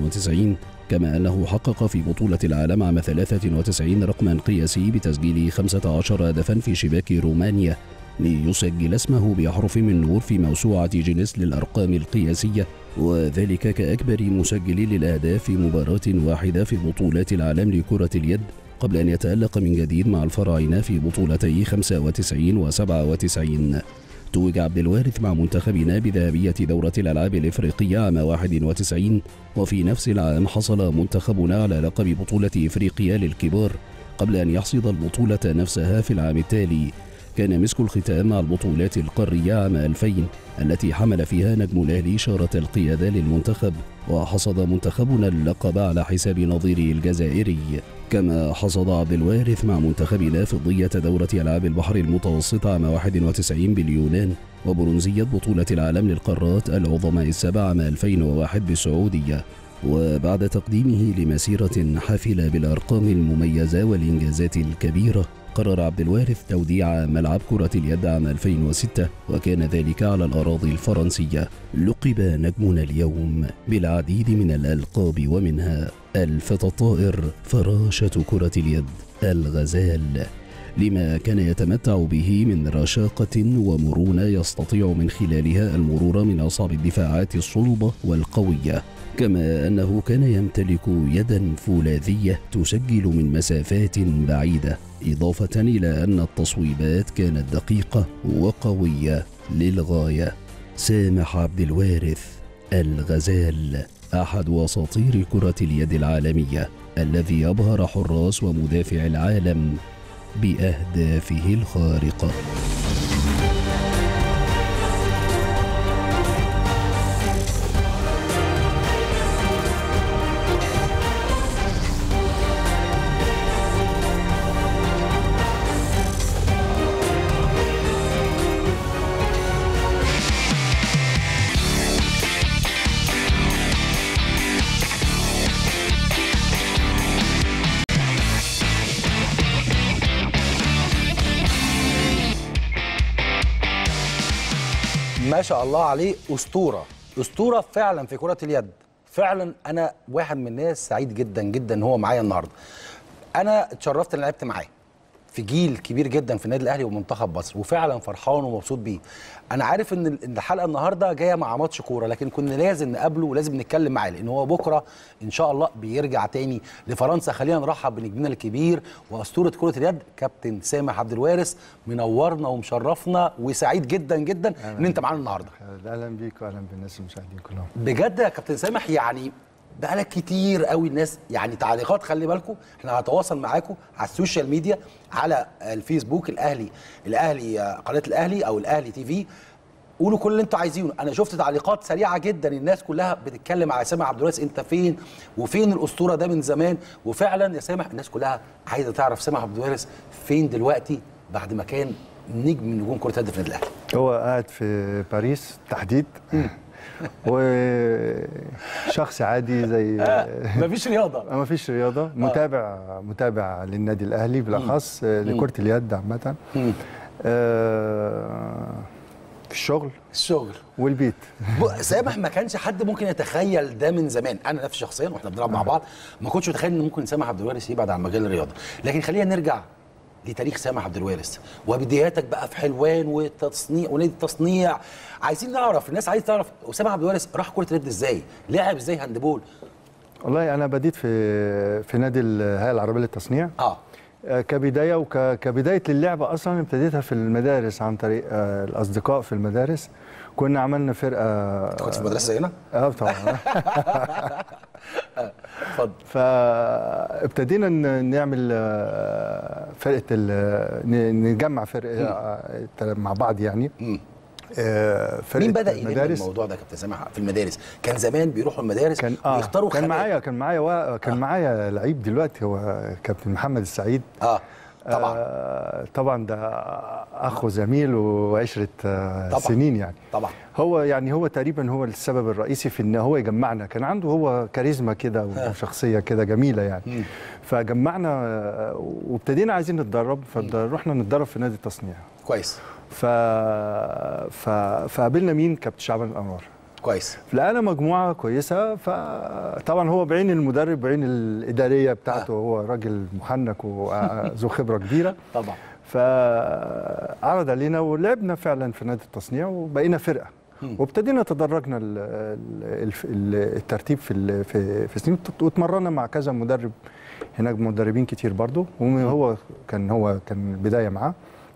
97 كما أنه حقق في بطولة العالم عام 93 رقما قياسي بتسجيل 15 هدفا في شباك رومانيا ليسجل اسمه بأحرف من نور في موسوعة جينيس للأرقام القياسية وذلك كأكبر مسجل للأهداف في مباراة واحدة في بطولات العالم لكرة اليد قبل أن يتألق من جديد مع الفراعنة في بطولتي 95 و 97 توج عبد الوارث مع منتخبنا بذهبية دورة الألعاب الإفريقية عام 91 وفي نفس العام حصل منتخبنا على لقب بطولة إفريقيا للكبار قبل أن يحصد البطولة نفسها في العام التالي كان مسك الختام مع البطولات القارية عام 2000 التي حمل فيها نجم الأهلي شارة القيادة للمنتخب وحصد منتخبنا اللقب على حساب نظيره الجزائري كما حصد عبد الوارث مع منتخبنا فضية دورة ألعاب البحر المتوسط عام 91 باليونان وبرونزية بطولة العالم للقارات العظماء السبع عام 2001 بالسعودية وبعد تقديمه لمسيرة حافلة بالأرقام المميزة والإنجازات الكبيرة قرر عبد الوارث توديع ملعب كرة اليد عام 2006 وكان ذلك على الأراضي الفرنسية لقب نجمنا اليوم بالعديد من الألقاب ومنها الفتى الطائر فراشة كرة اليد الغزال لما كان يتمتع به من رشاقة ومرونة يستطيع من خلالها المرور من أصعب الدفاعات الصلبة والقوية كما أنه كان يمتلك يدا فولاذية تسجل من مسافات بعيدة إضافة إلى أن التصويبات كانت دقيقة وقوية للغاية سامح عبد الوارث الغزال أحد أساطير كرة اليد العالمية الذي أبهر حراس ومدافع العالم بأهدافه الخارقة ما شاء الله عليه اسطوره اسطوره فعلا في كره اليد فعلا انا واحد من الناس سعيد جدا جدا ان هو معايا النهارده انا اتشرفت ان لعبت معاه في جيل كبير جدا في النادي الاهلي ومنتخب مصر وفعلا فرحان ومبسوط بيه انا عارف ان إن الحلقه النهارده جايه مع ماتش كوره لكن كنا لازم نقابله ولازم نتكلم معاه لان هو بكره ان شاء الله بيرجع تاني لفرنسا خلينا نرحب بنجمنا الكبير واسطوره كره اليد كابتن سامح عبد الوارث منورنا ومشرفنا وسعيد جدا جدا ان انت معانا النهارده اهلا بيك واهلا بالناس المشاهدين كلهم بجد يا كابتن سامح يعني بقالك كتير قوي الناس يعني تعليقات خلي بالكم احنا هنتواصل معاكم على السوشيال ميديا على الفيسبوك الاهلي الاهلي آه، قناه الاهلي او الاهلي تي في قولوا كل اللي انتوا عايزينه انا شفت تعليقات سريعه جدا الناس كلها بتتكلم على سامح عبد الوارث انت فين وفين الاسطوره ده من زمان وفعلا يا سامح الناس كلها عايزه تعرف سامح عبد الوارث فين دلوقتي بعد ما كان نجم من نجوم كره اليد في النادي الاهلي هو قاعد في باريس تحديد وشخص عادي زي مفيش رياضه ما فيش رياضه متابع متابع للنادي الاهلي بالاخص آه، لكره اليد عامه آه، في الشغل الشغل والبيت ب- سامح ما كانش حد ممكن يتخيل ده من زمان انا نفسي شخصيا واحنا بنلعب مع بعض ما كنتش متخيل ان ممكن سامح عبد الوارث يبعد عن مجال الرياضه لكن خلينا نرجع لتاريخ سامح عبد الوارث وبداياتك بقى في حلوان والتصنيع ونادي التصنيع عايزين نعرف الناس عايزه تعرف اسامه عبد الوارث راح كره اليد ازاي لعب ازاي هاندبول والله انا بديت في في نادي الهيئه العربيه للتصنيع اه آه، كبدايه وكبدايه للعبه اصلا ابتديتها في المدارس عن طريق آه، الاصدقاء في المدارس كنا عملنا فرقه انت كنت في المدرسه زينا اه طبعا اتفضل فابتدينا ن- نعمل آه، فرقه ال- ن- نجمع فرقه آه، مع بعض يعني مم. آه، فرقه مين بدا يلم مدارس الموضوع ده يا كابتن سامح في المدارس كان زمان بيروحوا المدارس كان اه ويختاروا كان خبايا. معايا كان معايا وا- كان معايا لعيب دلوقتي هو كابتن محمد السعيد اه طبعا آه طبعا ده اخ وزميل وعشره آه طبعاً. سنين يعني طبعا هو يعني هو تقريبا هو السبب الرئيسي في ان هو يجمعنا كان عنده هو كاريزما كده وشخصيه كده جميله يعني فجمعنا آه، وابتدينا عايزين نتدرب فرحنا نتدرب في نادي التصنيع كويس ف... ف... فقابلنا مين كابتن شعبان الانوار كويس لقينا مجموعه كويسه فطبعا هو بعين المدرب بعين الاداريه بتاعته هو راجل محنك وذو خبره كبيره طبعا فعرض علينا ولعبنا فعلا في نادي التصنيع وبقينا فرقه وابتدينا تدرجنا ال- ال- ال- الترتيب في ال- في في سنين واتمرنا مع كذا مدرب هناك مدربين كتير برضو وهو كان هو كان البدايه معاه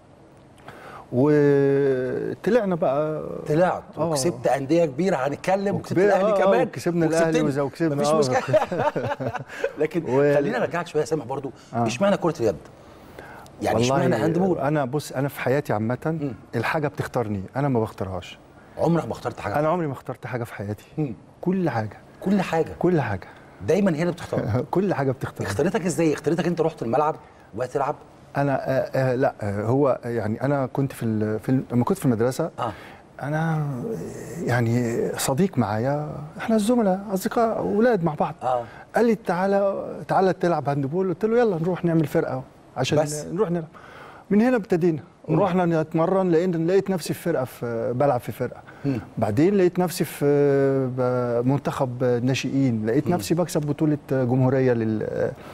وطلعنا بقى طلعت آه. وكسبت انديه كبيره هنتكلم وكسبت وكبيرة، الاهلي آه، كمان وكسبنا الأهلي وكسبتني. وزي- وكسبنا، مفيش آه. مشكله لكن و- خلينا ارجعك شويه يا سامح برضو اشمعنى كره اليد؟ يعني اشمعنى هاندبول؟ انا بص انا في حياتي عامه الحاجه بتختارني انا ما بختارهاش عمرك ما اخترت حاجه انا عمري ما اخترت حاجه في حياتي مم. كل حاجه كل حاجه كل حاجه دايما هي اللي بتختار كل حاجه بتختار اختارتك ازاي؟ اختارتك انت رحت الملعب وبقيت تلعب؟ انا آه آه لا آه هو يعني انا كنت في ال- في ال- لما كنت في المدرسه اه انا يعني صديق معايا احنا الزملاء اصدقاء اولاد مع بعض اه قال لي تعالى تعالى تلعب هاندبول قلت له يلا نروح نعمل فرقه عشان بس. نروح نلعب من هنا ابتدينا رحنا نتمرن لقيت لقيت نفسي في فرقه في بلعب في فرقه بعدين لقيت نفسي في ب- منتخب ناشئين لقيت نفسي بكسب بطوله جمهوريه لل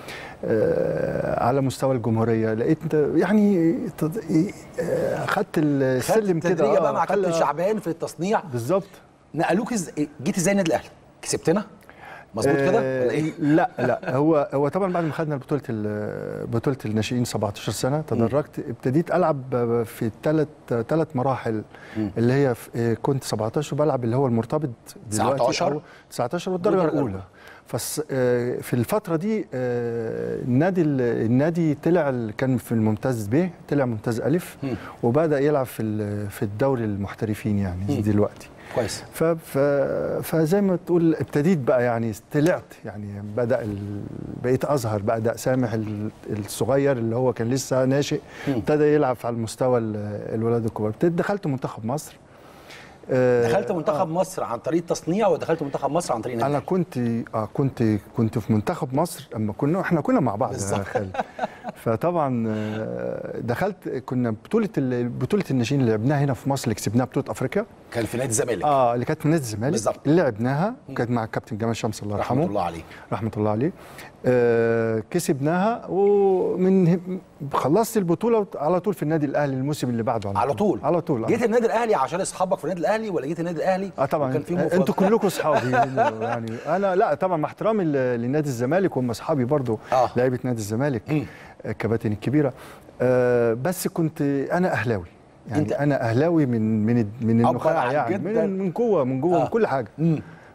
آه، على مستوى الجمهوريه لقيت يعني تد- آه، خدت السلم كده تدريجه بقى آه، مع كابتن خلى- شعبان في التصنيع بالظبط نقلوك إز... جيت ازاي النادي الاهلي؟ كسبتنا؟ مظبوط كده آه، ولا ايه؟ لا لا هو هو طبعا بعد ما خدنا بطوله ال- بطوله الناشئين 17 سنه تدرجت ابتديت العب في ثلاث ثلاث مراحل اللي هي في- آه، كنت 17 وبلعب اللي هو المرتبط دلوقتي 19 أو 19 والدرجه والدرجة الاولى فس آه، في الفتره دي آه، النادي ال- النادي طلع ال- كان في الممتاز ب طلع ممتاز الف وبدا يلعب في ال- في الدوري المحترفين يعني دلوقتي كويس ف... ف... فزي ما تقول ابتديت بقى يعني طلعت يعني بدا ال... بقيت اظهر بقى ده سامح ال- الصغير اللي هو كان لسه ناشئ ابتدى يلعب على المستوى ال- الولاد الكبار ابتديت دخلت منتخب مصر آه، دخلت منتخب مصر عن طريق تصنيع ودخلت منتخب مصر عن طريق نادي انا الأهلي؟ كنت اه كنت كنت في منتخب مصر اما كنا احنا كنا مع بعض بالظبط. يا خالد فطبعا آه، دخلت كنا بطوله ال- بطوله الناشئين اللي لعبناها هنا في مصر اللي كسبناها بطوله افريقيا كان في نادي الزمالك اه اللي كانت في نادي الزمالك بالظبط. اللي لعبناها وكانت مع الكابتن جمال شمس الله يرحمه رحمه الله عليه رحمه الله عليه آه كسبناها ومن خلصت البطوله على طول في النادي الاهلي الموسم اللي بعده على طول على طول جيت النادي الاهلي عشان اصحابك في النادي الاهلي ولا جيت النادي الاهلي اه طبعا وكان في آه، مفاوضات؟ انتوا كلكم اصحابي يعني انا لا طبعا مع احترامي ل- لنادي الزمالك هم اصحابي برضو آه. لعيبه نادي الزمالك الكباتن الكبيره آه بس كنت انا اهلاوي يعني أنت- انا اهلاوي من من من عبر النخاع عن يعني جداً. من من جوه من جوه آه. من كل حاجه مم.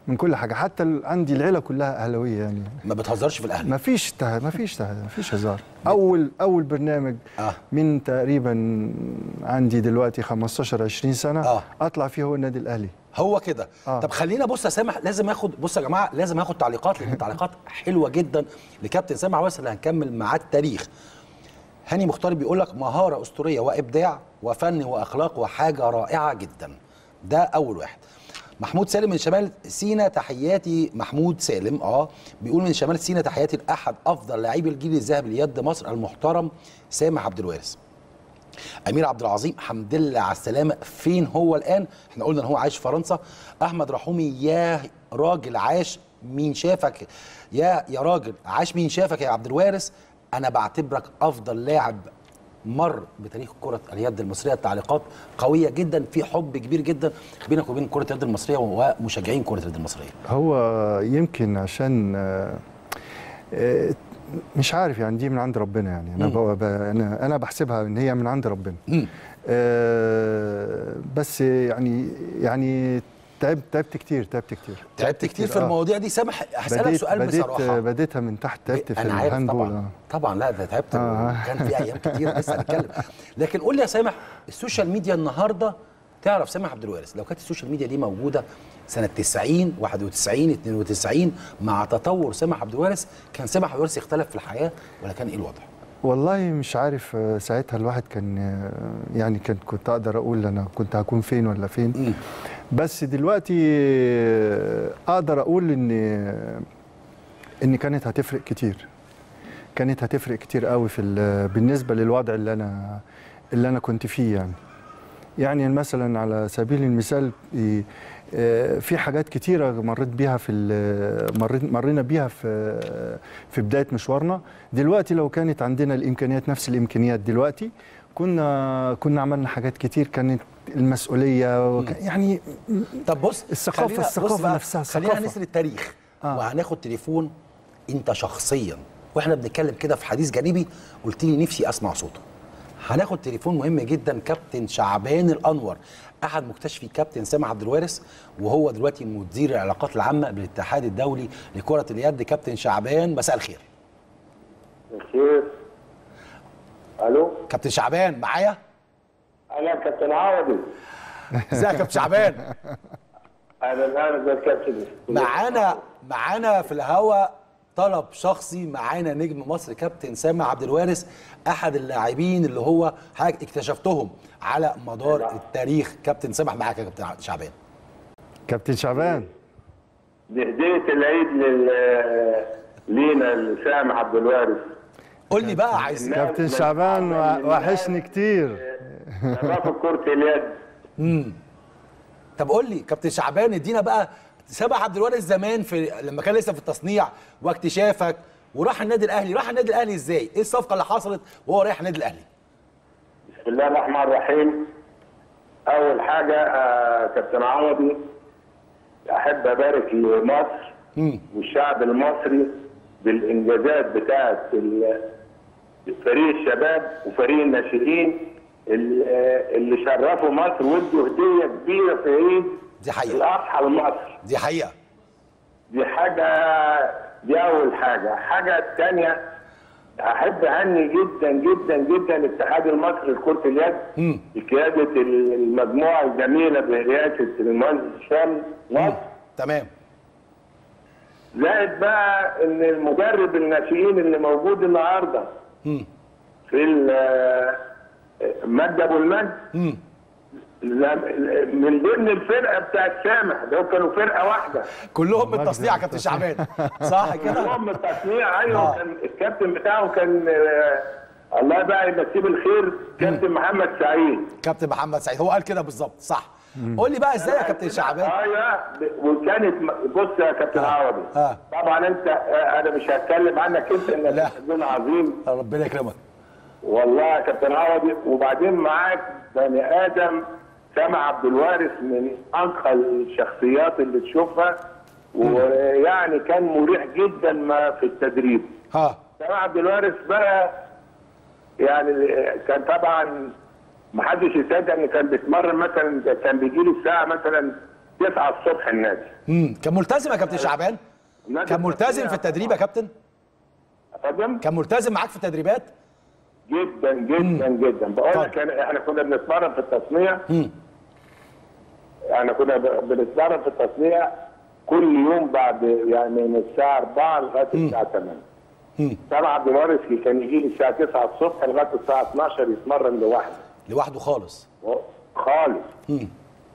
من كل حاجه حتى ال- عندي العيله كلها اهلاويه يعني ما بتهزرش في الاهلي ما فيش ته... ما فيش ته... ما فيش هزار اول اول برنامج آه. من تقريبا عندي دلوقتي 15 20 سنه آه. اطلع فيه هو النادي الاهلي هو كده آه. طب خلينا بص يا سامح لازم اخد بص يا جماعه لازم اخد تعليقات لان التعليقات حلوه جدا لكابتن سامح عويس اللي هنكمل معاه التاريخ هاني مختار بيقول لك مهاره اسطوريه وابداع وفن واخلاق وحاجه رائعه جدا ده اول واحد محمود سالم من شمال سينا تحياتي محمود سالم اه بيقول من شمال سينا تحياتي لاحد افضل لاعبي الجيل الذهبي ليد مصر المحترم سامح عبد الوارث امير عبد العظيم حمد لله على السلامه فين هو الان احنا قلنا ان هو عايش في فرنسا احمد رحومي يا راجل عاش مين شافك يا يا راجل عاش مين شافك يا عبد الوارث انا بعتبرك افضل لاعب مر بتاريخ كرة اليد المصرية التعليقات قوية جدا في حب كبير جدا بينك وبين كرة اليد المصرية ومشجعين كرة اليد المصرية هو يمكن عشان آه، آه، مش عارف يعني دي من عند ربنا يعني انا مم. ب... ب... انا انا بحسبها ان هي من عند ربنا مم. آه، بس يعني يعني تعبت تعبت كتير تعبت كتير تعبت كتير في آه. المواضيع دي سامح هسألك بديت سؤال بديت بصراحة بديتها من تحت تعبت في انا عارف الهاندبول طبعا آه. طبعا لا ده تعبت آه. وكان في ايام كتير لسه هنتكلم لكن قول لي يا سامح السوشيال ميديا النهارده تعرف سامح عبد الوارث لو كانت السوشيال ميديا دي موجوده سنه 90 91 92 مع تطور سامح عبد الوارث كان سامح عبد الوارث يختلف في الحياه ولا كان ايه الوضع؟ والله مش عارف آه، ساعتها الواحد كان آه، يعني كان كنت اقدر اقول انا كنت هكون فين ولا فين مم. بس دلوقتي آه، اقدر اقول ان ان كانت هتفرق كتير كانت هتفرق كتير قوي في ال- بالنسبه للوضع اللي انا اللي انا كنت فيه يعني يعني مثلا على سبيل المثال إيه، آه، في حاجات كتيرة مريت بيها في ال- مريت مرينا بيها في في بداية مشوارنا دلوقتي لو كانت عندنا الإمكانيات نفس الإمكانيات دلوقتي كنا كنا عملنا حاجات كتير كانت المسؤولية وك- يعني طب بص الثقافة- خلينا- بص الثقافة بقى، نفسها، خلينا الثقافة. نسال التاريخ آه. وهناخد تليفون انت شخصيا واحنا بنتكلم كده في حديث جانبي قلت لي نفسي اسمع صوته هناخد تليفون مهم جدا كابتن شعبان الانور احد مكتشفي كابتن سامح عبد الوارث وهو دلوقتي مدير العلاقات العامه بالاتحاد الدولي لكره اليد كابتن شعبان مساء الخير الخير الو كابتن شعبان معايا انا كابتن عوضي ازيك يا كابتن شعبان انا الان زي كابتن معانا معانا في الهوا طلب شخصي معانا نجم مصر كابتن سامح عبد الوارث احد اللاعبين اللي هو حضرتك اكتشفتهم على مدار التاريخ كابتن سامح معاك يا كابتن شعبان كابتن شعبان دي هديه العيد لل لينا لسامح عبد الوارث قول لي بقى عايز كابتن شعبان وحشني كتير شرف كرة اليد طب قول لي كابتن شعبان ادينا بقى سامح عبد الوارث زمان في لما كان لسه في التصنيع واكتشافك وراح النادي الاهلي راح النادي الاهلي ازاي ايه الصفقه اللي حصلت وهو رايح النادي الاهلي بسم الله الرحمن الرحيم اول حاجه آه كابتن عوضي احب ابارك لمصر والشعب المصري بالانجازات بتاعه ال- فريق الشباب وفريق الناشئين اللي, آه، اللي شرفوا مصر وادوا هديه كبيره في عيد دي حقيقه الاضحى لمصر دي حقيقه دي حاجة دي أول حاجة، الحاجة الثانية أحب أهني جدا جدا جدا الاتحاد المصري لكرة اليد بقيادة المجموعة الجميلة برئاسة المهندس هشام نصر تمام زائد بقى إن المدرب الناشئين اللي موجود النهارده في ال- مجد أبو المجد لا- من ضمن الفرقة بتاعت سامح ده كانوا فرقة واحدة كلهم بالتصنيع يا كابتن شعبان صح كده كلهم التصنيع ايوه آه. كان الكابتن بتاعه كان آه، الله بقى يمسيه بالخير كابتن محمد سعيد كابتن محمد سعيد هو قال كده بالظبط صح قول لي بقى ازاي يا كابتن شعبان ايوه ب- وكانت م- بص يا كابتن عوضي آه. طبعا انت آه، انا مش هتكلم عنك انت لا. انك انسان عظيم ربنا يكرمك والله يا كابتن عوضي وبعدين معاك بني ادم سامع عبد الوارث من انقى الشخصيات اللي تشوفها ويعني كان مريح جدا ما في التدريب ها سامع عبد الوارث بقى يعني كان طبعا ما حدش يصدق ان كان بيتمرن مثلا كان بيجي لي الساعه مثلا 9 الصبح النادي امم كان ملتزم يا كابتن شعبان النادي كان ملتزم التصنيع- في التدريب يا كابتن اتفضل كان ملتزم معاك في التدريبات جدا جدا جدا بقول طيب. لك أنا- احنا كنا بنتمرن في التصنيع مم. احنا كنا ب- بنتمرن في التصنيع كل يوم بعد يعني من الساعه 4 لغايه الساعه 8 مم. سامع عبد الوارث كان يجي لي الساعه 9 الصبح لغايه الساعه 12 يتمرن لوحده لوحده خالص خالص مم.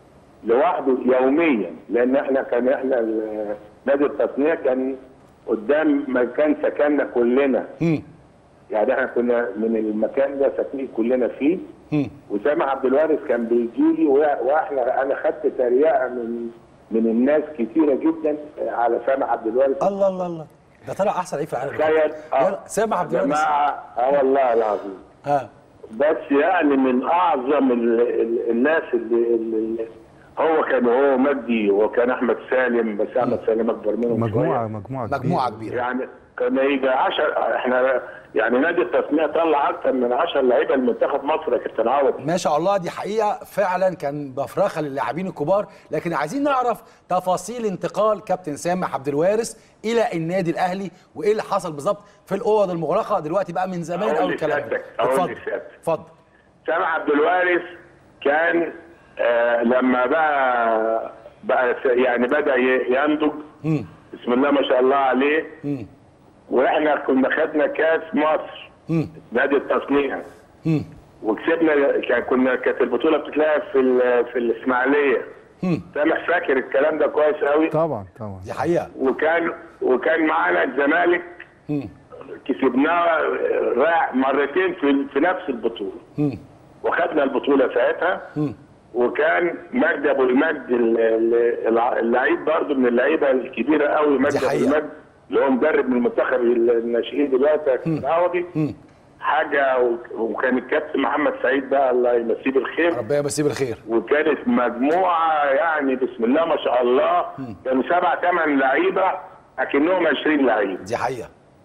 لوحده يوميا لان احنا كان احنا ال- نادي التصنيع كان قدام مكان سكننا كلنا مم. يعني احنا كنا من المكان ده ساكنين كلنا فيه مم. وسامع عبد الوارث كان بيجي لي واحنا انا خدت تريقه من من الناس كتيره جدا على سامع عبد الوارث الله الله الله ده طلع احسن لعيب في العالم تخيل يلا، سامع عبد الوارث جماعه اه والله العظيم ها بس يعني من اعظم ال ال الناس اللي, اللي هو كان هو مجدي وكان احمد سالم بس احمد سالم اكبر منهم مجموعه شوية. مجموعه مجموعه كبيرة. كبيره يعني كان يجي 10 احنا يعني نادي التصنيع طلع اكثر من 10 لعيبه لمنتخب مصر يا كابتن عوض ما شاء الله دي حقيقه فعلا كان بفرخه للاعبين الكبار لكن عايزين نعرف تفاصيل انتقال كابتن سامح عبد الوارث الى النادي الاهلي وايه اللي حصل بالظبط في الاوض المغلقه دلوقتي بقى من زمان أقول قوي الكلام ده لسيادتك، أقول اتفضل لسيادتك. اتفضل سامع عبد الوارث كان آه لما بقى بقى س- يعني بدا ي- ينضج مم. بسم الله ما شاء الله عليه مم. واحنا كنا خدنا كاس مصر مم. نادي التصنيع مم. وكسبنا كان- كنا كانت البطوله بتتلعب في ال- في الاسماعيليه مم. سامح فاكر الكلام ده كويس قوي طبعا طبعا دي حقيقه وكان وكان معانا الزمالك مم. كسبناه رايح مرتين في في نفس البطوله مم. وخدنا البطوله ساعتها مم. وكان مجدي ابو المجد ال- ال- الع- اللعيب برضه من اللعيبه الكبيره قوي مجدي ابو حقيقة. المجد اللي هو مدرب من المنتخب الناشئين دلوقتي العوضي مم. حاجه و- وكان الكابتن محمد سعيد بقى الله يمسيه بالخير ربنا يمسيه بالخير وكانت مجموعه يعني بسم الله ما شاء الله كانوا سبع ثمان لعيبه اكنهم 20 لعيب دي حقيقه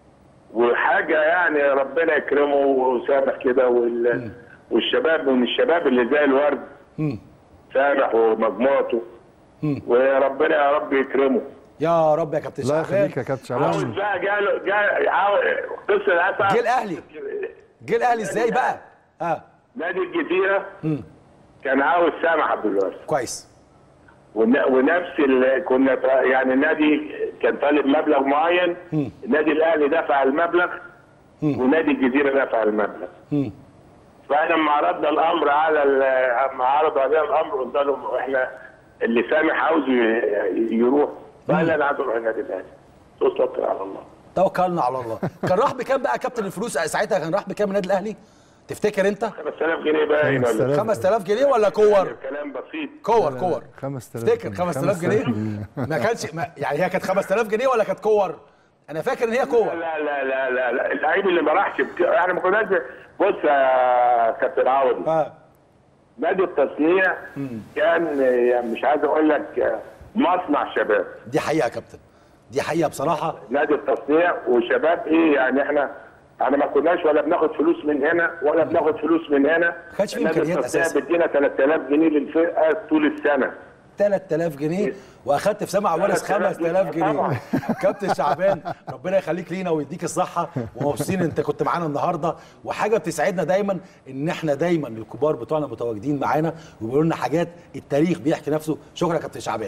وحاجه يعني ربنا يكرمه وسامح كده وال... والشباب من الشباب اللي زي الورد مم. سامح ومجموعته مم. وربنا يا رب يكرمه يا رب يا كابتن الله شعبان يخليك يا كابتن عاوز شعبان بقى جاله جا عاوز قصه الاسعد جه الاهلي جه الاهلي ازاي بقى ها نادي الجزيره مم. كان عاوز سامح عبد الوارث كويس ون- ونفس ال... كنا ط- يعني النادي كان طالب مبلغ معين مم. النادي الاهلي دفع المبلغ مم. ونادي الجزيره دفع المبلغ مم. فاحنا لما عرضنا الامر على ال- لما عرض علينا الامر قلنا لهم احنا اللي سامح عاوز ي- يروح فقال انا عايز اروح النادي الاهلي قلت توكل على الله توكلنا على الله كان راح بكام بقى كابتن الفلوس ساعتها كان راح بكام النادي الاهلي تفتكر انت 5000 جنيه باين ولا 5000. 5000 جنيه ولا كور كلام بسيط كور كور 5000 تفتكر 5000 جنيه ما كانش ما يعني هي كانت 5000 جنيه ولا كانت كور انا فاكر ان هي كور لا لا لا لا لا اللعيب اللي ما راحش بك... احنا ما كناش بص يا كابتن عوضي اه نادي التصنيع كان يعني مش عايز اقول لك مصنع شباب دي حقيقه يا كابتن دي حقيقه بصراحه نادي التصنيع وشباب ايه يعني احنا احنا ما كناش ولا بناخد فلوس من هنا ولا بناخد فلوس من هنا ما كانش في نادي إمكانيات التصنيع أساساً. بيدينا 3000 جنيه للفرقه طول السنه 3000 جنيه واخدت في سمع وارث 3000 5000 جنيه طبعاً. كابتن شعبان ربنا يخليك لينا ويديك الصحه ومبسوطين انت كنت معانا النهارده وحاجه بتسعدنا دايما ان احنا دايما الكبار بتوعنا متواجدين معانا وبيقولوا لنا حاجات التاريخ بيحكي نفسه شكرا يا كابتن شعبان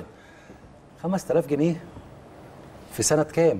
5000 جنيه في سنه كام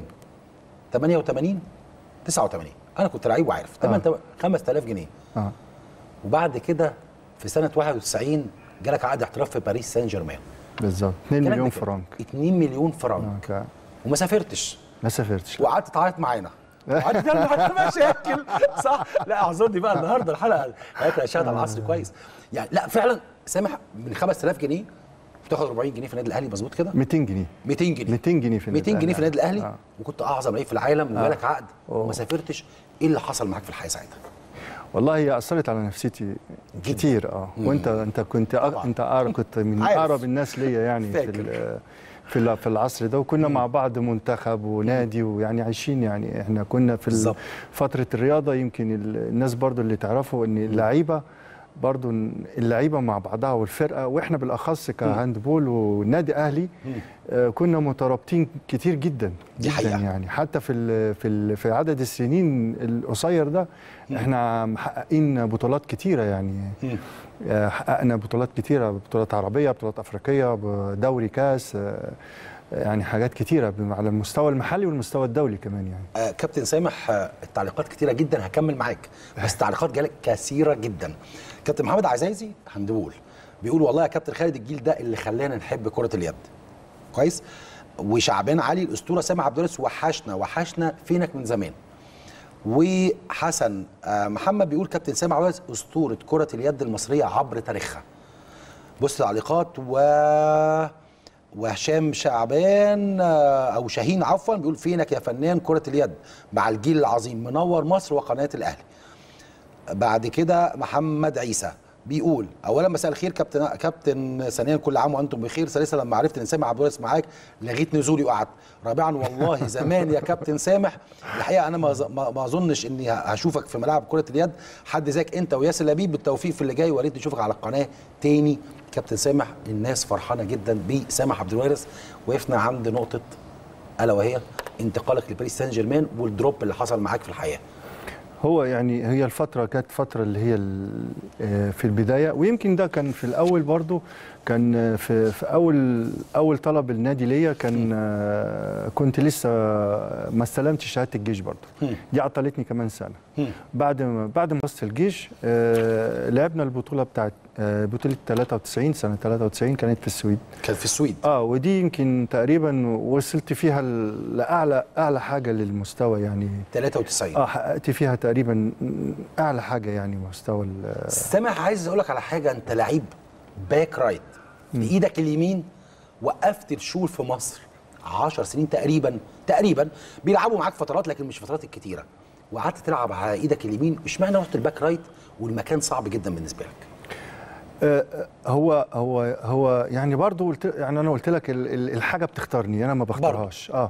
88 89 انا كنت لعيب وعارف تمام آه. 5000 جنيه اه وبعد كده في سنه 91 جالك عقد احتراف في باريس سان جيرمان بالظبط 2 كلام مليون بكام؟ فرنك 2 مليون فرنك آه، ك- وما سافرتش ما سافرتش وقعدت تعيط معانا قعدت تعمل معانا مشاكل صح لا اعذرني بقى النهارده الحلقه هيك شاهد على العصر كويس يعني لا فعلا سامح من 5000 جنيه بتاخد 400 جنيه في النادي الاهلي مظبوط كده 200 جنيه 200 جنيه 200 جنيه في 200 جنيه في النادي الاهلي آه. وكنت اعظم لعيب في العالم وجالك عقد أوه. وما سافرتش ايه اللي حصل معاك في الحياه ساعتها والله هي اثرت على نفسيتي كتير اه وانت انت كنت أق... طبعاً. انت أقرب كنت من عارف. اقرب الناس ليا يعني في فاكر. ال- في ال- في العصر ده وكنا مع بعض منتخب ونادي ويعني عايشين يعني احنا كنا في ال- بالظبط. فتره الرياضه يمكن ال- الناس برضو اللي تعرفوا ان اللعيبه برضو اللعيبه مع بعضها والفرقه واحنا بالاخص كهاندبول والنادي اهلي آه، كنا مترابطين كتير جدا دي جدا حقيقة. يعني حتى في ال في ال في عدد السنين القصير ده احنا محققين بطولات كتيره يعني آه، حققنا بطولات كتيره بطولات عربيه بطولات افريقيه دوري كاس آه، يعني حاجات كتيره على المستوى المحلي والمستوى الدولي كمان يعني آه كابتن سامح آه التعليقات كتيره جدا هكمل معاك بس تعليقات جالك كثيره جدا كابتن محمد عزازي هندبول بيقول والله يا كابتن خالد الجيل ده اللي خلانا نحب كره اليد كويس وشعبان علي الاسطوره سامح عبد الوارث وحشنا وحشنا فينك من زمان وحسن آه محمد بيقول كابتن سامح عبد الوارث اسطوره كره اليد المصريه عبر تاريخها بص تعليقات و وهشام شعبان آه، او شاهين عفوا بيقول فينك يا فنان كره اليد مع الجيل العظيم منور مصر وقناه الاهلي بعد كده محمد عيسى بيقول اولا مساء الخير كابتن كابتن ثانيا كل عام وانتم بخير ثالثا لما عرفت ان سامح عبد الوارث معاك لغيت نزولي وقعدت رابعا والله زمان يا كابتن سامح الحقيقه انا ما ظ- ما ما اظنش اني ه- هشوفك في ملاعب كره اليد حد زيك انت وياسر لبيب بالتوفيق في اللي جاي ويا ريت نشوفك على القناه تاني كابتن سامح الناس فرحانه جدا بسامح عبد الوارث وقفنا عند نقطه الا وهي انتقالك لباريس سان جيرمان والدروب اللي حصل معاك في الحياه هو يعني هي الفترة كانت فترة اللي هي ال- آه، في البداية ويمكن ده كان في الأول برضو كان آه، في, في أول أول طلب النادي ليا كان آه، كنت لسه ما استلمتش شهادة الجيش برضو دي عطلتني كمان سنة بعد ما بعد ما خلصت الجيش آه، لعبنا البطولة بتاعت آه، بطولة 93 سنة 93 كانت في السويد كان في السويد اه ودي يمكن تقريبا وصلت فيها ل- لاعلى اعلى حاجه للمستوى يعني 93 اه حققت فيها تقريبا اعلى حاجه يعني مستوى ال- سامح عايز اقول لك على حاجه انت لعيب باك رايت بايدك اليمين وقفت الشول في مصر 10 سنين تقريبا تقريبا بيلعبوا معاك فترات لكن مش فترات الكتيره وقعدت تلعب على ايدك اليمين اشمعنى رحت الباك رايت والمكان صعب جدا بالنسبه لك آه، آه، هو هو هو يعني برضو قلت يعني انا قلت لك ال- ال- الحاجه بتختارني انا ما بختارهاش اه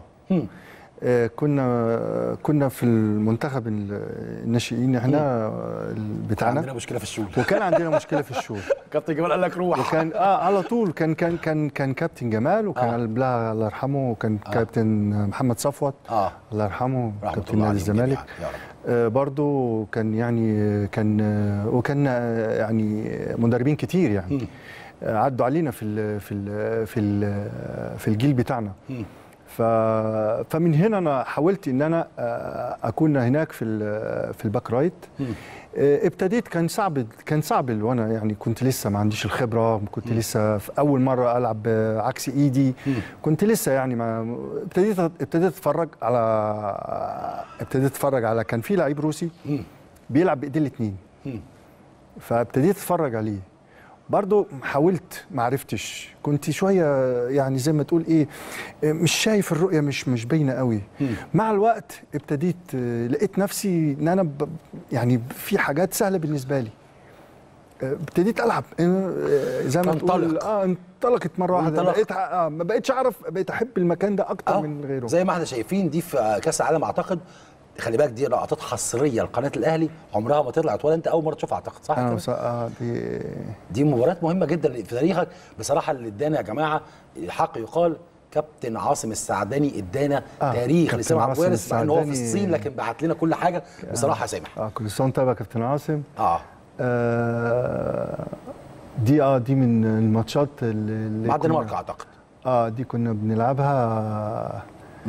آه، كنا كنا في المنتخب ال- الناشئين احنا آه، بتاعنا عندنا مشكله في الشول وكان عندنا مشكله في الشغل كابتن جمال قال لك روح وكان اه على طول كان كان كان كان كابتن جمال وكان آه. قبلها الله يرحمه وكان آه. كابتن محمد صفوت اه الله يرحمه رحمة كابتن الله نادي عليهم الزمالك جميعاً، يا رب. آه برضو كان يعني كان آه، وكان آه، يعني مدربين كتير يعني آه، عدوا علينا في ال في ال في ال في الجيل بتاعنا ف فمن هنا انا حاولت ان انا آه، اكون هناك في ال- في الباك رايت آه، ابتديت كان صعب كان صعب وانا يعني كنت لسه ما عنديش الخبره كنت لسه في اول مره العب آه، عكس ايدي كنت لسه يعني ما ابتديت ابتديت اتفرج على ابتديت اتفرج على كان في لعيب روسي بيلعب بايديه الاثنين فابتديت اتفرج عليه برضه حاولت ما عرفتش كنت شويه يعني زي ما تقول ايه مش شايف الرؤيه مش مش باينه قوي مع الوقت ابتديت آه، لقيت نفسي ان انا ب- يعني في حاجات سهله بالنسبه لي آه، ابتديت العب آه، زي ما تقول تنطلق. اه انطلقت مره واحده انطلق. بقيت ع- آه ما بقيتش اعرف بقيت احب المكان ده اكتر آه، من غيره زي ما احنا شايفين دي في كاس العالم اعتقد خلي بالك دي لقطات حصريه لقناه الاهلي عمرها ما طلعت ولا انت اول مره تشوفها اعتقد صح انا كده؟ بص- آه دي دي مباريات مهمه جدا في تاريخك بصراحه اللي ادانا يا جماعه الحق يقال كابتن عاصم السعداني ادانا آه، تاريخ كابتن لسامح عبد عاصم الوارث مع ان هو في السعداني- الصين لكن بعت لنا كل حاجه بصراحه يا سامح اه كل سنه وانت طيب يا كابتن عاصم اه آه دي اه دي من الماتشات اللي اللي مع كنا- الدنمارك اعتقد اه دي كنا بنلعبها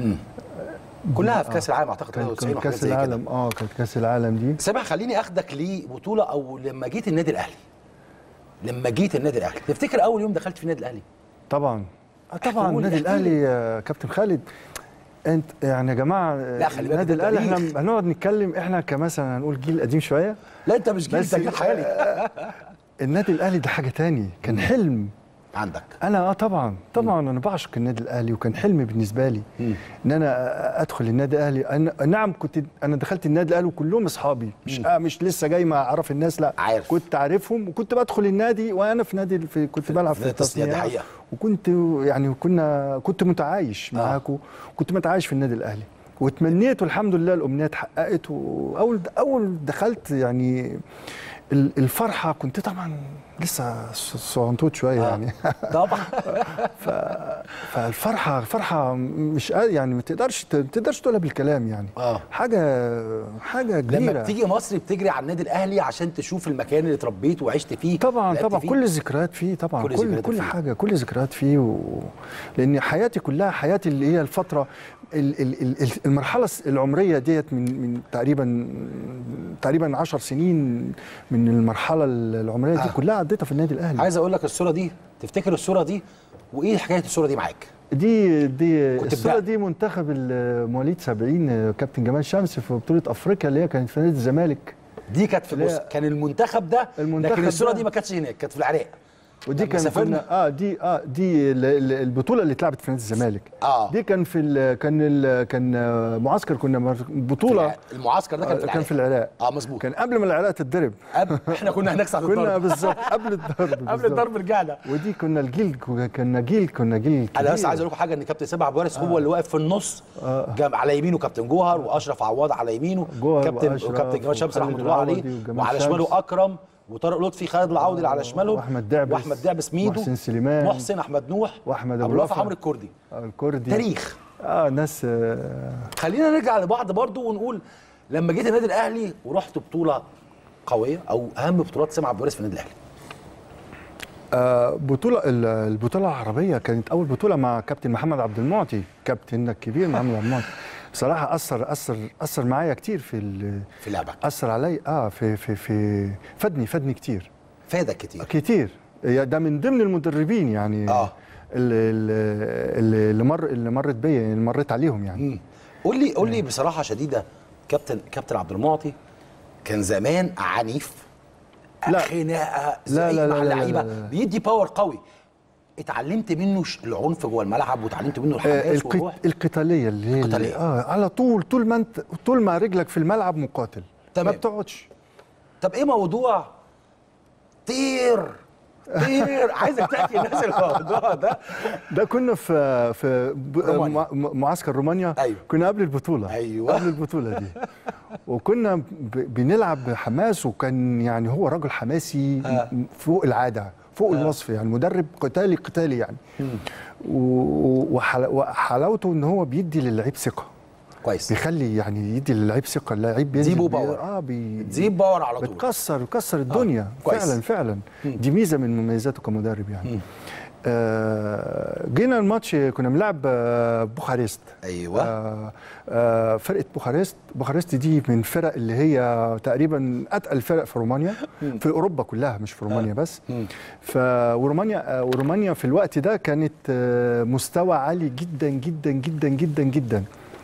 كلها في كاس العالم اعتقد كان 93 كان وحاجات كاس زي كده العالم اه كانت كاس العالم دي سامح خليني اخدك لبطوله او لما جيت النادي الاهلي لما جيت النادي الاهلي تفتكر اول يوم دخلت في النادي الاهلي طبعا آه طبعا احكوا لي- النادي احكي لي. الاهلي يا كابتن خالد انت يعني يا جماعه لا، خلي بالك النادي ده الاهلي تاريخ. احنا هنقعد نتكلم احنا كمثلا هنقول جيل قديم شويه لا انت مش جيل بس انت جيل حالي النادي الاهلي ده حاجه تاني كان حلم عندك انا اه طبعا طبعا انا بعشق النادي الاهلي وكان حلم بالنسبه لي ان انا ادخل النادي الاهلي أنا نعم كنت انا دخلت النادي الاهلي وكلهم اصحابي مش آه مش لسه جاي ما اعرف الناس لا عارف. كنت عارفهم وكنت بدخل النادي وانا في نادي في كنت بلعب في نادي التصنيع، دي التصنيع حقيقة. وكنت يعني كنا كنت متعايش معاكم كنت متعايش في النادي الاهلي وتمنيت والحمد لله الامنيه اتحققت واول اول دخلت يعني ال- الفرحه كنت طبعا لسه ص- صغنطوط شويه يعني طبعا فالفرحه فرحه مش قا- يعني ما تقدرش ما تقدرش تقولها بالكلام يعني آه. حاجه حاجه لما كبيره بتيجي مصر بتجري على النادي الاهلي عشان تشوف المكان اللي اتربيت وعشت فيه طبعا لعبت طبعا فيه. كل الذكريات فيه طبعا كل كل كل, ذكرياتك كل فيه. حاجه كل ذكريات فيه و... لان حياتي كلها حياتي اللي هي الفتره ال- ال- ال- المرحله العمريه ديت من من تقريبا تقريبا 10 سنين من المرحله العمريه دي آه. كلها عديتها في النادي الاهلي عايز اقول لك الصوره دي تفتكر الصوره دي وايه حكايه الصوره دي معاك دي دي كنت الصوره بدا- دي منتخب المواليد 70 كابتن جمال شمس في بطوله افريقيا اللي هي كانت في نادي الزمالك دي كانت في لا. بص كان المنتخب ده المنتخب لكن الصوره ده- دي ما كانتش هناك كانت في العراق ودي لما كان سافرنا. كنا اه دي اه دي ال- ال- البطوله اللي اتلعبت في نادي الزمالك آه. دي كان في ال كان ال كان آه، معسكر كنا مر- بطوله المعسكر ده كان في آه، العراق كان في العراق اه مظبوط كان قبل ما العراق تتضرب قبل احنا كنا هناك ساعه كنا الضرب بالظبط قبل الضرب قبل بالظبط. الضرب رجعنا ودي كنا الجيل كنا جيل كنا جيل انا بس كبير. عايز اقول لكم حاجه ان كابتن سبع بوارث هو اللي واقف في النص جنب على يمينه كابتن جوهر واشرف عواد على يمينه جوهر كابتن وأشرف وكابتن جمال شمس وخالد رحمه الله عليه العوضي وجمال وعلى شمس. شماله اكرم وطارق لطفي خالد العوضي اللي على شماله وأحمد دعبس، واحمد دعبس ميدو محسن سليمان، محسن احمد نوح وأحمد ابو أبو الوفا الوفا. عمرو الكردي آه، الكردي تاريخ اه ناس آه خلينا نرجع لبعض برضو ونقول لما جيت النادي الاهلي ورحت بطوله قويه او اهم بطولات سمع عبد الوارث في النادي الاهلي آه، بطولة ال- البطولة العربية كانت أول بطولة مع كابتن محمد عبد المعطي كابتننا الكبير محمد عبد المعطي بصراحة أثر أثر أثر معايا كتير في ال- في لعبك أثر علي اه في في في فادني فادني كتير فادك كتير كتير يا ده من ضمن المدربين يعني آه. اللي اللي اللي مر اللي مرت بيا يعني اللي مريت عليهم يعني مم. قول لي قول لي بصراحه شديده كابتن كابتن عبد المعطي كان زمان عنيف لا. خناقه لا، زعيق لا، مع لا، لا، اللعيبه لا، لا. بيدي باور قوي اتعلمت منه ش- العنف جوه الملعب وتعلمت منه آه الحماس القت- والروح القتالية اللي هي القتالية. اه على طول طول ما انت طول ما رجلك في الملعب مقاتل تمام. ما بتقعدش طب ايه موضوع طير طير عايزك تحكي الناس الموضوع ده ده كنا في في ب- رومانيا. مع- معسكر رومانيا أيوة. كنا قبل البطوله أيوة. قبل البطوله دي وكنا ب- بنلعب بحماس وكان يعني هو راجل حماسي آه. فوق العاده فوق الوصف يعني مدرب قتالي قتالي يعني و- وحلا- وحلاوته ان هو بيدي للعيب ثقه كويس بيخلي يعني يدي للعيب ثقه اللعيب بينزل تزيبه بي- باور. اه بي تزيد باور على طول بتكسر بتكسر الدنيا كويس. فعلا فعلا دي ميزه من مميزاته كمدرب يعني آه جينا الماتش كنا بنلعب آه، بوخارست ايوه آه آه فرقه بوخارست بوخارست دي من الفرق اللي هي تقريبا اتقل فرق في رومانيا في اوروبا كلها مش في رومانيا بس ف ورومانيا آه ورومانيا في الوقت ده كانت آه مستوى عالي جدا جدا جدا جدا جدا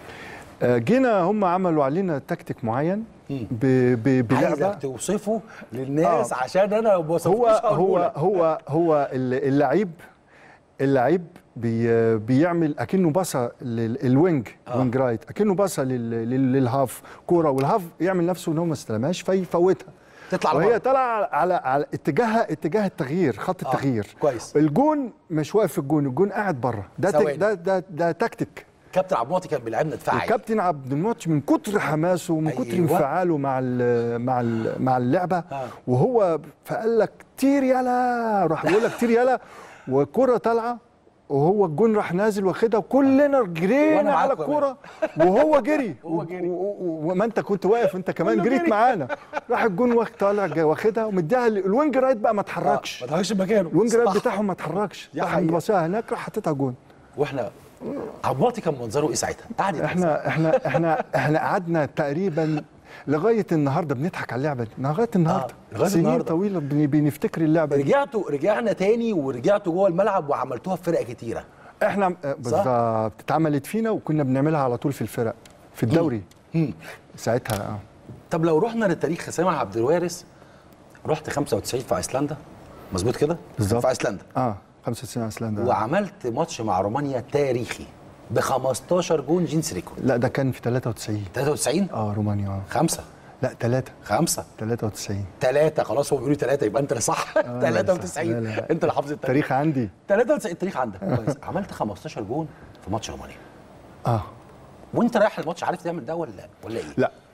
آه جينا هم عملوا علينا تكتيك معين ب- ب- بلعبه عايزك توصفه للناس آه. عشان انا ما وصفتوش هو هقوله هو لك. هو هو ال- اللعيب اللعيب بي بيعمل اكنه باصه للوينج آه. وينج رايت اكنه باصه لل- لل- للهاف كوره والهاف يعمل نفسه ان هو ما استلمهاش فيفوتها تطلع وهي لبره. طالعه على على اتجاهها اتجاه التغيير خط آه، التغيير كويس. الجون مش واقف في الجون الجون قاعد بره ده تك ثواني. ده ده ده تكتيك كابتن عبد المعطي كان بيلعبنا دفاعي الكابتن عبد المعطي من كتر حماسه ومن كتر أيوة. انفعاله مع ال مع ال مع اللعبه آه. وهو فقال لك طير يلا راح بيقول لك طير يلا والكره طالعه وهو الجون راح نازل واخدها وكلنا وأنا جرينا معاك على كمان. الكوره وهو جري وهو جري. و- و- وما انت كنت واقف انت كمان كله جريت جري. معانا راح الجون واخد طالع جاي واخدها ومديها ل- الوينج رايت بقى ما ما اتحركش تحركش مكانه الوينج رايت صح. بتاعهم ما اتحركش دي راح حقيقة. مبصاها هناك راح حطيتها جون واحنا عبد المعطي كان منظره ايه ساعتها؟ قعد يتهزق. احنا احنا احنا احنا قعدنا تقريبا لغايه النهارده بنضحك على اللعبه دي لغايه النهارده لغاية سنين النهاردة. طويله بن- بنفتكر اللعبه دي رجعتوا رجعنا تاني ورجعتوا جوه الملعب وعملتوها في فرق كتيره احنا آه، بالظبط اتعملت فينا وكنا بنعملها على طول في الفرق في الدوري ساعتها اه طب لو رحنا للتاريخ سامع عبد الوارث رحت 95 في ايسلندا مظبوط كده؟ بالظبط. في ايسلندا اه 95 ايسلندا آه. وعملت ماتش مع رومانيا تاريخي ب 15 جون جينس ريكورد لا ده كان في 93 93 اه رومانيا اه خمسة لا ثلاثة خمسة 93 ثلاثة خلاص هو بيقولوا ثلاثة يبقى أنت اللي صح لا، 93 لا، لا. أنت اللي حافظ التاريخ التاريخ عندي 93 التاريخ عندك كويس عملت 15 جون في ماتش رومانيا اه وأنت رايح الماتش عارف تعمل ده ولا ولا إيه؟ لا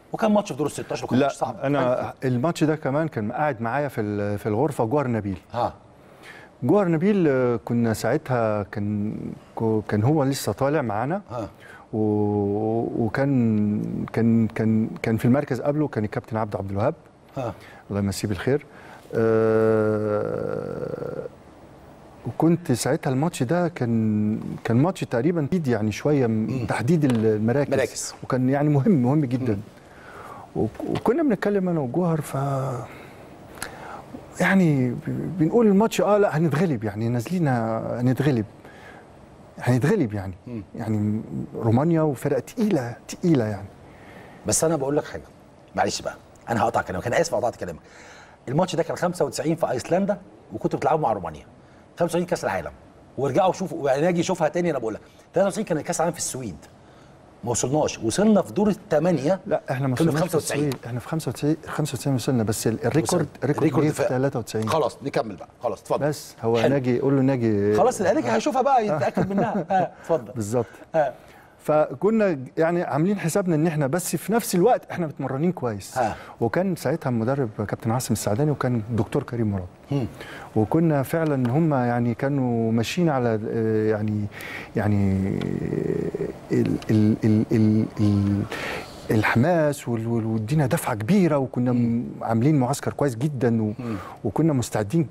وكان ماتش في دور ال 16 وكان لا ماتش صعب انا الماتش ده كمان كان قاعد معايا في ال- في الغرفه جوهر نبيل ها جوهر نبيل آه، كنا ساعتها كان كو- كان هو لسه طالع معانا ها و- وكان كان كان كان في المركز قبله كان الكابتن عبد عبد الوهاب ها الله يمسيه بالخير آه، وكنت ساعتها الماتش ده كان كان ماتش تقريبا تحديد يعني شويه م- تحديد المراكز مراكز. وكان يعني مهم مهم جدا وك- وكنا بنتكلم انا وجوهر ف يعني ب- بنقول الماتش اه لا هنتغلب يعني نازلين هنتغلب هنتغلب يعني يعني رومانيا وفرقه تقيله تقيله يعني بس انا بقول لك حاجه معلش بقى انا هقطع كلامك انا اسف قطعت كلامك الماتش ده كان 95 في ايسلندا وكنتوا بتلعبوا مع رومانيا 95 كاس العالم ورجعوا شوفوا يعني اجي اشوفها تاني انا بقول لك 93 كان كاس العالم في السويد ما وصلناش وصلنا في دور الثمانيه لا احنا ما كنا في وصلناش 95 السويد. احنا في 95 95 وصلنا بس ال- الريكورد وصلنا. الريكورد جه في في- 93 خلاص نكمل بقى خلاص اتفضل بس هو حلو. ناجي قول له ناجي خلاص الانيكا هيشوفها بقى يتاكد منها ها اتفضل بالظبط ها فكنا يعني عاملين حسابنا ان احنا بس في نفس الوقت احنا متمرنين كويس ها. وكان ساعتها المدرب كابتن عاصم السعداني وكان الدكتور كريم مراد وكنا فعلا هم يعني كانوا ماشيين على آه، يعني يعني ال ال ال ال ال الحماس وال- وال- وادينا دفعه كبيره وكنا م- عاملين معسكر كويس جدا و وكنا مستعدين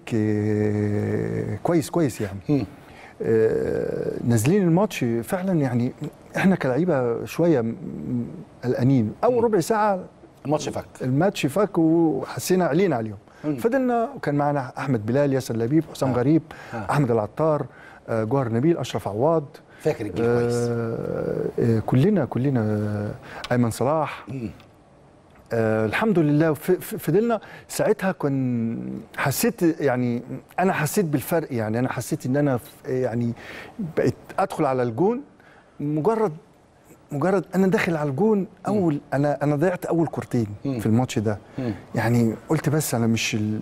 ك- كويس كويس يعني آه، نازلين الماتش فعلا يعني احنا كلعيبه شويه م- قلقانين اول ربع ساعه الماتش فك الماتش فك وحسينا علينا عليهم فضلنا وكان معنا احمد بلال ياسر لبيب حسام غريب احمد العطار آه، جوهر نبيل اشرف عواد فاكر الجيل كويس آه، آه، كلنا كلنا آه، ايمن صلاح آه الحمد لله ف- ف- فضلنا ساعتها كن حسيت يعني انا حسيت بالفرق يعني انا حسيت ان انا ف- يعني بقيت ادخل على الجون مجرد مجرد انا داخل على الجون اول انا انا ضيعت اول كورتين في الماتش ده يعني قلت بس انا مش ال...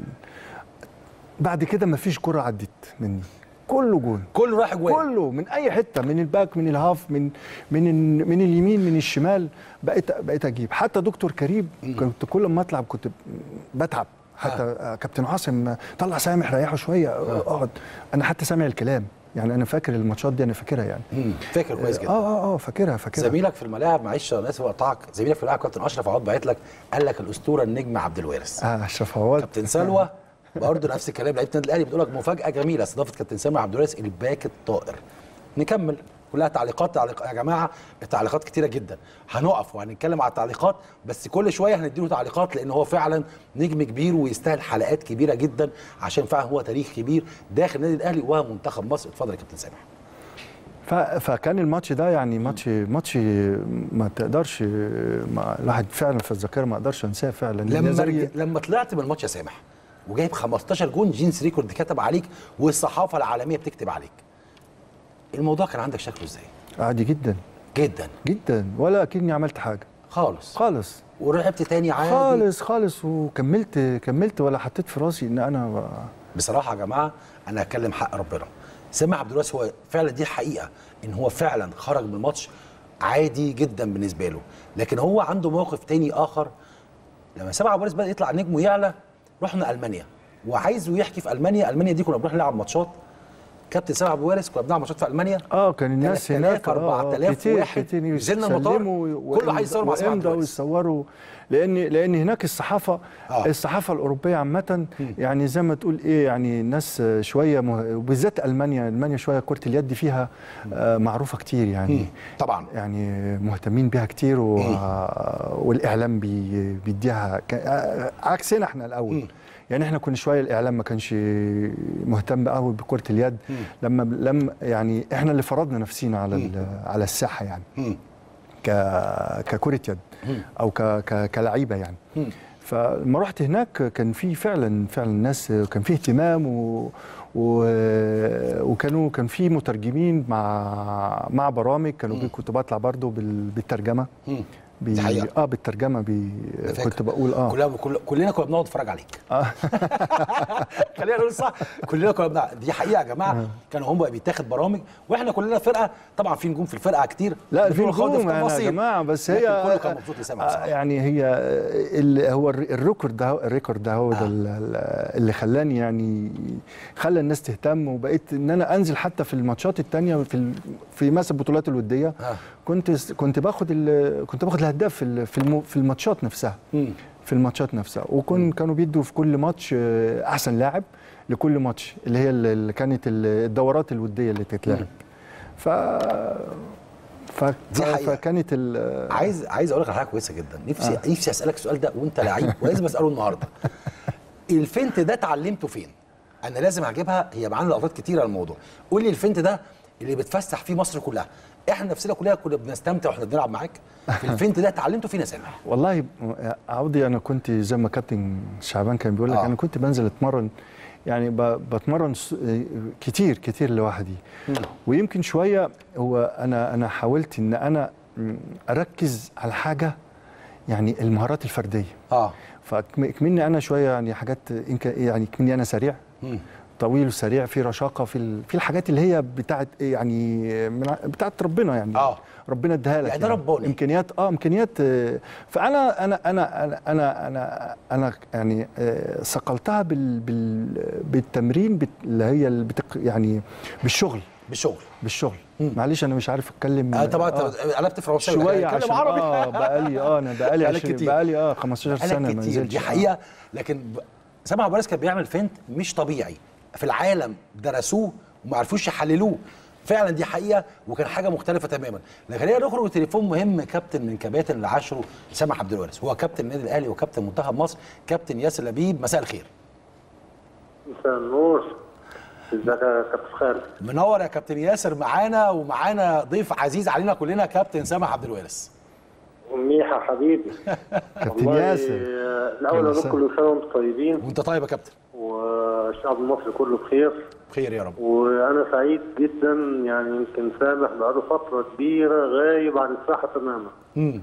بعد كده ما فيش كره عدت مني كله جون كله رايح جوان كله من اي حته من الباك من الهاف من من ال- من اليمين من الشمال بقيت بقيت اجيب حتى دكتور كريم كنت كل ما اطلع كنت بتعب حتى آه. كابتن عاصم آه، طلع سامح ريحه شويه اقعد انا حتى سامع الكلام يعني انا فاكر الماتشات دي انا فاكرها يعني مم. فاكر كويس جدا اه اه اه فاكرها فاكرها زميلك في الملاعب معلش انا اسف اقطعك زميلك في الملاعب كابتن اشرف عواد بعت لك قال لك الاسطوره النجم عبد الوارث اه اشرف عواد كابتن سلوى برضه نفس الكلام لعيبه النادي الاهلي بتقول لك مفاجاه جميله استضافه كابتن سامي عبد الوارث الباك الطائر نكمل كلها تعليقات تعليق يا جماعه التعليقات كتيره جدا هنقف وهنتكلم على التعليقات بس كل شويه هنديله تعليقات لان هو فعلا نجم كبير ويستاهل حلقات كبيره جدا عشان فعلا هو تاريخ كبير داخل النادي الاهلي ومنتخب مصر اتفضل يا كابتن سامح ف- فكان الماتش ده يعني ماتش ماتش ما تقدرش ما الواحد فعلا في الذاكره ما اقدرش انساه فعلا لما زي- رج... لما طلعت من الماتش يا سامح وجايب 15 جون جينز ريكورد كتب عليك والصحافه العالميه بتكتب عليك الموضوع كان عندك شكله ازاي عادي جدا جدا جدا ولا اكني عملت حاجه خالص خالص ولعبت تاني عادي خالص خالص وكملت كملت ولا حطيت في راسي ان انا ب- بصراحه يا جماعه انا هتكلم حق ربنا سامح عبد الوارث هو فعلا دي الحقيقه ان هو فعلا خرج من الماتش عادي جدا بالنسبه له لكن هو عنده موقف تاني اخر لما سامح عبد الوارث بدا يطلع نجم ويعلى رحنا المانيا وعايزه يحكي في المانيا المانيا دي كنا بنروح نلعب ماتشات كابتن سامح عبد الوارث كنا بنلعب ماتشات في المانيا اه كان الناس 3000 هناك آه، 4000 كتير واحد كتير نزلنا المطار يسلموا كله عايز يصور مع سامح عبد وامضوا الوارث ويصوروا لان لان هناك الصحافه آه. آه. الصحافه الاوروبيه عامه يعني زي ما تقول ايه يعني الناس شويه مه... وبالذات المانيا المانيا شويه كره اليد فيها آه معروفه كتير يعني طبعا يعني مهتمين بيها كتير و... والاعلام بي... بيديها ك... آه، عكسنا احنا الاول يعني احنا كنا شويه الاعلام ما كانش مهتم قوي بكره اليد لما لما يعني احنا اللي فرضنا نفسينا على ال... على الساحه يعني ك... ككره يد او ك... ك... كلعيبه يعني فلما رحت هناك كان في فعلا فعلا ناس كان في اهتمام و... و... وكانوا كان في مترجمين مع مع برامج كانوا كنت بطلع برضو بال... بالترجمه بي دي حقيقة. اه بالترجمه بي فاكر. كنت بقول اه كلنا كل- كلنا كنا بنقعد نتفرج عليك خلينا نقول صح كلنا كنا بنقعد دي حقيقه يا جماعه كانوا هم بيتاخد برامج واحنا كلنا فرقه طبعا في نجوم في الفرقه كتير لا في بدون الخوض نجوم يعني يا تفاصيل. جماعه بس لكن هي كله كان مبسوط لسامع آه، بصراحه يعني هي ال- هو الر- الريكورد ده الريكورد ده هو ده ال- ال- اللي خلاني يعني خلى الناس تهتم وبقيت ان انا انزل حتى في الماتشات التانية في ال- في مثلا البطولات الوديه آه. كنت كنت باخد ال- كنت باخد الهداف في ال- في الم- في الماتشات نفسها مم. في الماتشات نفسها وكن كانوا بيدوا في كل ماتش آه، احسن لاعب لكل ماتش اللي هي اللي اللي كانت ال- الدورات الوديه اللي تتلعب ف ف دي حقيقة. فكانت ال- عايز عايز اقول لك على حاجه كويسه جدا نفسي آه. نفسي اسالك السؤال ده وانت لعيب ولازم اساله النهارده الفنت ده اتعلمته فين انا لازم اجيبها هي معانا لقطات كتيره على الموضوع قول لي الفنت ده اللي بتفسح فيه مصر كلها احنا نفسنا كلنا كنا بنستمتع واحنا بنلعب معاك في الفنت ده اتعلمته فين يا سامح والله عودي انا كنت زي ما كابتن شعبان كان بيقول لك آه. آه. انا كنت بنزل اتمرن يعني ب- بتمرن س- كتير كتير لوحدي ويمكن شويه هو انا انا حاولت ان انا م، اركز على حاجه يعني المهارات الفرديه اه فكمني انا شويه يعني حاجات إنك يعني كمني انا سريع مم. طويل وسريع في رشاقه في ال- في الحاجات اللي هي بتاعت يعني من ع- بتاعت ربنا يعني آه. ربنا اداها لك يعني ده رباني. امكانيات اه امكانيات آه، فانا انا انا انا انا انا, أنا يعني آه، صقلتها بال بال بالتمرين بت- اللي هي اللي بتق يعني بالشغل بالشغل بالشغل معلش انا مش عارف اتكلم آه طبعا انت قلبت فرنساوي شويه اتكلم عشان عربي اه بقالي اه انا بقالي بقالك عشان كتير. بقالي اه 15 سنه ما قالك كتير نزلتش دي آه. حقيقه لكن ب- سامع ابو كان بيعمل فنت مش طبيعي في العالم درسوه وما عرفوش يحللوه فعلا دي حقيقه وكان حاجه مختلفه تماما لكن خلينا نخرج لتليفون مهم كابتن من كباتن اللي عاشره سامح عبد الوارث هو كابتن النادي الاهلي وكابتن منتخب مصر كابتن ياسر لبيب مساء الخير مساء النور ازيك يا كابتن خالد منور يا كابتن ياسر معانا ومعانا ضيف عزيز علينا كلنا كابتن سامح عبد الوارث ميحة حبيبي كابتن والله، ياسر آه، الاول اقول كل كل سنه وانتم طيبين وانت طيب يا كابتن والشعب المصري كله بخير بخير يا رب وانا سعيد جدا يعني يمكن سامح بقاله فتره كبيره غايب عن الساحه تماما امم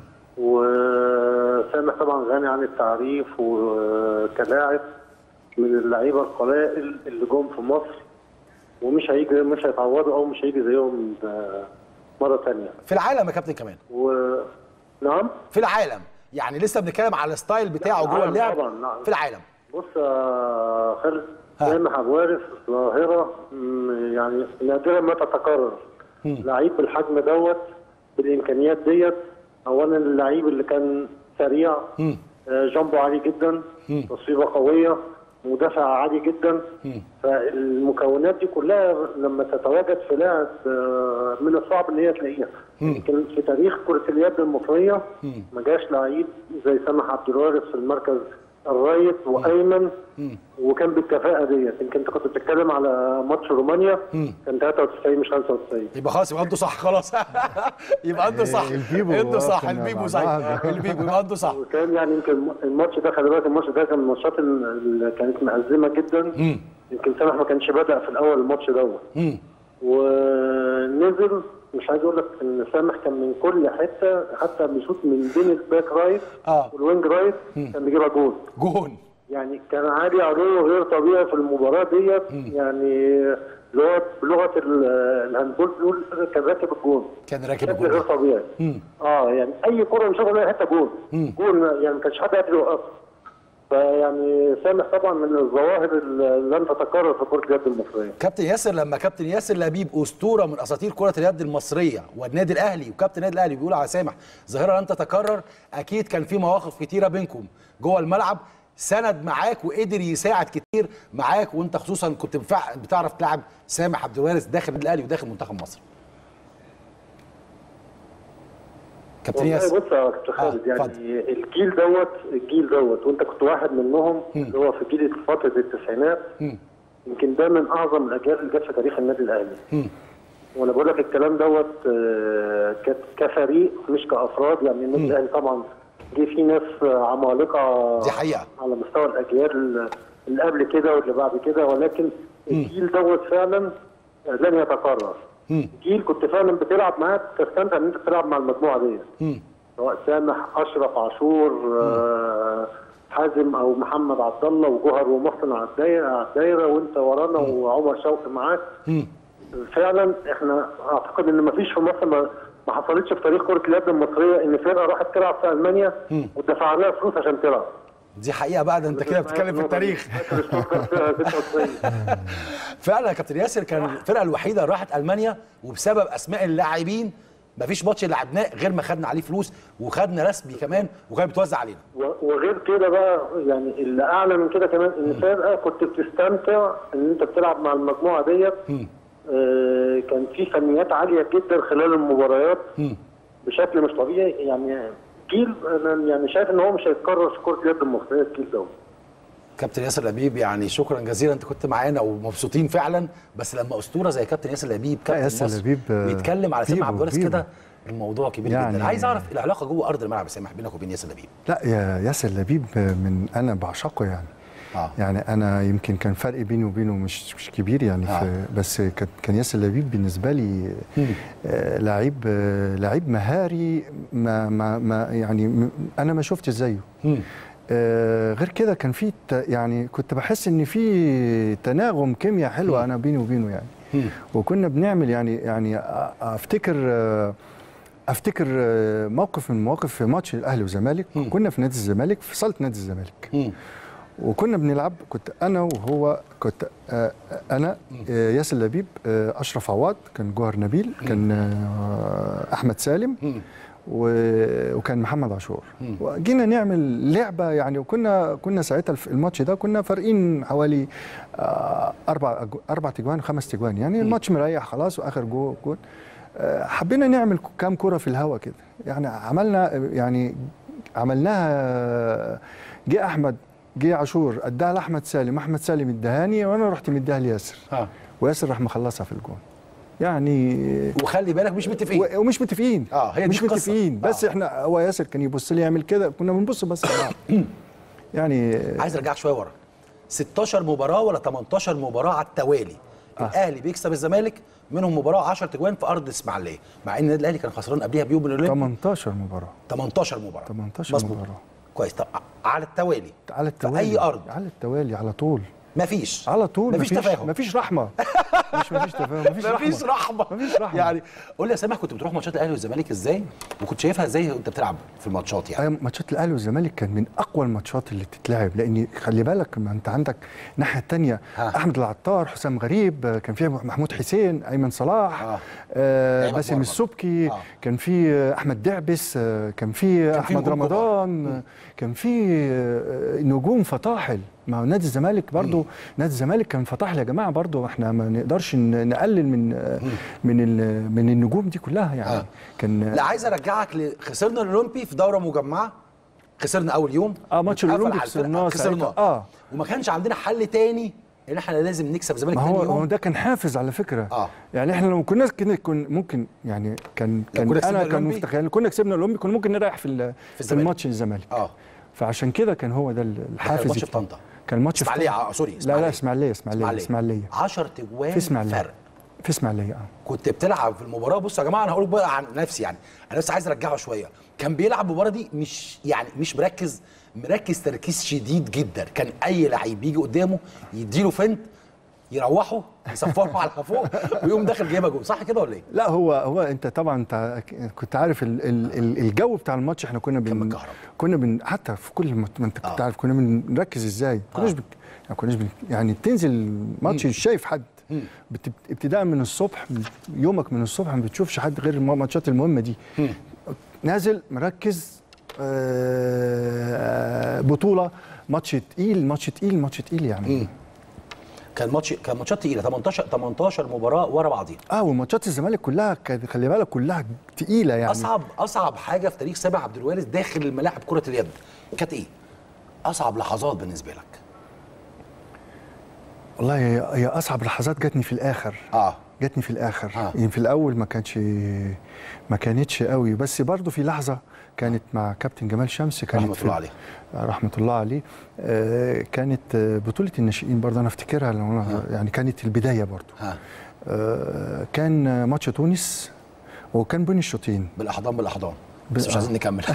وسامح طبعا غني عن التعريف وكلاعب من اللعيبه القلائل اللي جم في مصر ومش هيجي مش هيتعوضوا او مش هيجي زيهم آه، مره ثانيه في العالم يا كابتن كمان و نعم في العالم يعني لسه بنتكلم على الستايل بتاعه جوه العالم اللعب طبعاً، نعم. في العالم بص يا خالد ها. سامح ابو وارث ظاهره م، يعني نادرا ما تتكرر لعيب بالحجم دوت بالامكانيات ديت اولا اللعيب اللي كان سريع مم. آه، جامبو عالي جدا تصويبه قويه مدافع عالي جدا فالمكونات دي كلها لما تتواجد في لاعب آه، من الصعب ان هي تلاقيها يمكن في تاريخ كره اليد المصريه ما جاش لعيب زي سامح عبد الوارث في المركز الرايت وايمن وكان بالكفاءه ديت يمكن انت كنت بتتكلم على ماتش رومانيا كان 93 مش 95 يبقى خلاص يبقى انتوا صح خلاص يبقى انتوا صح البيبو انتوا صح كنا البيبو مع صح بعض. البيبو يبقى انتوا صح وكان يعني يمكن الماتش ده خلي بالك الماتش ده كان من الماتشات اللي كانت مأزمه جدا يمكن سامح ما كانش بدأ في الاول الماتش دوت مم. ونزل مش عايز اقول لك ان سامح كان من كل حته حتى بيشوط من بين الباك رايت اه والوينج رايت كان بيجيبها جول جون يعني كان عالي علوه غير طبيعي في المباراه ديت يعني اللي هو بلغه ال- الهاندبول بيقول كان راكب الجول كان راكب بشكل غير الجون طبيعي مم. اه يعني اي كره بيشوفها اي حته جول جول يعني ما كانش حد قادر يوقفها فيعني سامح طبعا من الظواهر اللي لن تتكرر في كره اليد المصريه كابتن ياسر لما كابتن ياسر لبيب اسطوره من اساطير كره اليد المصريه والنادي الاهلي وكابتن النادي الاهلي بيقول على سامح ظاهره لن تتكرر اكيد كان في مواقف كتيره بينكم جوه الملعب سند معاك وقدر يساعد كتير معاك وانت خصوصا كنت بفع- بتعرف تلعب سامح عبد الوارث داخل النادي الاهلي وداخل منتخب مصر كابتن والله ياسر بص يا كابتن خالد آه، يعني اتفضل. الجيل دوت الجيل دوت وانت كنت واحد منهم اللي هو في جيل فتره التسعينات مم. يمكن ده من اعظم الاجيال اللي جت في تاريخ النادي الاهلي مم. وانا بقول لك الكلام دوت آه، ك- كفريق مش كافراد يعني النادي الاهلي طبعا جه فيه ناس آه، عمالقه دي حقيقة. على مستوى الاجيال اللي قبل كده واللي بعد كده ولكن الجيل دوت فعلا آه، لن يتكرر مم. جيل كنت فعلا بتلعب معاه تستمتع ان انت بتلعب مع المجموعه ديت مم. سواء سامح اشرف عاشور آه، حازم او محمد عبد الله وجوهر ومحسن على الدايره على الدايره وانت ورانا وعمر شوقي معاك فعلا احنا اعتقد ان ما فيش في مصر ما ما حصلتش في تاريخ كره اليد المصريه ان فرقه راحت تلعب في المانيا ودفع لها فلوس عشان تلعب دي حقيقه بقى ده انت كده بتتكلم في التاريخ فاكر ستوكر فيها 99 فعلا يا كابتن ياسر كان الفرقه الوحيده اللي راحت المانيا وبسبب اسماء اللاعبين مفيش ماتش لعبناه غير ما خدنا عليه فلوس وخدنا رسمي كمان وكان بيتوزع علينا و- وغير كده بقى يعني اللي اعلى من كده كمان ان فرقه كنت بتستمتع ان انت بتلعب مع المجموعه ديت آه كان في فنيات عاليه جدا خلال المباريات بشكل مش طبيعي يعني جيل انا يعني شايف ان هو مش هيتكرر في كره اليد المصريه الجيل ده كابتن ياسر لبيب يعني شكرا جزيلا انت كنت معانا ومبسوطين فعلا بس لما اسطوره زي كابتن ياسر لبيب كابتن ياسر مصر لبيب، آه، بيتكلم على سامح بيبو- عبد الوارث بيبو. كده الموضوع كبير يعني- جدا عايز اعرف العلاقه جوه ارض الملعب يا سامح بينك وبين ياسر لبيب لا يا ياسر لبيب من انا بعشقه يعني اه يعني انا يمكن كان فرق بيني وبينه مش مش كبير يعني آه. في بس كان كان ياسر لبيب بالنسبه لي آه لعيب آه لعيب مهاري ما ما ما يعني م- انا ما شفتش زيه آه غير كده كان في ت- يعني كنت بحس ان في تناغم كيمياء حلوه انا بيني وبينه يعني وكنا بنعمل يعني يعني أ- افتكر آه، افتكر آه، موقف من مواقف في ماتش الاهلي والزمالك كنا في نادي الزمالك في صاله نادي الزمالك وكنا بنلعب كنت انا وهو كنت آه، انا آه، ياسر لبيب آه، اشرف عواد كان جوهر نبيل كان آه، احمد سالم و- وكان محمد عاشور وجينا نعمل لعبه يعني وكنا كنا ساعتها في الماتش ده كنا فارقين حوالي آه، اربع أج- اربع تجوان خمس تجوان يعني الماتش مريح خلاص واخر جو جول آه، حبينا نعمل كام كره في الهواء كده يعني عملنا يعني عملناها جه احمد جه عاشور اداها لاحمد سالم احمد سالم ادهاني وانا رحت مديها لياسر اه وياسر راح مخلصها في الجون يعني وخلي بالك مش متفقين و- ومش متفقين آه، هي دي مش القصة. متفقين بس آه. احنا هو ياسر كان يبص لي يعمل كده كنا بنبص بس لبعض. يعني عايز ارجعك شويه ورا 16 مباراه ولا 18 مباراه على التوالي آه. الاهلي بيكسب الزمالك منهم مباراه 10 تجوان في ارض الاسماعيليه مع ان النادي الاهلي كان خسران قبليها بيوم الاولمبي 18 مباراه 18 مباراه 18 مظبوط. مباراة. كويس طب على التوالي على التوالي في اي ارض على التوالي على طول مفيش على طول مفيش تفاهم مفيش رحمه مش مفيش تفاهم مفيش رحمه مفيش رحمه مفيش رحمه يعني قول لي يا سامح كنت بتروح ماتشات الاهلي والزمالك ازاي وكنت شايفها ازاي وانت بتلعب في الماتشات يعني أيوة، ماتشات الاهلي والزمالك كان من اقوى الماتشات اللي تتلعب لان خلي بالك ما انت عندك الناحيه الثانيه ها. احمد العطار حسام غريب آه، كان في محمود حسين ايمن صلاح آه. آه لعيبة باسم كبار السبكي آه. كان في آه، احمد دعبس آه، كان في في احمد نجوم رمضان آه، كان في آه، نجوم فطاحل ما هو نادي الزمالك برضو نادي الزمالك كان فطاحل يا جماعه برضو احنا ما نقدرش ن- نقلل من آه، من ال- من النجوم دي كلها يعني آه. كان لا عايز ارجعك ل... خسرنا الاولمبي في دوره مجمعه خسرنا اول يوم اه ماتش اتقفل الاولمبي على الفرقة، خسرناه خسرناه ساعتها. اه وما كانش عندنا حل تاني ان احنا لازم نكسب الزمالك ما تاني هو يوم هو ده كان حافز على فكره آه. يعني احنا لو كنا كنا كن ممكن يعني كان كان كنا كسبنا انا كان الأولمبي؟ متخيل كنا كسبنا الاولمبي كنا ممكن نريح في ال- في, الزمالك. الماتش الزمالك اه فعشان كده كان هو ده الحافز الماتش في التاني. طنطا. كان ماتش في اسماعيليه طنطا. آه، سوري لا لا اسماعيليه اسماعيليه اسماعيليه 10 تجوان في اسماعيليه فرق في اسماعيليه اه كنت بتلعب في المباراه بصوا يا جماعه انا هقول بقى عن نفسي يعني انا بس عايز ارجعه شويه كان بيلعب المباراه دي مش يعني مش مركز مركز تركيز شديد جدا كان اي لعيب يجي قدامه يديله فنت يروحه يصفره على فوق ويقوم داخل جايبها جول صح كده ولا ايه؟ لا هو هو انت طبعا انت كنت عارف ال ال ال الجو بتاع الماتش احنا كنا بن متكهرب. كنا بن حتى في كل ما ما انت كنت آه. عارف كنا بنركز ازاي كناش بن يعني كناش بن يعني بتنزل الماتش مش شايف حد بت- ابتداء من الصبح من يومك من الصبح ما بتشوفش حد غير الماتشات المهمه دي نازل مركز آه، بطوله ماتش تقيل ماتش تقيل ماتش تقيل يعني كان ماتش كان ماتشات تقيله 18 18 مباراه ورا بعضيها اه وماتشات الزمالك كلها كانت خلي بالك كلها تقيله يعني اصعب اصعب حاجه في تاريخ سامح عبد الوارث داخل الملاعب كره اليد كانت ايه؟ اصعب لحظات بالنسبه لك والله هي هي اصعب لحظات جاتني في الاخر اه جاتني في الاخر آه. يعني في الاول ما كانتش ما كانتش قوي بس برضو في لحظه كانت مع كابتن جمال شمس كانت رحمة في- الله عليه. رحمه الله عليه آه كانت آه، بطوله الناشئين برضه انا افتكرها لو أنا يعني كانت البدايه برضو ها آه كان ماتش تونس وكان بين الشوطين بالاحضان بالاحضان بس مش عايزين نكمل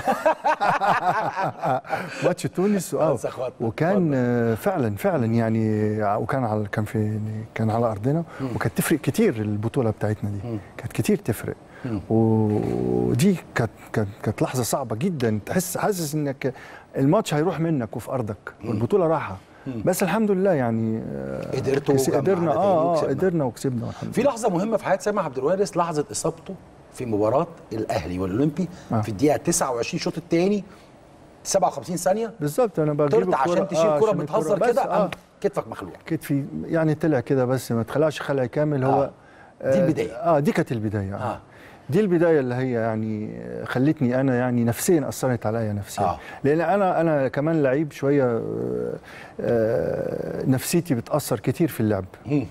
ماتش تونس اه بس اخواتنا. وكان آه، فعلا فعلا يعني ع- وكان على كان في كان على ارضنا وكانت تفرق كتير البطوله بتاعتنا دي كانت كتير تفرق ودي كانت كانت كانت لحظه صعبه جدا تحس حاسس انك الماتش هيروح منك وفي ارضك والبطوله راحه بس الحمد لله يعني آه، قدرتوا كس- وجمعنا قدرنا تاني اه اه وكسبنا. قدرنا وكسبنا الحمد في لله لحظه مهمه في حياه سامح عبد الوارث لحظه اصابته في مباراه الاهلي والاولمبي آه. في الدقيقه 29 الشوط الثاني 57 ثانيه بالظبط انا بجيب طرت عشان الكرة- تشيل آه، كرة عشان بتهزر الكرة. بس، كده آه قام كتفك مخلوع كتفي يعني طلع كده بس ما تخلعش خلع كامل هو آه. دي البداية. اه دي كانت البدايه آه. آه. دي البدايه اللي هي يعني خلتني انا يعني نفسيا اثرت عليا نفسيا آه. آه. لان انا انا كمان لعيب شويه آه، آه، نفسيتي بتاثر كتير في اللعب مم.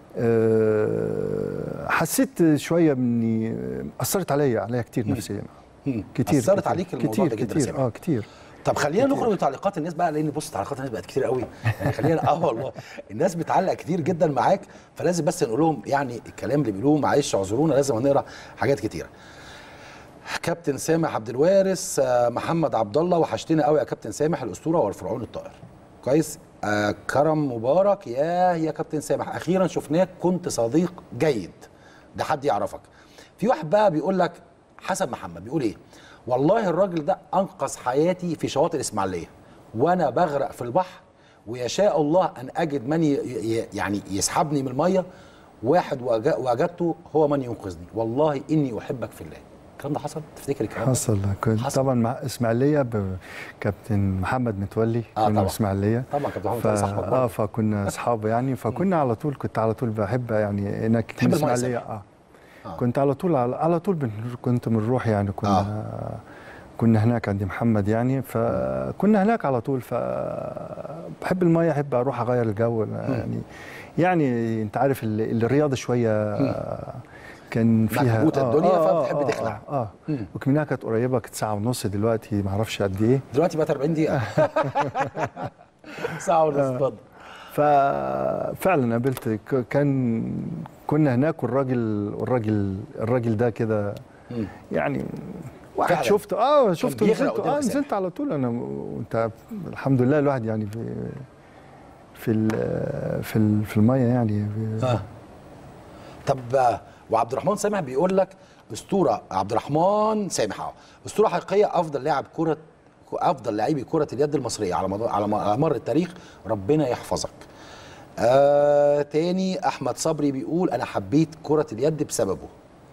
آه، حسيت شويه اني اثرت عليا عليا كتير نفسيا مم. كتير أثرت كتير عليك الموضوع كتير ده جدا يا كتير سامح. اه كتير طب خلينا نخرج لتعليقات الناس بقى لان بص تعليقات الناس بقت كتير قوي يعني خلينا اه والله الناس بتعلق كتير جدا معاك فلازم بس نقول لهم يعني الكلام اللي بيقولوه معلش اعذرونا لازم نقرا حاجات كتيره كابتن سامح عبد الوارث آه، محمد عبد الله وحشتنا قوي يا كابتن سامح الاسطوره والفرعون الطائر كويس آه كرم مبارك يا يا كابتن سامح اخيرا شفناك كنت صديق جيد ده حد يعرفك في واحد بقى بيقول لك حسن محمد بيقول ايه والله الراجل ده انقذ حياتي في شواطئ الاسماعيليه وانا بغرق في البحر ويشاء الله ان اجد من ي- ي- يعني يسحبني من الميه واحد وج- وجدته هو من ينقذني والله اني احبك في الله الكلام ده حصل تفتكر الكلام ده حصل كنت حصل. طبعا مع اسماعيليه ب- كابتن محمد متولي آه، كنا طبعا. في اسماعيليه طبعا كابتن محمد ف... متولي صاحبك برضه. اه فكنا اصحاب يعني فكنا على طول كنت على طول بحب يعني انك تحب من المية اسماعيليه سامح. اه آه. كنت على طول على, على طول بن... كنت بنروح يعني كنا آه. كنا هناك عند محمد يعني فكنا هناك على طول ف بحب الميه احب اروح اغير الجو يعني يعني انت عارف ال- الرياضه شويه كان فيها مكبوتة الدنيا فبتحب تخلع. اه, آه. مم. وكمنها كانت قريبه كانت ساعه ونص دلوقتي ما اعرفش قد ايه دلوقتي بقت 40 دقيقه ساعه ونص اتفضل ففعلا قابلت ك- كان كنا هناك والراجل والراجل الراجل ده كده مم. يعني واحد فعلاً. شفته اه شفته بيغرق نزلت قدامك اه سامح. نزلت على طول انا وانت الحمد لله الواحد يعني في في ال- في ال- في الميه يعني اه طب آه، وعبد الرحمن سامح بيقول لك اسطوره عبد الرحمن سامح اه اسطوره حقيقيه افضل لاعب كره افضل لاعبي كره اليد المصريه على مدار على م- على مر التاريخ ربنا يحفظك آه تاني احمد صبري بيقول انا حبيت كره اليد بسببه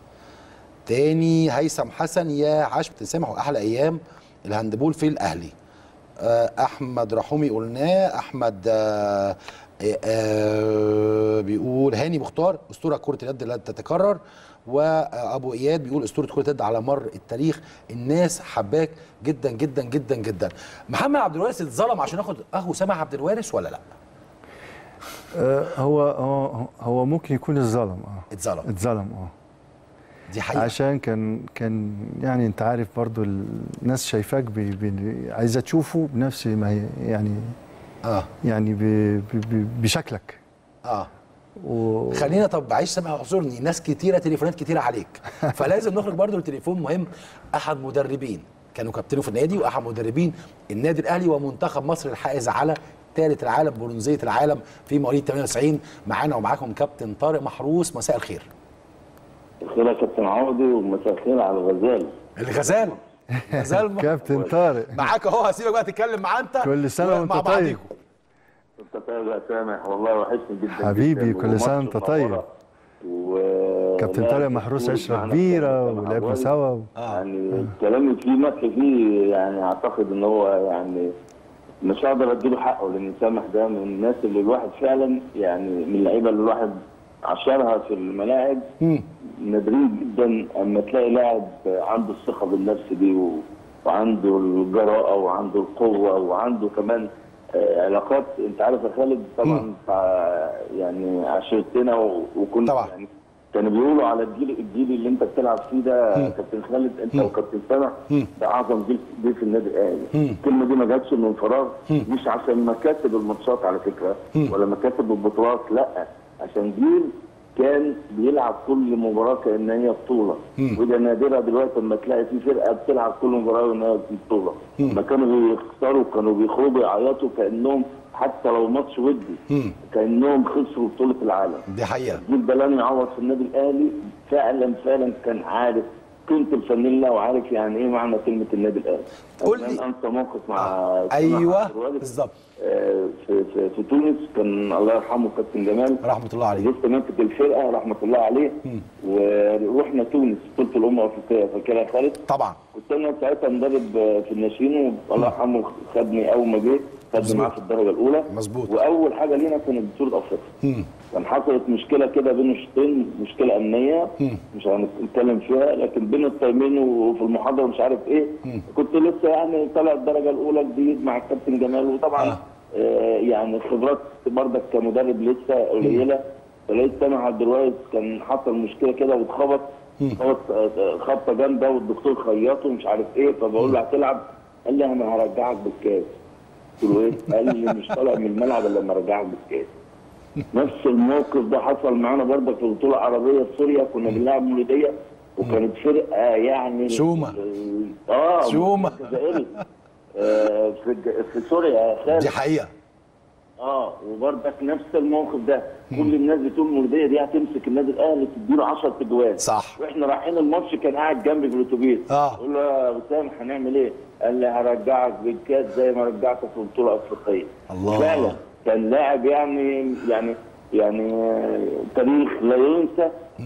تاني هيثم حسن يا عاش تسامح واحلى ايام الهاندبول في الاهلي آه، احمد رحومي قلناه احمد آه، آه، آه، بيقول هاني مختار اسطوره كره اليد لا تتكرر وابو اياد بيقول اسطوره كره اليد على مر التاريخ الناس حباك جدا جدا جدا جدا محمد عبد الوارث اتظلم عشان ياخد اخو سامح عبد الوارث ولا لا آه هو هو هو ممكن يكون الظلم اه اتظلم اتظلم اه دي حقيقه عشان كان كان يعني انت عارف برضو الناس شايفاك بي بي عايزه تشوفه بنفس ما هي يعني اه يعني بي بي بشكلك اه و... خلينا طب عايش سامع اعذرني ناس كتيره تليفونات كتيره عليك فلازم نخرج برضو لتليفون مهم احد مدربين كانوا كابتنه في النادي واحد مدربين النادي الاهلي ومنتخب مصر الحائز على ثالث العالم برونزيه العالم في مواليد 98 معانا ومعاكم كابتن طارق محروس مساء الخير الخير يا كابتن عوضي ومساء الخير على الغزال الغزال غزال كابتن طارق معاك اهو هسيبك بقى تتكلم معاه انت كل سنة وانت مع طيب. بعضيكم. انت طيب يا سامح والله وحشني جدا حبيبي، جدا. كل سنة وماتش وانت طيب. منورة. و كابتن لا، طارق محروس دكتور عشرة معانا كبيرة كابتن ولعبنا عوضي. سوا يعني كلامي فيه مدح فيه يعني اعتقد ان هو يعني مش هقدر اديله حقه لان سامح ده من الناس اللي الواحد فعلا يعني من اللعيبه اللي الواحد عشرها في الملاعب نادرين جدا اما تلاقي لاعب عنده الثقه بالنفس دي و... وعنده الجراءه وعنده القوه وعنده كمان آه، علاقات انت عارف يا خالد طبعا فع- يعني عشرتنا و... وكنا طبعا. يعني كانوا بيقولوا على الجيل الجيل اللي انت بتلعب فيه ده كابتن خالد انت وكابتن سامح ده اعظم جيل جيل في النادي الاهلي الكلمه دي ما جاتش من فراغ مش عشان مكاسب الماتشات على فكره ولا مكاسب البطولات لا عشان جيل كان بيلعب كل مباراه كان هي بطوله وده نادرا دلوقتي لما تلاقي في فرقه بتلعب كل مباراه وان هي بطوله لما كانوا بيخسروا كانوا بيخرجوا يعيطوا كانهم حتى لو ماتش ودي كانهم خسروا بطوله العالم دي حقيقه الجيل ده لن يعوض في النادي الاهلي فعلا فعلا كان عارف قيمه الفانيلا وعارف يعني ايه معنى كلمه النادي الاهلي قول كمان لي- انسى موقف مع آه. سامح ايوه عبد الوارث. بالظبط آه، في, في, في تونس كان الله يرحمه كابتن جمال رحمه الله عليه لسه ماسك الفرقه رحمه الله عليه ورحنا تونس بطوله الامم الافريقيه فاكرها يا خالد طبعا كنت انا ساعتها مدرب في الناشئين والله يرحمه خدني اول ما جه خدني معاه في الدرجه الاولى مظبوط. واول حاجه لينا كانت بطوله افريقيا كان حصلت مشكله كده بين الشوطين مشكله امنيه مش هنتكلم فيها لكن بين التايمين وفي المحاضره مش عارف ايه كنت لسه يعني طالع الدرجه الاولى جديد مع الكابتن جمال وطبعا آه. آه يعني خبرات برضك كمدرب لسه قليله فلقيت سامح عبد الوارث كان حصل مشكله كده واتخبط خبط آه، خبطه جامده والدكتور خيطه ومش عارف ايه فبقول له هتلعب قال لي انا هرجعك بالكاس قلت له ايه؟ قال لي مش طالع من الملعب الا لما ارجعك بالكاس نفس الموقف ده حصل معانا برضك في بطوله عربيه في سوريا كنا بنلعب مولوديه وكانت فرقه يعني شومة. اه شومة. جزائري آه في الج- في سوريا يا خالد دي حقيقه اه وبرضك نفس الموقف ده كل الناس بتقول المولوديه دي هتمسك النادي الاهلي تديله 10 تجوال صح. واحنا رايحين الماتش كان قاعد جنبي في الاتوبيس آه. قلت له يا وسام هنعمل ايه؟ قال لي هرجعك بالكاس زي ما رجعتك في بطوله افريقيه الله. فعلا كان لاعب يعني يعني يعني آه، تاريخ لا ينسى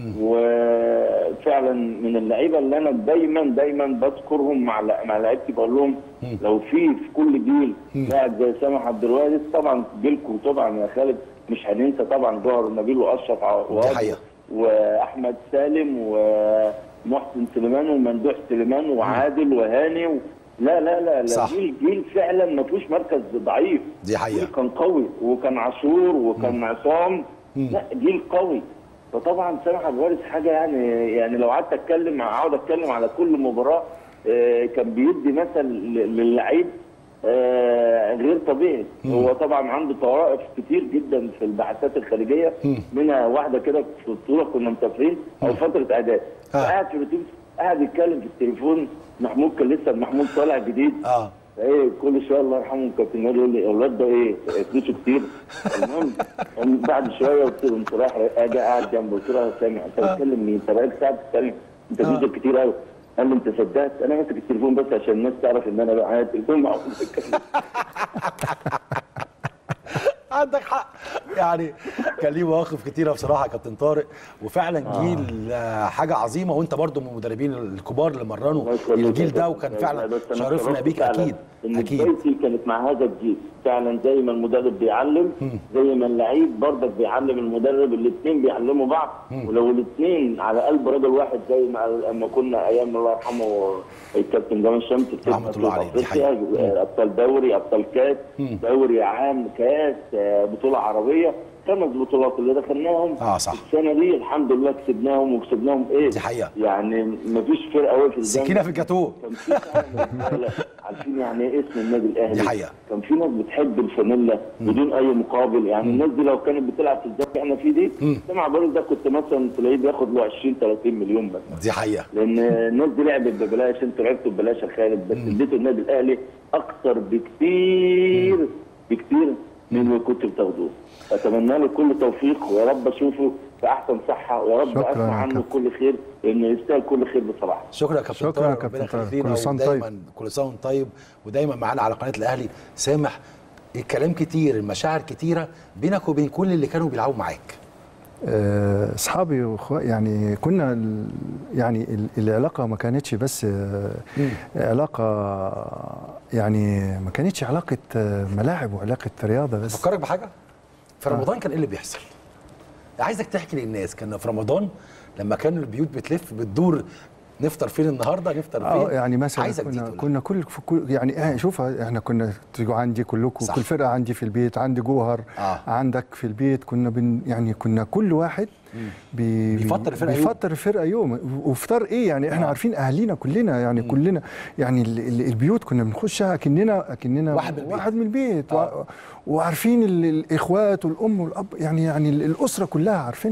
وفعلا من اللعيبه اللي انا دايما دايما بذكرهم مع لع- مع لعيبتي بقول لهم لو في في كل جيل لاعب زي سامح عبد الوارث طبعا جيلكم طبعا يا خالد مش هننسى طبعا جوهر نبيل واشرف عواد حقيقة. واحمد سالم ومحسن سليمان وممدوح سليمان وعادل وهاني و... لا لا لا لا صح. جيل جيل فعلا ما فيهوش مركز ضعيف دي حقيقة. جيل كان قوي وكان عاشور وكان عصام لا جيل قوي فطبعا سامح عبد الوارث حاجه يعني يعني لو قعدت اتكلم اقعد اتكلم على كل مباراه آه، كان بيدي مثل ل- للعيب آه، غير طبيعي هو طبعا عنده طوائف كتير جدا في البعثات الخارجيه منها واحده كده في البطوله كنا مسافرين او فتره اعداد آه. قاعد في الاتوبيس قاعد يتكلم في التليفون محمود كان لسه محمود طالع جديد اه ايه كل شويه الله يرحمه كابتن نادي يقول لي الولاد ده ايه فلوسه كتير المهم قام بعد شويه قلت له انت رايح اجي قاعد جنبه قلت له يا سامع انت بتتكلم مين انت بقالك ساعه بتتكلم انت فلوسك كتير قوي قال لي انت صدقت انا ماسك التليفون بس عشان الناس تعرف ان انا بقى معايا التليفون معاهم بتتكلم عندك حق يعني كان ليه مواقف كتيره بصراحه يا كابتن طارق وفعلا جيل آه. حاجه عظيمه وانت برضو من المدربين الكبار اللي مرنوا الله يخليك الجيل يا ده كابتن. وكان بس فعلا أنا شرفنا اتشرفت بيك فعلاً اكيد ان اكيد بدايتي كانت مع هذا الجيل فعلا زي ما المدرب بيعلم زي ما اللعيب برضك بيعلم المدرب الاثنين بيعلموا بعض ولو الاثنين على قلب رجل واحد زي ما لما كنا ايام الله يرحمه الكابتن جمال شمس كسبنا رحمة الله عليه، دي أفريقيا، حقيقة. ابطال دوري ابطال كاس دوري عام كاس آه، بطوله عربيه خمس بطولات اللي دخلناهم آه، صح. السنه دي الحمد لله كسبناهم وكسبناهم ايه دي حقيقة. يعني مفيش فرقه وقفت سكينه في الجاتوه كان في فعلاً رجالة عارفين يعني ايه اسم النادي الاهلي دي حقيقة. كان في ناس بتحب الفانيلا بدون اي مقابل يعني الناس دي لو كانت بتلعب في الزمن اللي احنا فيه دي سمع بارك ده كنت مثلا تلاقيه بياخد له 20 30 مليون بس دي حقيقه لان الناس دي لعبت ببلاش انتوا لعبتوا ببلاش يا خالد بس اديتوا النادي الاهلي اكتر بكتير بكتير من اللي كنتوا بتاخدوه اتمنى له كل توفيق ويا رب اشوفه في احسن صحه ويا رب شكراً اسمع يا عنه كابتن. كل خير لانه يستاهل كل خير بصراحه شكرا يا كابتن شكراً طارق يا كابتن ربنا يخليك طارق. لينا كل سنة ودايما كل سنه وانت طيب ودايما معانا على قناه الاهلي سامح الكلام كتير المشاعر كتيره بينك وبين كل اللي كانوا بيلعبوا معاك آه، اصحابي واخوة يعني كنا ال- يعني ال- العلاقه ما كانتش بس آه، علاقه يعني ما كانتش علاقه آه، ملاعب وعلاقه رياضه بس فكرك بحاجه في رمضان كان ايه اللي بيحصل عايزك تحكي للناس كان في رمضان لما كان البيوت بتلف بتدور نفطر فين النهارده نفطر فين اه يعني مثلا عايزك دي كنا تقولها. كنا كل في كل يعني آه شوف احنا كنا تيجوا عندي كلكم صح. كل فرقه عندي في البيت عندي جوهر آه. عندك في البيت كنا بن يعني كنا كل واحد بي بيفطر الفرقة يوم. بيفطر الفرقه يوم وفطار ايه يعني احنا آه. عارفين اهالينا كلنا يعني كلنا يعني ال- ال- البيوت كنا بنخشها اكننا اكننا واحد من البيت. واحد من البيت آه. و- وعارفين ال- الاخوات والام والاب يعني يعني ال- الاسره كلها عارفينهم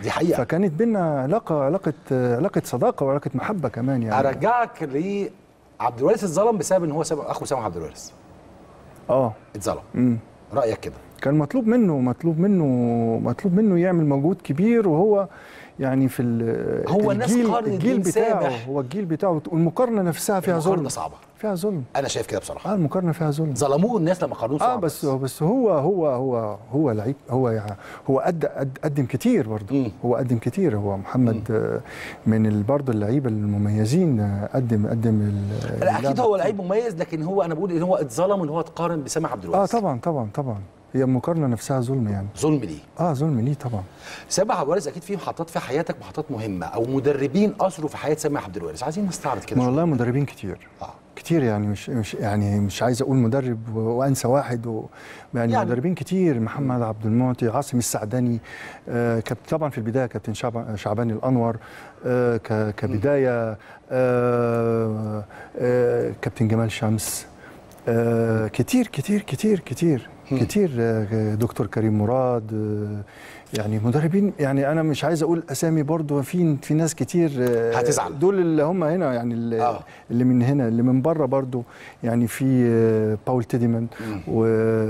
دي حقيقة. فكانت بينا علاقه علاقه علاقه صداقه وعلاقه محبه كمان يعني ارجعك لعبد الوارث اتظلم بسبب ان هو ساب اخو سامح عبد الوارث اه اتظلم امم رايك كده كان مطلوب منه مطلوب منه مطلوب منه يعمل مجهود كبير وهو يعني في ال- هو الناس الجيل قارنت الجيل بين بتاعه سامح. هو الجيل بتاعه والمقارنه نفسها فيها ظلم المقارنة صعبه فيها ظلم انا شايف كده بصراحه اه المقارنه فيها ظلم ظلموه الناس لما قارنوه اه صعب بس بس هو هو هو هو لعيب هو يعني هو قد قد قدم كتير برضه مم. هو قدم كتير هو محمد آه، من ال- برضه اللعيبه المميزين آه، قدم قدم ال- لا اكيد اللعبة هو لعيب مميز لكن هو انا بقول ان هو اتظلم ان هو اتقارن بسامح عبد اه الوارث طبعا طبعا طبعا هي المقارنه نفسها ظلم يعني ظلم ليه اه ظلم ليه طبعا سامح عبد الوارث اكيد في محطات في حياتك محطات مهمه او مدربين اثروا في حياه سامح عبد الوارث عايزين نستعرض كده ما شوية. والله مدربين كتير آه. كتير يعني مش مش يعني مش عايز اقول مدرب و- وانسى واحد و يعني, يعني. يعني مدربين كتير محمد عبد المعطي عاصم السعدني آه كابتن طبعا في البدايه كابتن شعب شعبان الانور آه ك- كبدايه آه آه كابتن جمال شمس آه كتير كتير كتير كتير كتير آه دكتور كريم مراد آه يعني مدربين يعني انا مش عايز اقول اسامي برضو في في ناس كتير آه هتزعل. دول اللي هم هنا يعني اللي, آه. آه. اللي من هنا اللي من بره برضو يعني في آه، باول تيديمان و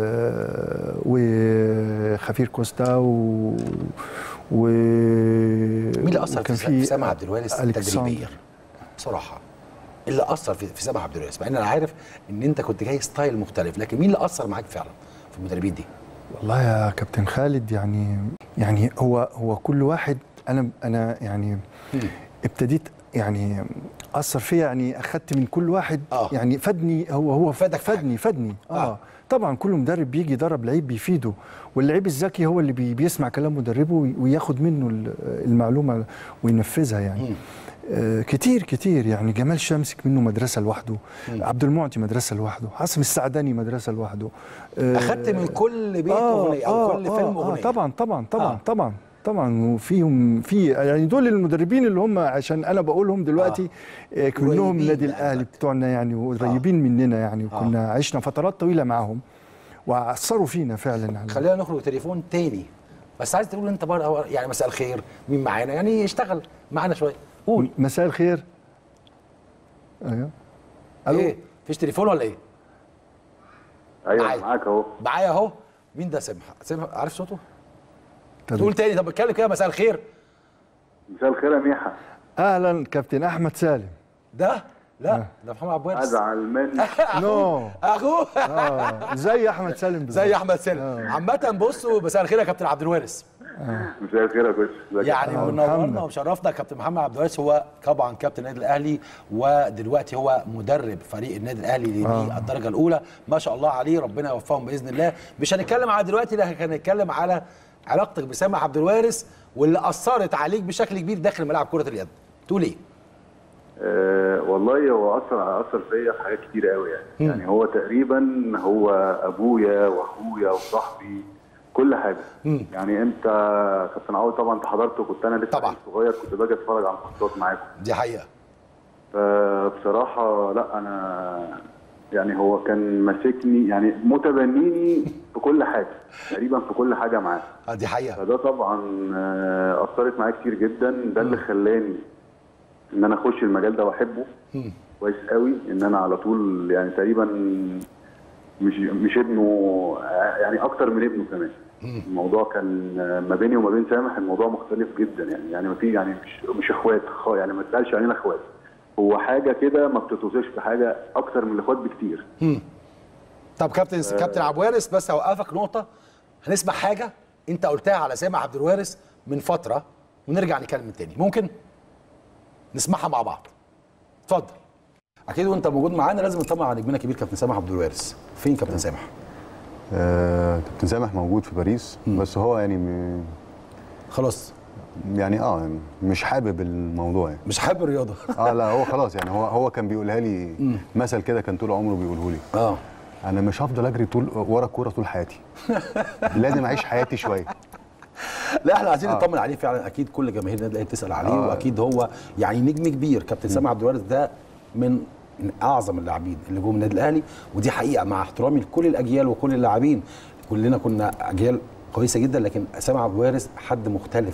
وخفير كوستا و و مين اللي اثر وكان في, في سامح عبد الوارث ألكسندر. تدريبيا بصراحه اللي اثر في, في سامح عبد الوارث مع ان انا عارف ان انت كنت جاي ستايل مختلف لكن مين اللي اثر معاك فعلا في المدربين دي والله يا كابتن خالد يعني يعني هو هو كل واحد انا انا يعني ابتديت يعني اثر فيا يعني اخدت من كل واحد آه. يعني فادني هو هو فادك في فادني فادني اه, آه. آه. طبعا كل مدرب بيجي يدرب لعيب بيفيده واللعيب الذكي هو اللي بي بيسمع كلام مدربه وي- وياخد منه ال- المعلومه وينفذها يعني آه كتير كتير يعني جمال شمسك منه مدرسه لوحده عبد المعطي مدرسه لوحده عاصم السعداني مدرسه لوحده آه اخدت من كل بيت اغنيه او كل فيلم اغنيه آه طبعا طبعا طبعا آه. آه. طبعا طبعا وفيهم في يعني دول المدربين اللي هم عشان انا بقولهم دلوقتي آه. كلهم قريبين النادي لقلبك. الاهلي بتوعنا يعني وقريبين آه. مننا يعني وكنا آه. عشنا فترات طويله معاهم واثروا فينا فعلا يعني خلينا نخرج تليفون تاني بس عايز تقول انت بقى يعني مساء الخير مين معانا يعني اشتغل معانا شويه قول مساء الخير ايوه الو ايه فيش تليفون ولا ايه ايوه معاك. معاك اهو معايا اهو مين ده سامح سامح عارف صوته طب تقول تاني طب اتكلم كده مساء الخير مساء الخير يا ميحة اهلا كابتن احمد سالم ده لا ده محمد عبد الوارث ازعل منك نو اخوه اه زي احمد سالم بالظبط. زي احمد سالم عامه بصوا مساء الخير يا كابتن عبد الوارث مساء الخير يا كوتش ازيك يا يعني محمد؟ منورنا محمد. ومشرفنا كابتن محمد عبد الوارث هو طبعا كابتن النادي الاهلي ودلوقتي هو مدرب فريق النادي الاهلي لدي الدرجه الاولى ما شاء الله عليه ربنا يوفقهم باذن الله مش هنتكلم على دلوقتي لكن هنتكلم على علاقتك بسامح عبد الوارث واللي اثرت عليك بشكل كبير داخل ملعب كره اليد تقول ايه أه والله هو اثر اثر فيا في حاجات كتير قوي يعني يعني هو تقريبا هو ابويا واخويا وصاحبي كل حاجه يعني انت كابتن عوض طبعا انت حضرت وكنت انا لسه طبعا. صغير كنت باجي اتفرج على الماتشات معاكم دي حقيقه فبصراحه لا انا يعني هو كان ماسكني يعني متبنيني في كل حاجه تقريبا في كل حاجه معاه آه، دي حقيقه فده طبعا آه، اثرت معايا كتير جدا ده اللي خلاني ان انا اخش المجال ده واحبه كويس قوي ان انا على طول يعني تقريبا مش مش ابنه آه، يعني اكتر من ابنه كمان الموضوع كان آه، ما بيني وما بين سامح الموضوع مختلف جدا يعني يعني ما في يعني مش مش اخوات خ- يعني ما تقالش علينا اخوات هو حاجه كده ما بتتوصفش بحاجه اكتر من الاخوات بكتير طب كابتن كابتن عبد الوارث بس هوقفك نقطه هنسمع حاجه انت قلتها على سامح عبد الوارث من فتره ونرجع نتكلم تاني ممكن نسمعها مع بعض اتفضل اكيد وانت موجود معانا لازم نطمن على نجمنا الكبير كابتن سامح عبد الوارث فين كابتن سامح آه، كابتن سامح موجود في باريس بس هو يعني م- خلاص يعني اه يعني مش حابب الموضوع يعني مش حابب الرياضه اه لا هو خلاص يعني هو هو كان بيقولها لي مثل كده كان طول عمره بيقوله لي اه انا مش هفضل اجري طول ورا الكوره طول حياتي لازم اعيش حياتي شويه لا احنا عايزين نطمن عليه فعلا اكيد كل جماهير النادي الاهلي بتسال عليه آه. واكيد هو يعني نجم كبير كابتن سامح عبد الوارث ده من من اعظم اللاعبين اللي جم النادي الاهلي ودي حقيقه مع احترامي لكل الاجيال وكل اللاعبين كلنا كنا اجيال كويسه جدا لكن سامح عبد الوارث حد مختلف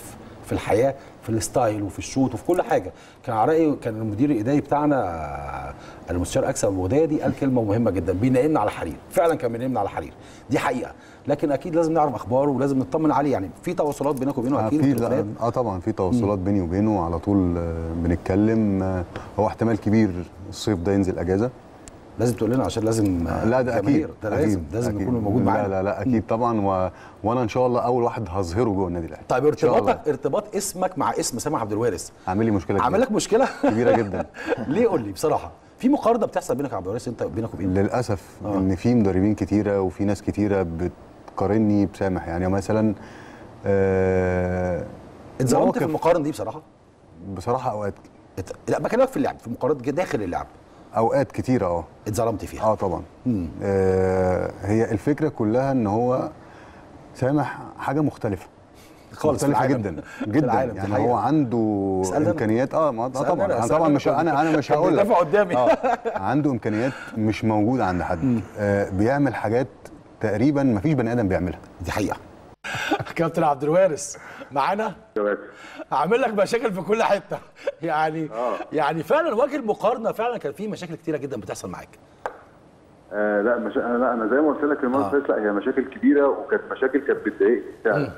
في الحياه في الستايل وفي الشوط وفي كل حاجه كان على رايي كان المدير الاداري بتاعنا آه، المستشار اكسب البغدادي قال كلمه مهمه جدا بينقلنا على حرير فعلا كان بينقلنا على حرير دي حقيقه لكن اكيد لازم نعرف اخباره ولازم نطمن عليه يعني في تواصلات بينك وبينه آه، اكيد في وتليفونات. لا اه طبعا في تواصلات بيني وبينه على طول آه، بنتكلم آه، هو احتمال كبير الصيف ده ينزل اجازه لازم تقول لنا عشان لازم آه، لا ده جماهير. اكيد ده لازم أكيد، لازم أكيد. يكون موجود معانا لا لا لا اكيد طبعا و... وانا ان شاء الله اول واحد هظهره جوه النادي الاهلي طيب إن شاء الله. ارتباطك ارتباط اسمك مع اسم سامح عبد الوارث عامل لي مشكله عامل كبيرة. لك مشكله كبيره جدا ليه قول لي بصراحه في مقارنه بتحصل بينك يا عبد الوارث انت بينك وبين للاسف ان في مدربين كتيره وفي ناس كتيره بتقارني بسامح يعني مثلا آه اتظلمت مواقف- في المقارنه دي بصراحه بصراحه اوقات ات... لا بكلمك في اللعب في مقارنات داخل اللعب اوقات كتيره اه اتظلمت فيها اه طبعا آه هي الفكره كلها ان هو سامح حاجه مختلفه خالص في مختلفه العالم. جدا في جدا العالم، دي يعني حقيقة. هو عنده اسألني أنا. امكانيات اه ما آه اسألني طبعا أنا، انا اسألني طبعا أنا. مش انا انا مش كان هقول لك بيدافع قدامي. آه عنده امكانيات مش موجوده عند حد آه بيعمل حاجات تقريبا ما فيش بني ادم بيعملها دي حقيقه كابتن عبد الوارث معانا عامل لك مشاكل في كل حته يعني يعني فعلا وجه المقارنه فعلا كان في مشاكل كتيره جدا بتحصل معاك آه لا مش... أنا- لا انا زي ما قلت لك المره اللي فاتت لا هي مشاكل كبيره وكانت مشاكل كانت بتضايقني فعلا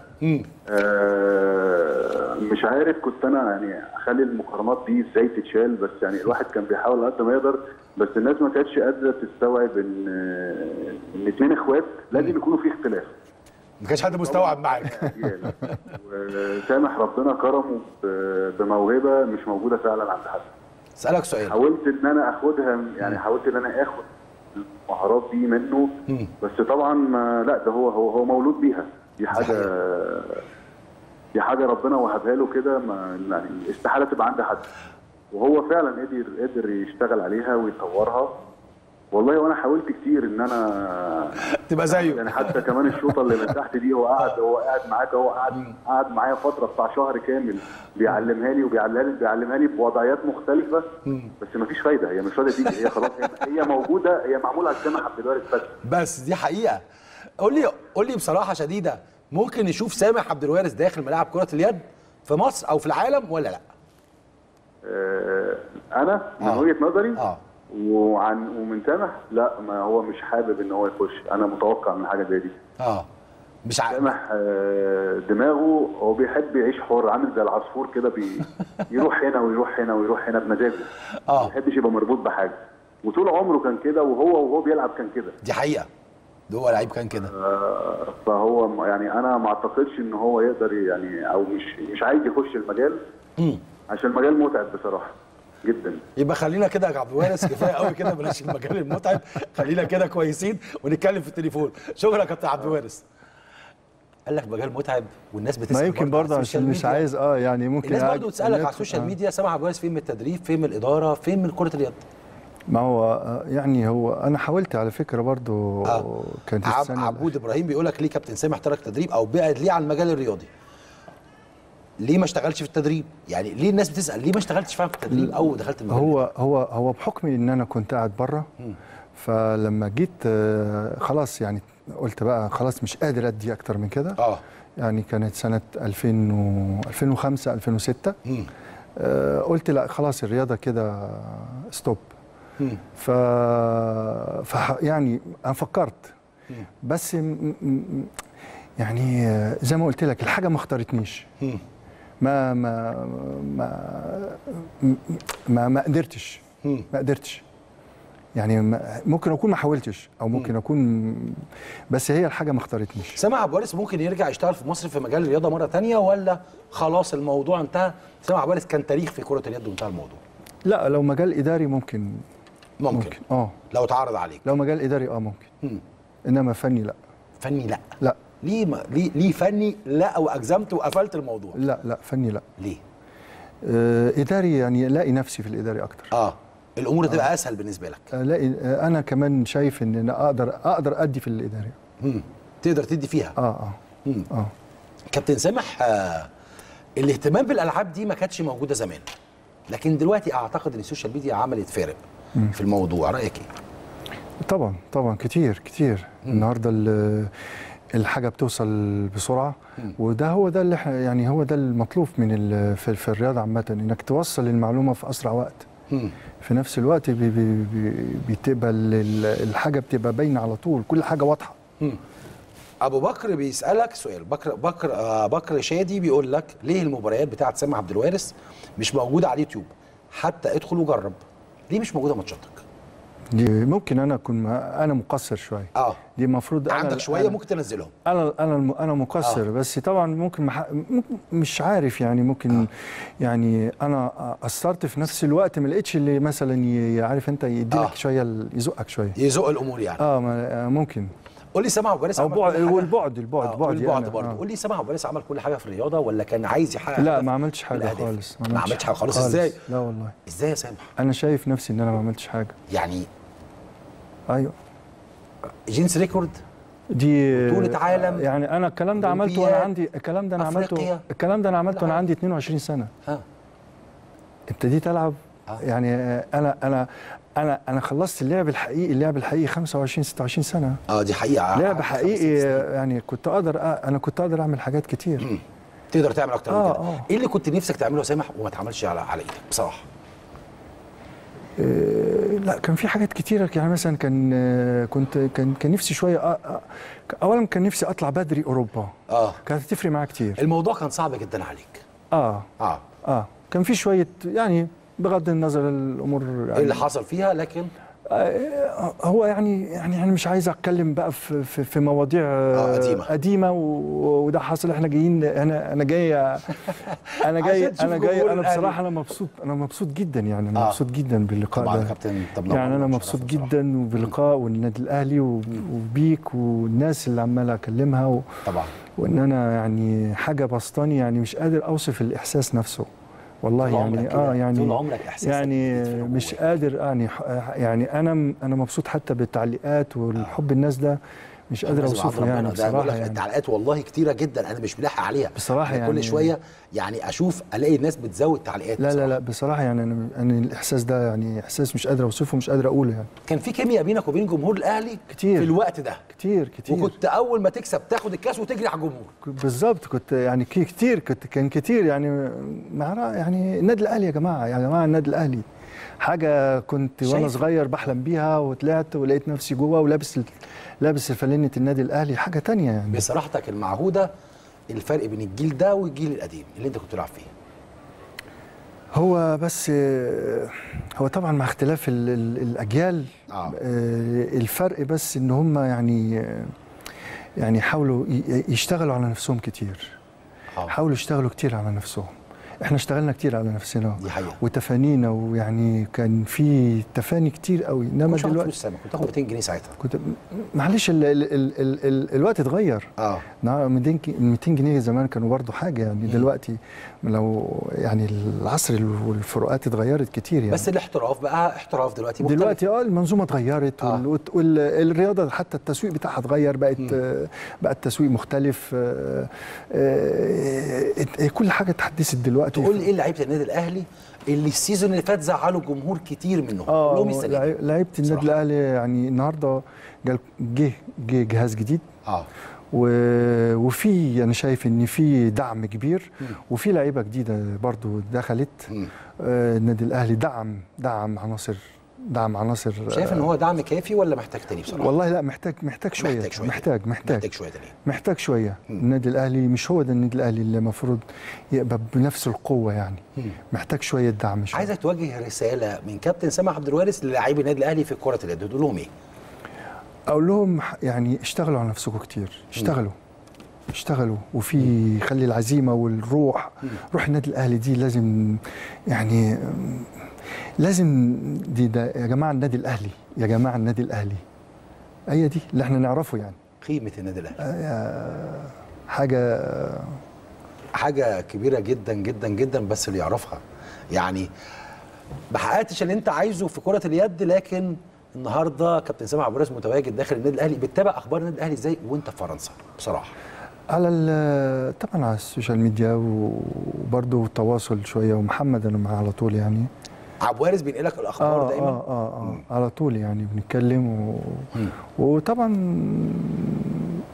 آه مش عارف كنت انا يعني اخلي المقارنات دي ازاي تتشال بس يعني الواحد كان بيحاول قد ما يقدر بس الناس ما كانتش قادره تستوعب ان آه، ان اتنين اخوات لازم يكونوا في اختلاف ما كانش حد مستوعب معاك وسامح ربنا كرمه ب- بموهبه مش موجوده فعلا عند حد اسالك سؤال حاولت ان انا اخدها يعني حاولت ان انا اخد المهارات دي منه بس طبعا ما لا ده هو هو هو مولود بيها دي حاجه دي حاجه ربنا وهبها له كده ما يعني استحاله تبقى عند حد وهو فعلا قدر قدر يشتغل عليها ويطورها والله وانا حاولت كتير ان انا تبقى زيه يعني حتى كمان الشوطه اللي من تحت دي هو قاعد هو قاعد معاك هو قاعد قاعد معايا فتره بتاع شهر كامل بيعلمها لي وبيعلمها لي بيعلمها لي بوضعيات مختلفه بس مفيش فايده هي مش راضيه تيجي هي خلاص هي, هي موجوده هي معموله على سامح عبد الوارث بس بس دي حقيقه قول لي قول لي بصراحه شديده ممكن نشوف سامح عبد الوارث داخل ملاعب كره اليد في مصر او في العالم ولا لا آه، انا من آه. وجهه نظري اه وعن ومن سامح لا ما هو مش حابب ان هو يخش انا متوقع من حاجه زي دي اه مش عارف سامح آه، دماغه هو بيحب يعيش حر عامل زي العصفور كده بي يروح هنا ويروح هنا ويروح هنا بمزاجه اه ما بيحبش يبقى مربوط بحاجه وطول عمره كان كده وهو وهو بيلعب كان كده دي حقيقه ده هو لعيب كان كده آه، فهو م- يعني انا ما اعتقدش ان هو يقدر يعني او مش مش عايز يخش المجال عشان المجال متعب بصراحه جدا يبقى خلينا كده يا عبد الوارث كفايه قوي كده بلاش المجال المتعب خلينا كده كويسين ونتكلم في التليفون شكرا يا كابتن عبد الوارث قال لك مجال متعب والناس بتسال ما يمكن برضه على برضه السوشيال علشان مش ميديا. عايز اه يعني ممكن الناس قاعد- برضه تسالك على ندخل- السوشيال آه. ميديا سامح عبد الوارث فين من التدريب فين من الاداره فين من كره اليد ما هو آه، يعني هو انا حاولت على فكره برضه آه. كانت عب السنه عبود ابراهيم بيقول لك ليه كابتن سامح ترك تدريب او بعد ليه عن المجال الرياضي ليه ما اشتغلش في التدريب يعني ليه الناس بتسال ليه ما اشتغلتش فعلا في التدريب او دخلت المجال هو هو هو بحكم ان انا كنت قاعد بره فلما جيت آه، خلاص يعني قلت بقى خلاص مش قادر ادي اكتر من كده اه يعني كانت سنه 2000 و 2005 2006 آه، قلت لا خلاص الرياضه كده ستوب ف... ف يعني انا فكرت بس م... م... يعني آه، زي ما قلت لك الحاجه ما اختارتنيش ما ما ما ما, ما قدرتش ما قدرتش يعني ما ممكن اكون ما حاولتش او ممكن اكون بس هي الحاجه ما اختارتنيش سامح عبد الوارث ممكن يرجع يشتغل في مصر في مجال الرياضه مره تانية ولا خلاص الموضوع انتهى سامح عبد الوارث كان تاريخ في كره اليد وانتهى الموضوع لا لو مجال اداري ممكن ممكن, ممكن اه لو اتعرض عليك لو مجال اداري اه ممكن مم. انما فني لا فني لا لا ليه ما ليه ليه فني لا واجزمت وقفلت الموضوع لا لا فني لا ليه آه اداري يعني الاقي نفسي في الاداري اكتر اه الامور تبقى اسهل بالنسبه لك الاقي آه انا كمان شايف ان انا اقدر اقدر ادي في الاداري مم. تقدر تدي فيها اه اه مم. اه كابتن سامح آه الاهتمام بالالعاب دي ما كانتش موجوده زمان لكن دلوقتي اعتقد ان السوشيال ميديا عملت فارق في الموضوع رايك ايه طبعا طبعا كتير كتير النهارده ال- الحاجه بتوصل بسرعه وده هو ده اللي احنا يعني هو ده المطلوب من ال- في, في الرياضه عامه انك توصل المعلومه في اسرع وقت مم. في نفس الوقت بي بي بي بتبقى ال- ال- الحاجه بتبقى باينه على طول كل حاجه واضحه ابو بكر بيسالك سؤال بكر بكر آه بكر شادي بيقول لك ليه المباريات بتاعت سامح عبد الوارث مش موجوده على اليوتيوب حتى ادخل وجرب ليه مش موجوده ماتشاتك دي ممكن انا اكون ما- انا مقصر شويه اه دي المفروض أنا- عندك شويه أنا- ممكن تنزلهم انا انا الم- انا مقصر آه. بس طبعا ممكن مح... م- مش عارف يعني ممكن آه. يعني انا قصرت في نفس الوقت ما لقيتش اللي مثلا ي- عارف انت يديلك آه. آه. شويه ال- يزقك شويه يزق الامور يعني اه ما- آه، ممكن قول لي سامح عبد الوارث او عمل بعد كل حاجة؟ والبعد البعد آه، بعد والبعد يعني، برضه آه. قول لي سامح عبد الوارث عمل كل حاجه في الرياضه ولا كان عايز يحقق لا هدف ما عملتش حاجه الأهداف؟ خالص ما عملتش حاجه خالص ازاي لا والله ازاي يا سامح انا شايف نفسي ان انا ما عملتش حاجه يعني ايوه جينز ريكورد دي بطولة عالم، يعني انا الكلام ده عملته وانا أولمبياد، عندي الكلام ده انا عملته أفريقيا. الكلام ده انا عملته وانا عندي 22 سنه ها ابتديت العب آه. يعني انا انا انا انا خلصت اللعب الحقيقي اللعب الحقيقي 25 26 سنه اه دي حقيقه لعب خمس حقيقي ست سنين. يعني كنت اقدر أ- انا كنت اقدر اعمل حاجات كتير تقدر تعمل اكتر من آه، كده آه. ايه اللي كنت نفسك تعمله يا سامح وما اتعملش على على ايدك بصراحه إيه، لا كان في حاجات كتيره يعني مثلا كان آه، كنت كان كان نفسي شويه أ- أ- اولا كان نفسي اطلع بدري اوروبا اه كانت هتفرق معايا كتير الموضوع كان صعب جدا عليك اه اه اه كان في شويه يعني بغض النظر الامور يعني ايه اللي حصل فيها لكن آه، هو يعني يعني انا مش عايز اتكلم بقى في في, في مواضيع آه، آه، قديمة. قديمه و- وده حصل احنا جايين انا انا جاي انا جاي عشان تشوف انا جاي جمهور انا الأهلي. بصراحه انا مبسوط انا مبسوط جدا يعني انا آه. مبسوط جدا باللقاء طبعا يا ده كابتن طب يعني انا نورنا مبسوط وشرفنا جدا وباللقاء والنادي الاهلي و- وبيك والناس اللي عمال اكلمها و... طبعا وان انا يعني حاجه بسطاني يعني مش قادر اوصف الاحساس نفسه والله طول يعني عمرك اه كده، يعني طول عمرك إحساسك يعني بيدفن جواك. مش قادر يعني يعني انا انا مبسوط حتى بالتعليقات والحب الناس ده مش قادر لازم عند اوصفه ربنا. يعني ده بقول بصراحه لك يعني التعليقات والله كتيره جدا انا مش ملاحق عليها بصراحة أنا كل يعني- شويه يعني اشوف الاقي الناس بتزود تعليقات لا لا بصراحة. لا بصراحه يعني انا انا الاحساس ده يعني احساس مش قادر اوصفه مش قادر اقوله يعني كان في كيمياء بينك وبين جمهور الاهلي كتير. في الوقت ده كتير كتير وكنت اول ما تكسب تاخد الكاس وتجري على الجمهور بالظبط كنت يعني كي- كتير كنت كان كتير يعني مع يعني النادي الاهلي يا جماعه يا جماعه النادي الاهلي حاجه كنت وانا شايف. صغير بحلم بيها وطلعت ولقيت نفسي جوه ولابس ال- لابس فانلة النادي الاهلي حاجه تانية يعني بصراحتك المعهوده الفرق بين الجيل ده والجيل القديم اللي انت كنت بتلعب فيه هو بس آه، هو طبعا مع اختلاف ال ال الاجيال آه. آه، الفرق بس ان هم يعني آه، يعني حاولوا ي- يشتغلوا على نفسهم كتير آه. حاولوا يشتغلوا كتير على نفسهم احنا اشتغلنا كتير على نفسنا دي حقيقه وتفانينا ويعني كان في تفاني كتير قوي انما كنت دلوقتي دلوقتي فلوس سامع كنت تاخد 200 جنيه ساعتها كنت معلش ال ال ال ال ال الوقت اتغير اه نعم 200 ك- 200 جنيه زمان كانوا برضو حاجه يعني دلوقتي لو يعني العصر والفروقات اتغيرت كتير يعني بس الاحتراف بقى احتراف دلوقتي مختلف دلوقتي اه المنظومه اتغيرت آه. وال والرياضه حتى التسويق بتاعها اتغير بقت آه بقى التسويق مختلف آه آه آه كل حاجه اتحدثت دلوقتي تقول لي ايه لعيبه النادي الاهلي اللي السيزون اللي فات زعلوا جمهور كتير منهم اه قول لهم إيه السنة دي؟ لعي- لعيبه النادي بصراحة. الاهلي يعني النهارده جال- جه جه جهاز جديد اه و- وفي انا شايف ان في دعم كبير وفي لعيبه جديده برضو دخلت مم. آه، النادي الاهلي دعم دعم عناصر دعم عناصر شايف ان هو دعم كافي ولا محتاج تاني بصراحه والله لا محتاج محتاج شويه محتاج شوية. محتاج محتاج محتاج شويه تاني محتاج شويه النادي الاهلي مش هو ده النادي الاهلي اللي المفروض يبقى بنفس القوه يعني محتاج شويه دعم شويه عايزك توجه رساله من كابتن سامح عبد الوارث للاعبي النادي الاهلي في كره اليد تقول لهم ايه؟ اقول لهم ح- يعني اشتغلوا على نفسكم كتير اشتغلوا اشتغلوا وفي خلي العزيمه والروح روح النادي الاهلي دي لازم يعني ام، لازم دي ده يا جماعه النادي الاهلي يا جماعه النادي الاهلي هي دي اللي احنا نعرفه يعني قيمه النادي الاهلي آه، حاجه حاجه كبيره جدا جدا جدا بس اللي يعرفها يعني ما حققتش اللي انت عايزه في كره اليد لكن النهارده كابتن سامح عبد الوارث متواجد داخل النادي الاهلي بتتابع اخبار النادي الاهلي ازاي وانت في فرنسا بصراحه على ال- طبعا على السوشيال ميديا وبرضه تواصل شويه ومحمد انا معاه على طول يعني عبد الوارث بينقلك الاخبار آه دايما آه, آه, آه على طول يعني بنتكلم و... وطبعا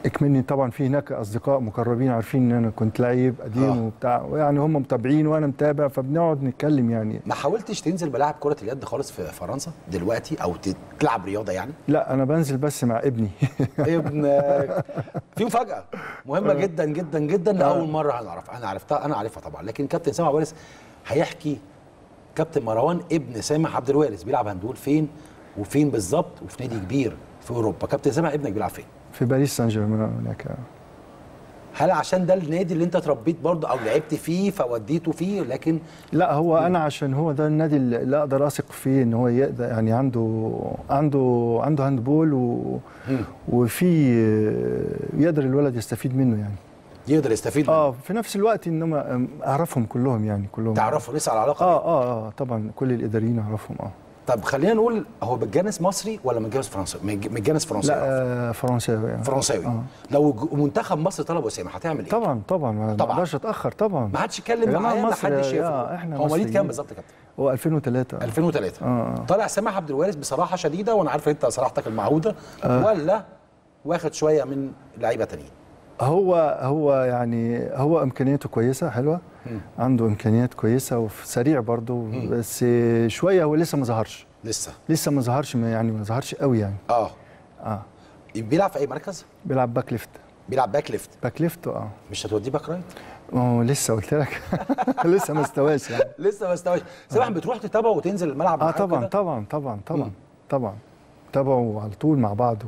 اكمني طبعا في هناك اصدقاء مقربين عارفين ان انا كنت لعيب قديم آه. وبتاع ويعني هم متابعين وانا متابع فبنقعد نتكلم يعني ما حاولتش تنزل ملاعب كره اليد خالص في فرنسا دلوقتي او تلعب رياضه يعني لا انا بنزل بس مع ابني ابنك في مفاجاه مهمه جدا جدا جدا لاول مره هنعرفها انا عرفتها انا عارفها طبعا لكن كابتن سامح وارث هيحكي كابتن مروان ابن سامح عبد الوارث بيلعب هندول فين وفين بالظبط وفي نادي كبير في اوروبا كابتن سامح ابنك بيلعب فين في باريس سان جيرمان هناك هل عشان ده النادي اللي انت اتربيت برضه او لعبت فيه فوديته فيه لكن لا هو انا عشان هو ده النادي اللي اقدر اثق فيه ان هو يقدر يعني عنده عنده عنده هاندبول و وفي يقدر الولد يستفيد منه يعني يقدر يستفيد اه في نفس الوقت انما اعرفهم كلهم يعني كلهم تعرفوا لسه على علاقه اه اه اه طبعا كل الاداريين اعرفهم اه طب خلينا نقول هو متجانس مصري ولا متجانس فرنساوي متجانس فرنساوي لا آه فرنساوي يعني. فرنساوي آه. لو ج- منتخب مصر طلب اسامه هتعمل ايه طبعا طبعا ما طبعاً. اقدرش اتاخر طبعا ما حدش يا يتكلم جماعة معايا ما مصر حدش يا- شافه احنا هو مواليد مصريين. كام بالظبط يا كابتن هو 2003 2003 آه. طالع سامح عبد الوارث بصراحه شديده وانا عارف انت صراحتك المعهوده آه. ولا واخد شويه من لعيبه تانيين هو هو يعني هو امكانياته كويسه حلوه عنده امكانيات كويسه وسريع برضه بس شويه هو لسه ما ظهرش لسه لسه ما ظهرش ما- يعني ما ظهرش قوي يعني اه اه بيلعب في اي مركز بيلعب باك ليفت بيلعب باك ليفت باك ليفت اه مش هتوديه باك رايت ما هو لسه قلت لك لسه ما استواش يعني لسه ما استواش سامح بتروح تتابعه وتنزل الملعب اه معاه طبعا كده؟ طبعا طبعا طبعا طبعا تابعوا على طول مع بعض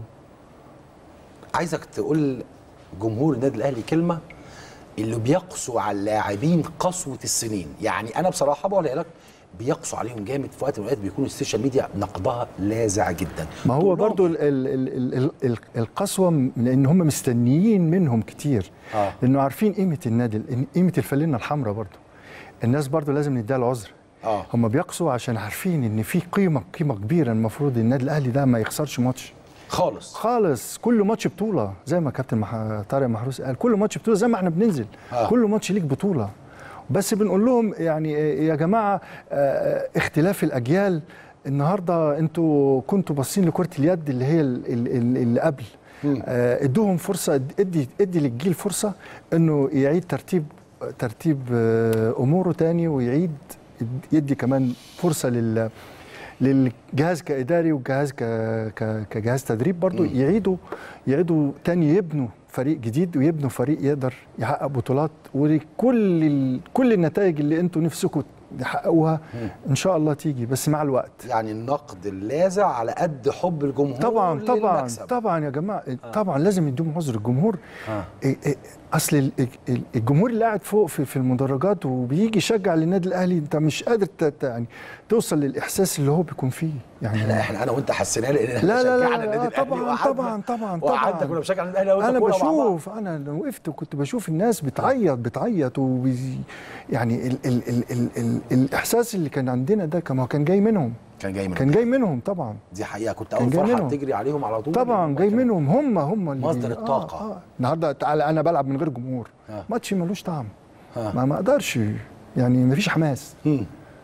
عايزك تقول جمهور النادي الاهلي كلمه اللي بيقسوا على اللاعبين قسوه السنين يعني انا بصراحه بقولها لك بيقسوا عليهم جامد في وقت من الاوقات بيكون السوشيال ميديا نقدها لاذع جدا ما هو تقول لهم برضو ال ال ال ال ال القسوه م- لان هم مستنيين منهم كتير آه. لانه عارفين قيمه النادي قيمه الفلينه الحمراء برضو الناس برضو لازم نديها العذر اه هم بيقسوا عشان عارفين ان في قيمه قيمه كبيره المفروض النادي الاهلي ده ما يخسرش ماتش خالص خالص كل ماتش بطوله زي ما كابتن مح... طارق محروس قال كل ماتش بطوله زي ما احنا بننزل آه. كل ماتش ليك بطوله بس بنقول لهم يعني يا جماعه آه، اختلاف الاجيال النهارده انتوا كنتوا باصين لكره اليد اللي هي ال- ال- ال- اللي قبل آه، ادوهم فرصه ادي ادي للجيل فرصه انه يعيد ترتيب ترتيب آه، اموره تاني ويعيد يدي كمان فرصه لل للجهاز كاداري والجهاز ك... ك... كجهاز تدريب برضو يعيدوا يعيدوا تاني يبنوا فريق جديد ويبنوا فريق يقدر يحقق بطولات وكل ال... كل النتائج اللي انتوا نفسكم تحققوها ان شاء الله تيجي بس مع الوقت يعني النقد اللاذع على قد حب الجمهور طبعا طبعا للمكسب. طبعا يا جماعه طبعا لازم يدوم عذر الجمهور آه. إيه إيه اصل ال- ال- الجمهور اللي قاعد فوق في, في المدرجات وبيجي يشجع للنادي الاهلي انت مش قادر ت- ت- يعني توصل للاحساس اللي هو بيكون فيه يعني لا احنا انا وانت حسيناه لان احنا لا لا لا, شجعنا لا, النادي لا الاهلي طبعا وقعدنا- طبعا طبعا وقعدنا طبعا كنا بنشجع النادي الاهلي انا كورة مع بعض. بشوف انا لو وقفت وكنت بشوف الناس بتعيط بتعيط وبي يعني ال ال ال ال ال الاحساس اللي كان عندنا ده كان هو كان جاي منهم كان جاي من كان جاي منهم طبعا دي حقيقه كنت كان اول جاي فرحه منهم. بتجري عليهم على طول طبعا جاي منهم هم هم اللي مصدر آه، الطاقة. آه. النهارده تعالى انا بلعب من غير جمهور آه. ماتش ملوش طعم آه. ما ما اقدرش يعني مفيش حماس مم.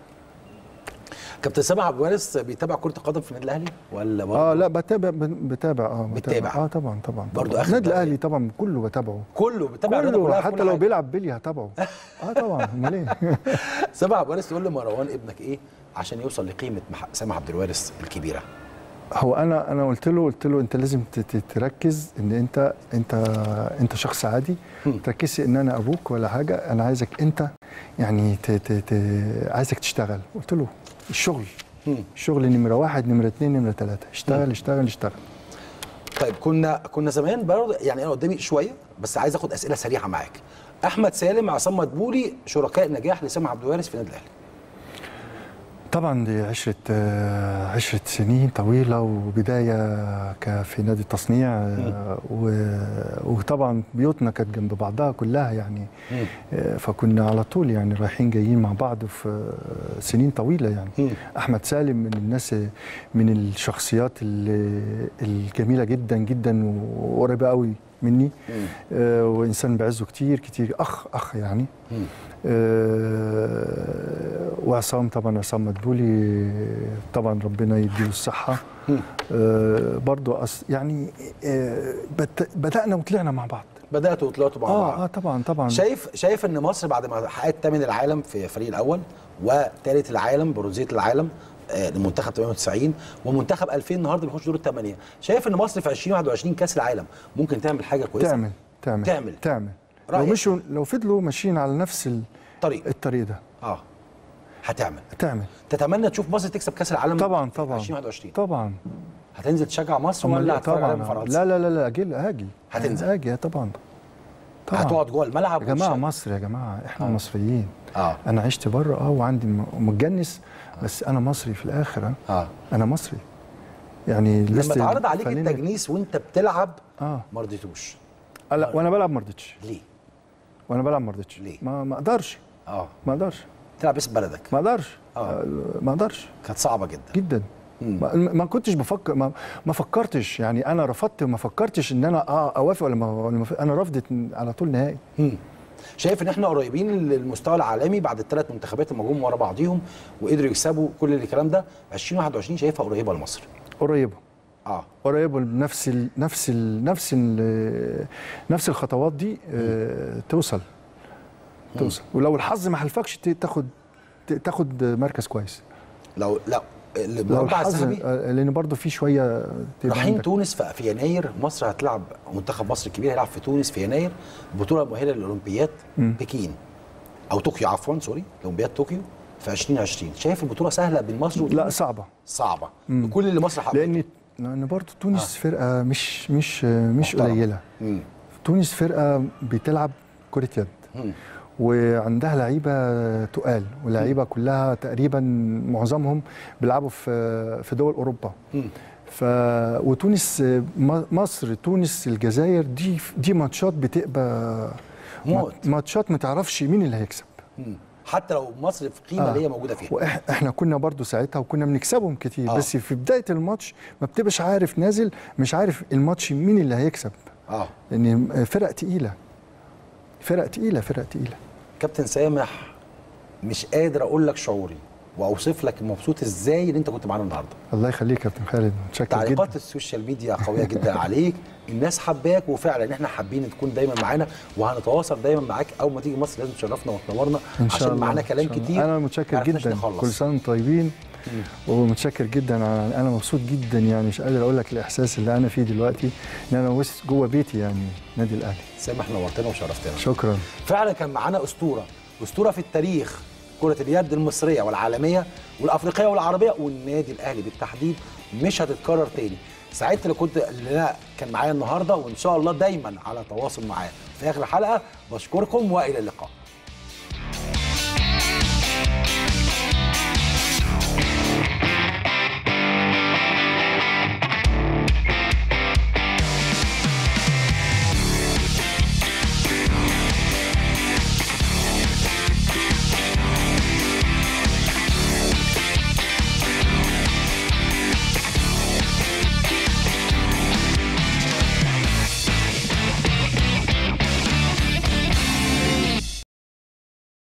كابتن سامح عبد الوارث بيتابع كره القدم في النادي الاهلي ولا برضه اه لا بتابع بتابع اه بتتابع. اه طبعا طبعا برضو طبعاً. آخر النادي دقايق. الاهلي طبعا كله بتابعه كله بيتابع الرياضة كله كلها في حتى كل لو حاجة. بيلعب بلي هتابعه اه طبعا امال ايه سامح عبد الوارث تقول لمروان ابنك ايه عشان يوصل لقيمه مح- سامح عبد الوارث الكبيره هو انا انا قلت له قلت له انت لازم ت- ت- تركز ان انت انت انت شخص عادي ما تركزش ان انا ابوك ولا حاجه انا عايزك انت يعني ت ت ت عايزك تشتغل قلت له الشغل الشغل نمره واحد نمره اثنين نمره ثلاثه اشتغل اشتغل اشتغل طيب كنا كنا زمان برضه يعني انا قدامي شويه بس عايز اخد اسئله سريعه معاك احمد سالم عصام مدبولي شركاء نجاح لسامح عبد الوارث في النادي الاهلي طبعا دي عشرة آه، عشرة سنين طويلة وبداية ك- في نادي التصنيع آه، و- وطبعا بيوتنا كانت جنب بعضها كلها يعني آه، فكنا على طول يعني رايحين جايين مع بعض في آه، سنين طويلة يعني أحمد سالم من الناس من الشخصيات ال- الجميلة جدا جدا وقريبة قوي مني آه وانسان بعزه كتير كتير اخ اخ يعني آه وعصام طبعا عصام مدبولي طبعا ربنا يديله الصحه آه برضو أص يعني آه بت- بدانا وطلعنا مع بعض بداتوا وطلعتوا مع بعض اه اه طبعا طبعا شايف شايف ان مصر بعد ما حققت ثامن العالم في الفريق الاول وثالث العالم برونزيه العالم آه، لمنتخب 98 ومنتخب 2000 النهارده بيخش دور الثمانيه شايف ان مصر في 2021 كاس العالم ممكن تعمل حاجه كويسه تعمل تعمل تعمل. تعمل لو رأيك؟ مشوا لو فضلوا ماشيين على نفس ال- طريق الطريق ده اه هتعمل تعمل تتمنى تشوف مصر تكسب كاس العالم طبعا في طبعا 2021 طبعا هتنزل تشجع مصر أمال ولا لا هتتفرج عليها من طبعا فرنسا لا لا لا لا اجي اجي هتنزل. اجي طبعا طبعا هتقعد جوه الملعب يا جماعه وتشجع. مصر يا جماعه احنا مصريين اه انا عشت بره اه وعندي م- متجنس بس انا مصري في الاخر آه. اه انا مصري يعني لما لست اتعرض عليك فنان- التجنيس وانت بتلعب اه ما رضيتوش آه، لا وانا بلعب ما رضيتش ليه؟ وانا بلعب ما رضيتش ليه؟ ما ما اقدرش اه ما اقدرش تلعب اسم بلدك ما اقدرش آه. آه، ما اقدرش كانت صعبه جدا جدا مم. ما, ما كنتش بفكر ما, ما فكرتش يعني انا رفضت ما فكرتش ان انا اه اوافق ولا ما ولا ما انا رفضت على طول نهائي مم. شايف ان احنا قريبين للمستوى العالمي بعد الثلاث منتخبات اللي جم ورا بعضيهم وقدروا يكسبوا كل الكلام ده 2021 شايفها قريبه لمصر قريبه اه قريبه بنفس ال نفس ال نفس ال نفس الخطوات دي آه توصل توصل ولو الحظ ما حلفكش ت- تاخد ت- تاخد مركز كويس لو لا لو المربع الحظ الذهبي آه، لان برضو في شويه تبقى رايحين عندك- تونس في في يناير مصر هتلعب منتخب مصر الكبير هيلعب في تونس في يناير بطوله مؤهله للاولمبياد بكين او طوكيو عفوا سوري اولمبياد طوكيو في 2020 شايف البطوله سهله بين مصر وتونس لا صعبه صعبه كل اللي مصر حققته لان لان برضو تونس فرقه مش مش مش محترم. قليله مم. تونس فرقه بتلعب كره يد مم. وعندها لعيبه تقال ولعيبه كلها تقريبا معظمهم بيلعبوا في في دول اوروبا مم. ف وتونس م- مصر تونس الجزائر دي دي ماتشات بتبقى موت. ماتشات ما تعرفش مين اللي هيكسب مم. حتى لو مصر في قيمه آه. اللي هي موجوده فيها واحنا كنا برضو ساعتها وكنا بنكسبهم كتير آه. آه. بس في بدايه الماتش ما بتبقاش عارف نازل مش عارف الماتش مين اللي هيكسب اه لان فرق تقيله فرق تقيله فرق تقيله كابتن سامح مش قادر اقول لك شعوري واوصف لك مبسوط ازاي ان انت كنت معانا النهارده الله يخليك يا كابتن خالد متشكر جدا تعليقات السوشيال ميديا قويه جدا عليك الناس حباك وفعلا احنا حابين تكون دايما معانا وهنتواصل دايما معاك اول ما تيجي مصر لازم تشرفنا وتنورنا ان شاء عشان الله معانا إن كلام شاء الله. كتير انا متشكر معرفناش جدا نخلص. كل سنه وانتم طيبين ومتشكر جدا على- انا مبسوط جدا يعني مش قادر اقول لك الاحساس اللي انا فيه دلوقتي ان انا وسط جوه بيتي يعني نادي الاهلي سامح نورتنا وشرفتنا شكرا فعلا كان معانا اسطوره اسطوره في التاريخ كره اليد المصريه والعالميه والافريقيه والعربيه والنادي الاهلي بالتحديد مش هتتكرر تاني سعدت اللي كنت اللي أنا كان معايا النهارده وان شاء الله دايما على تواصل معاه في اخر الحلقه بشكركم والى اللقاء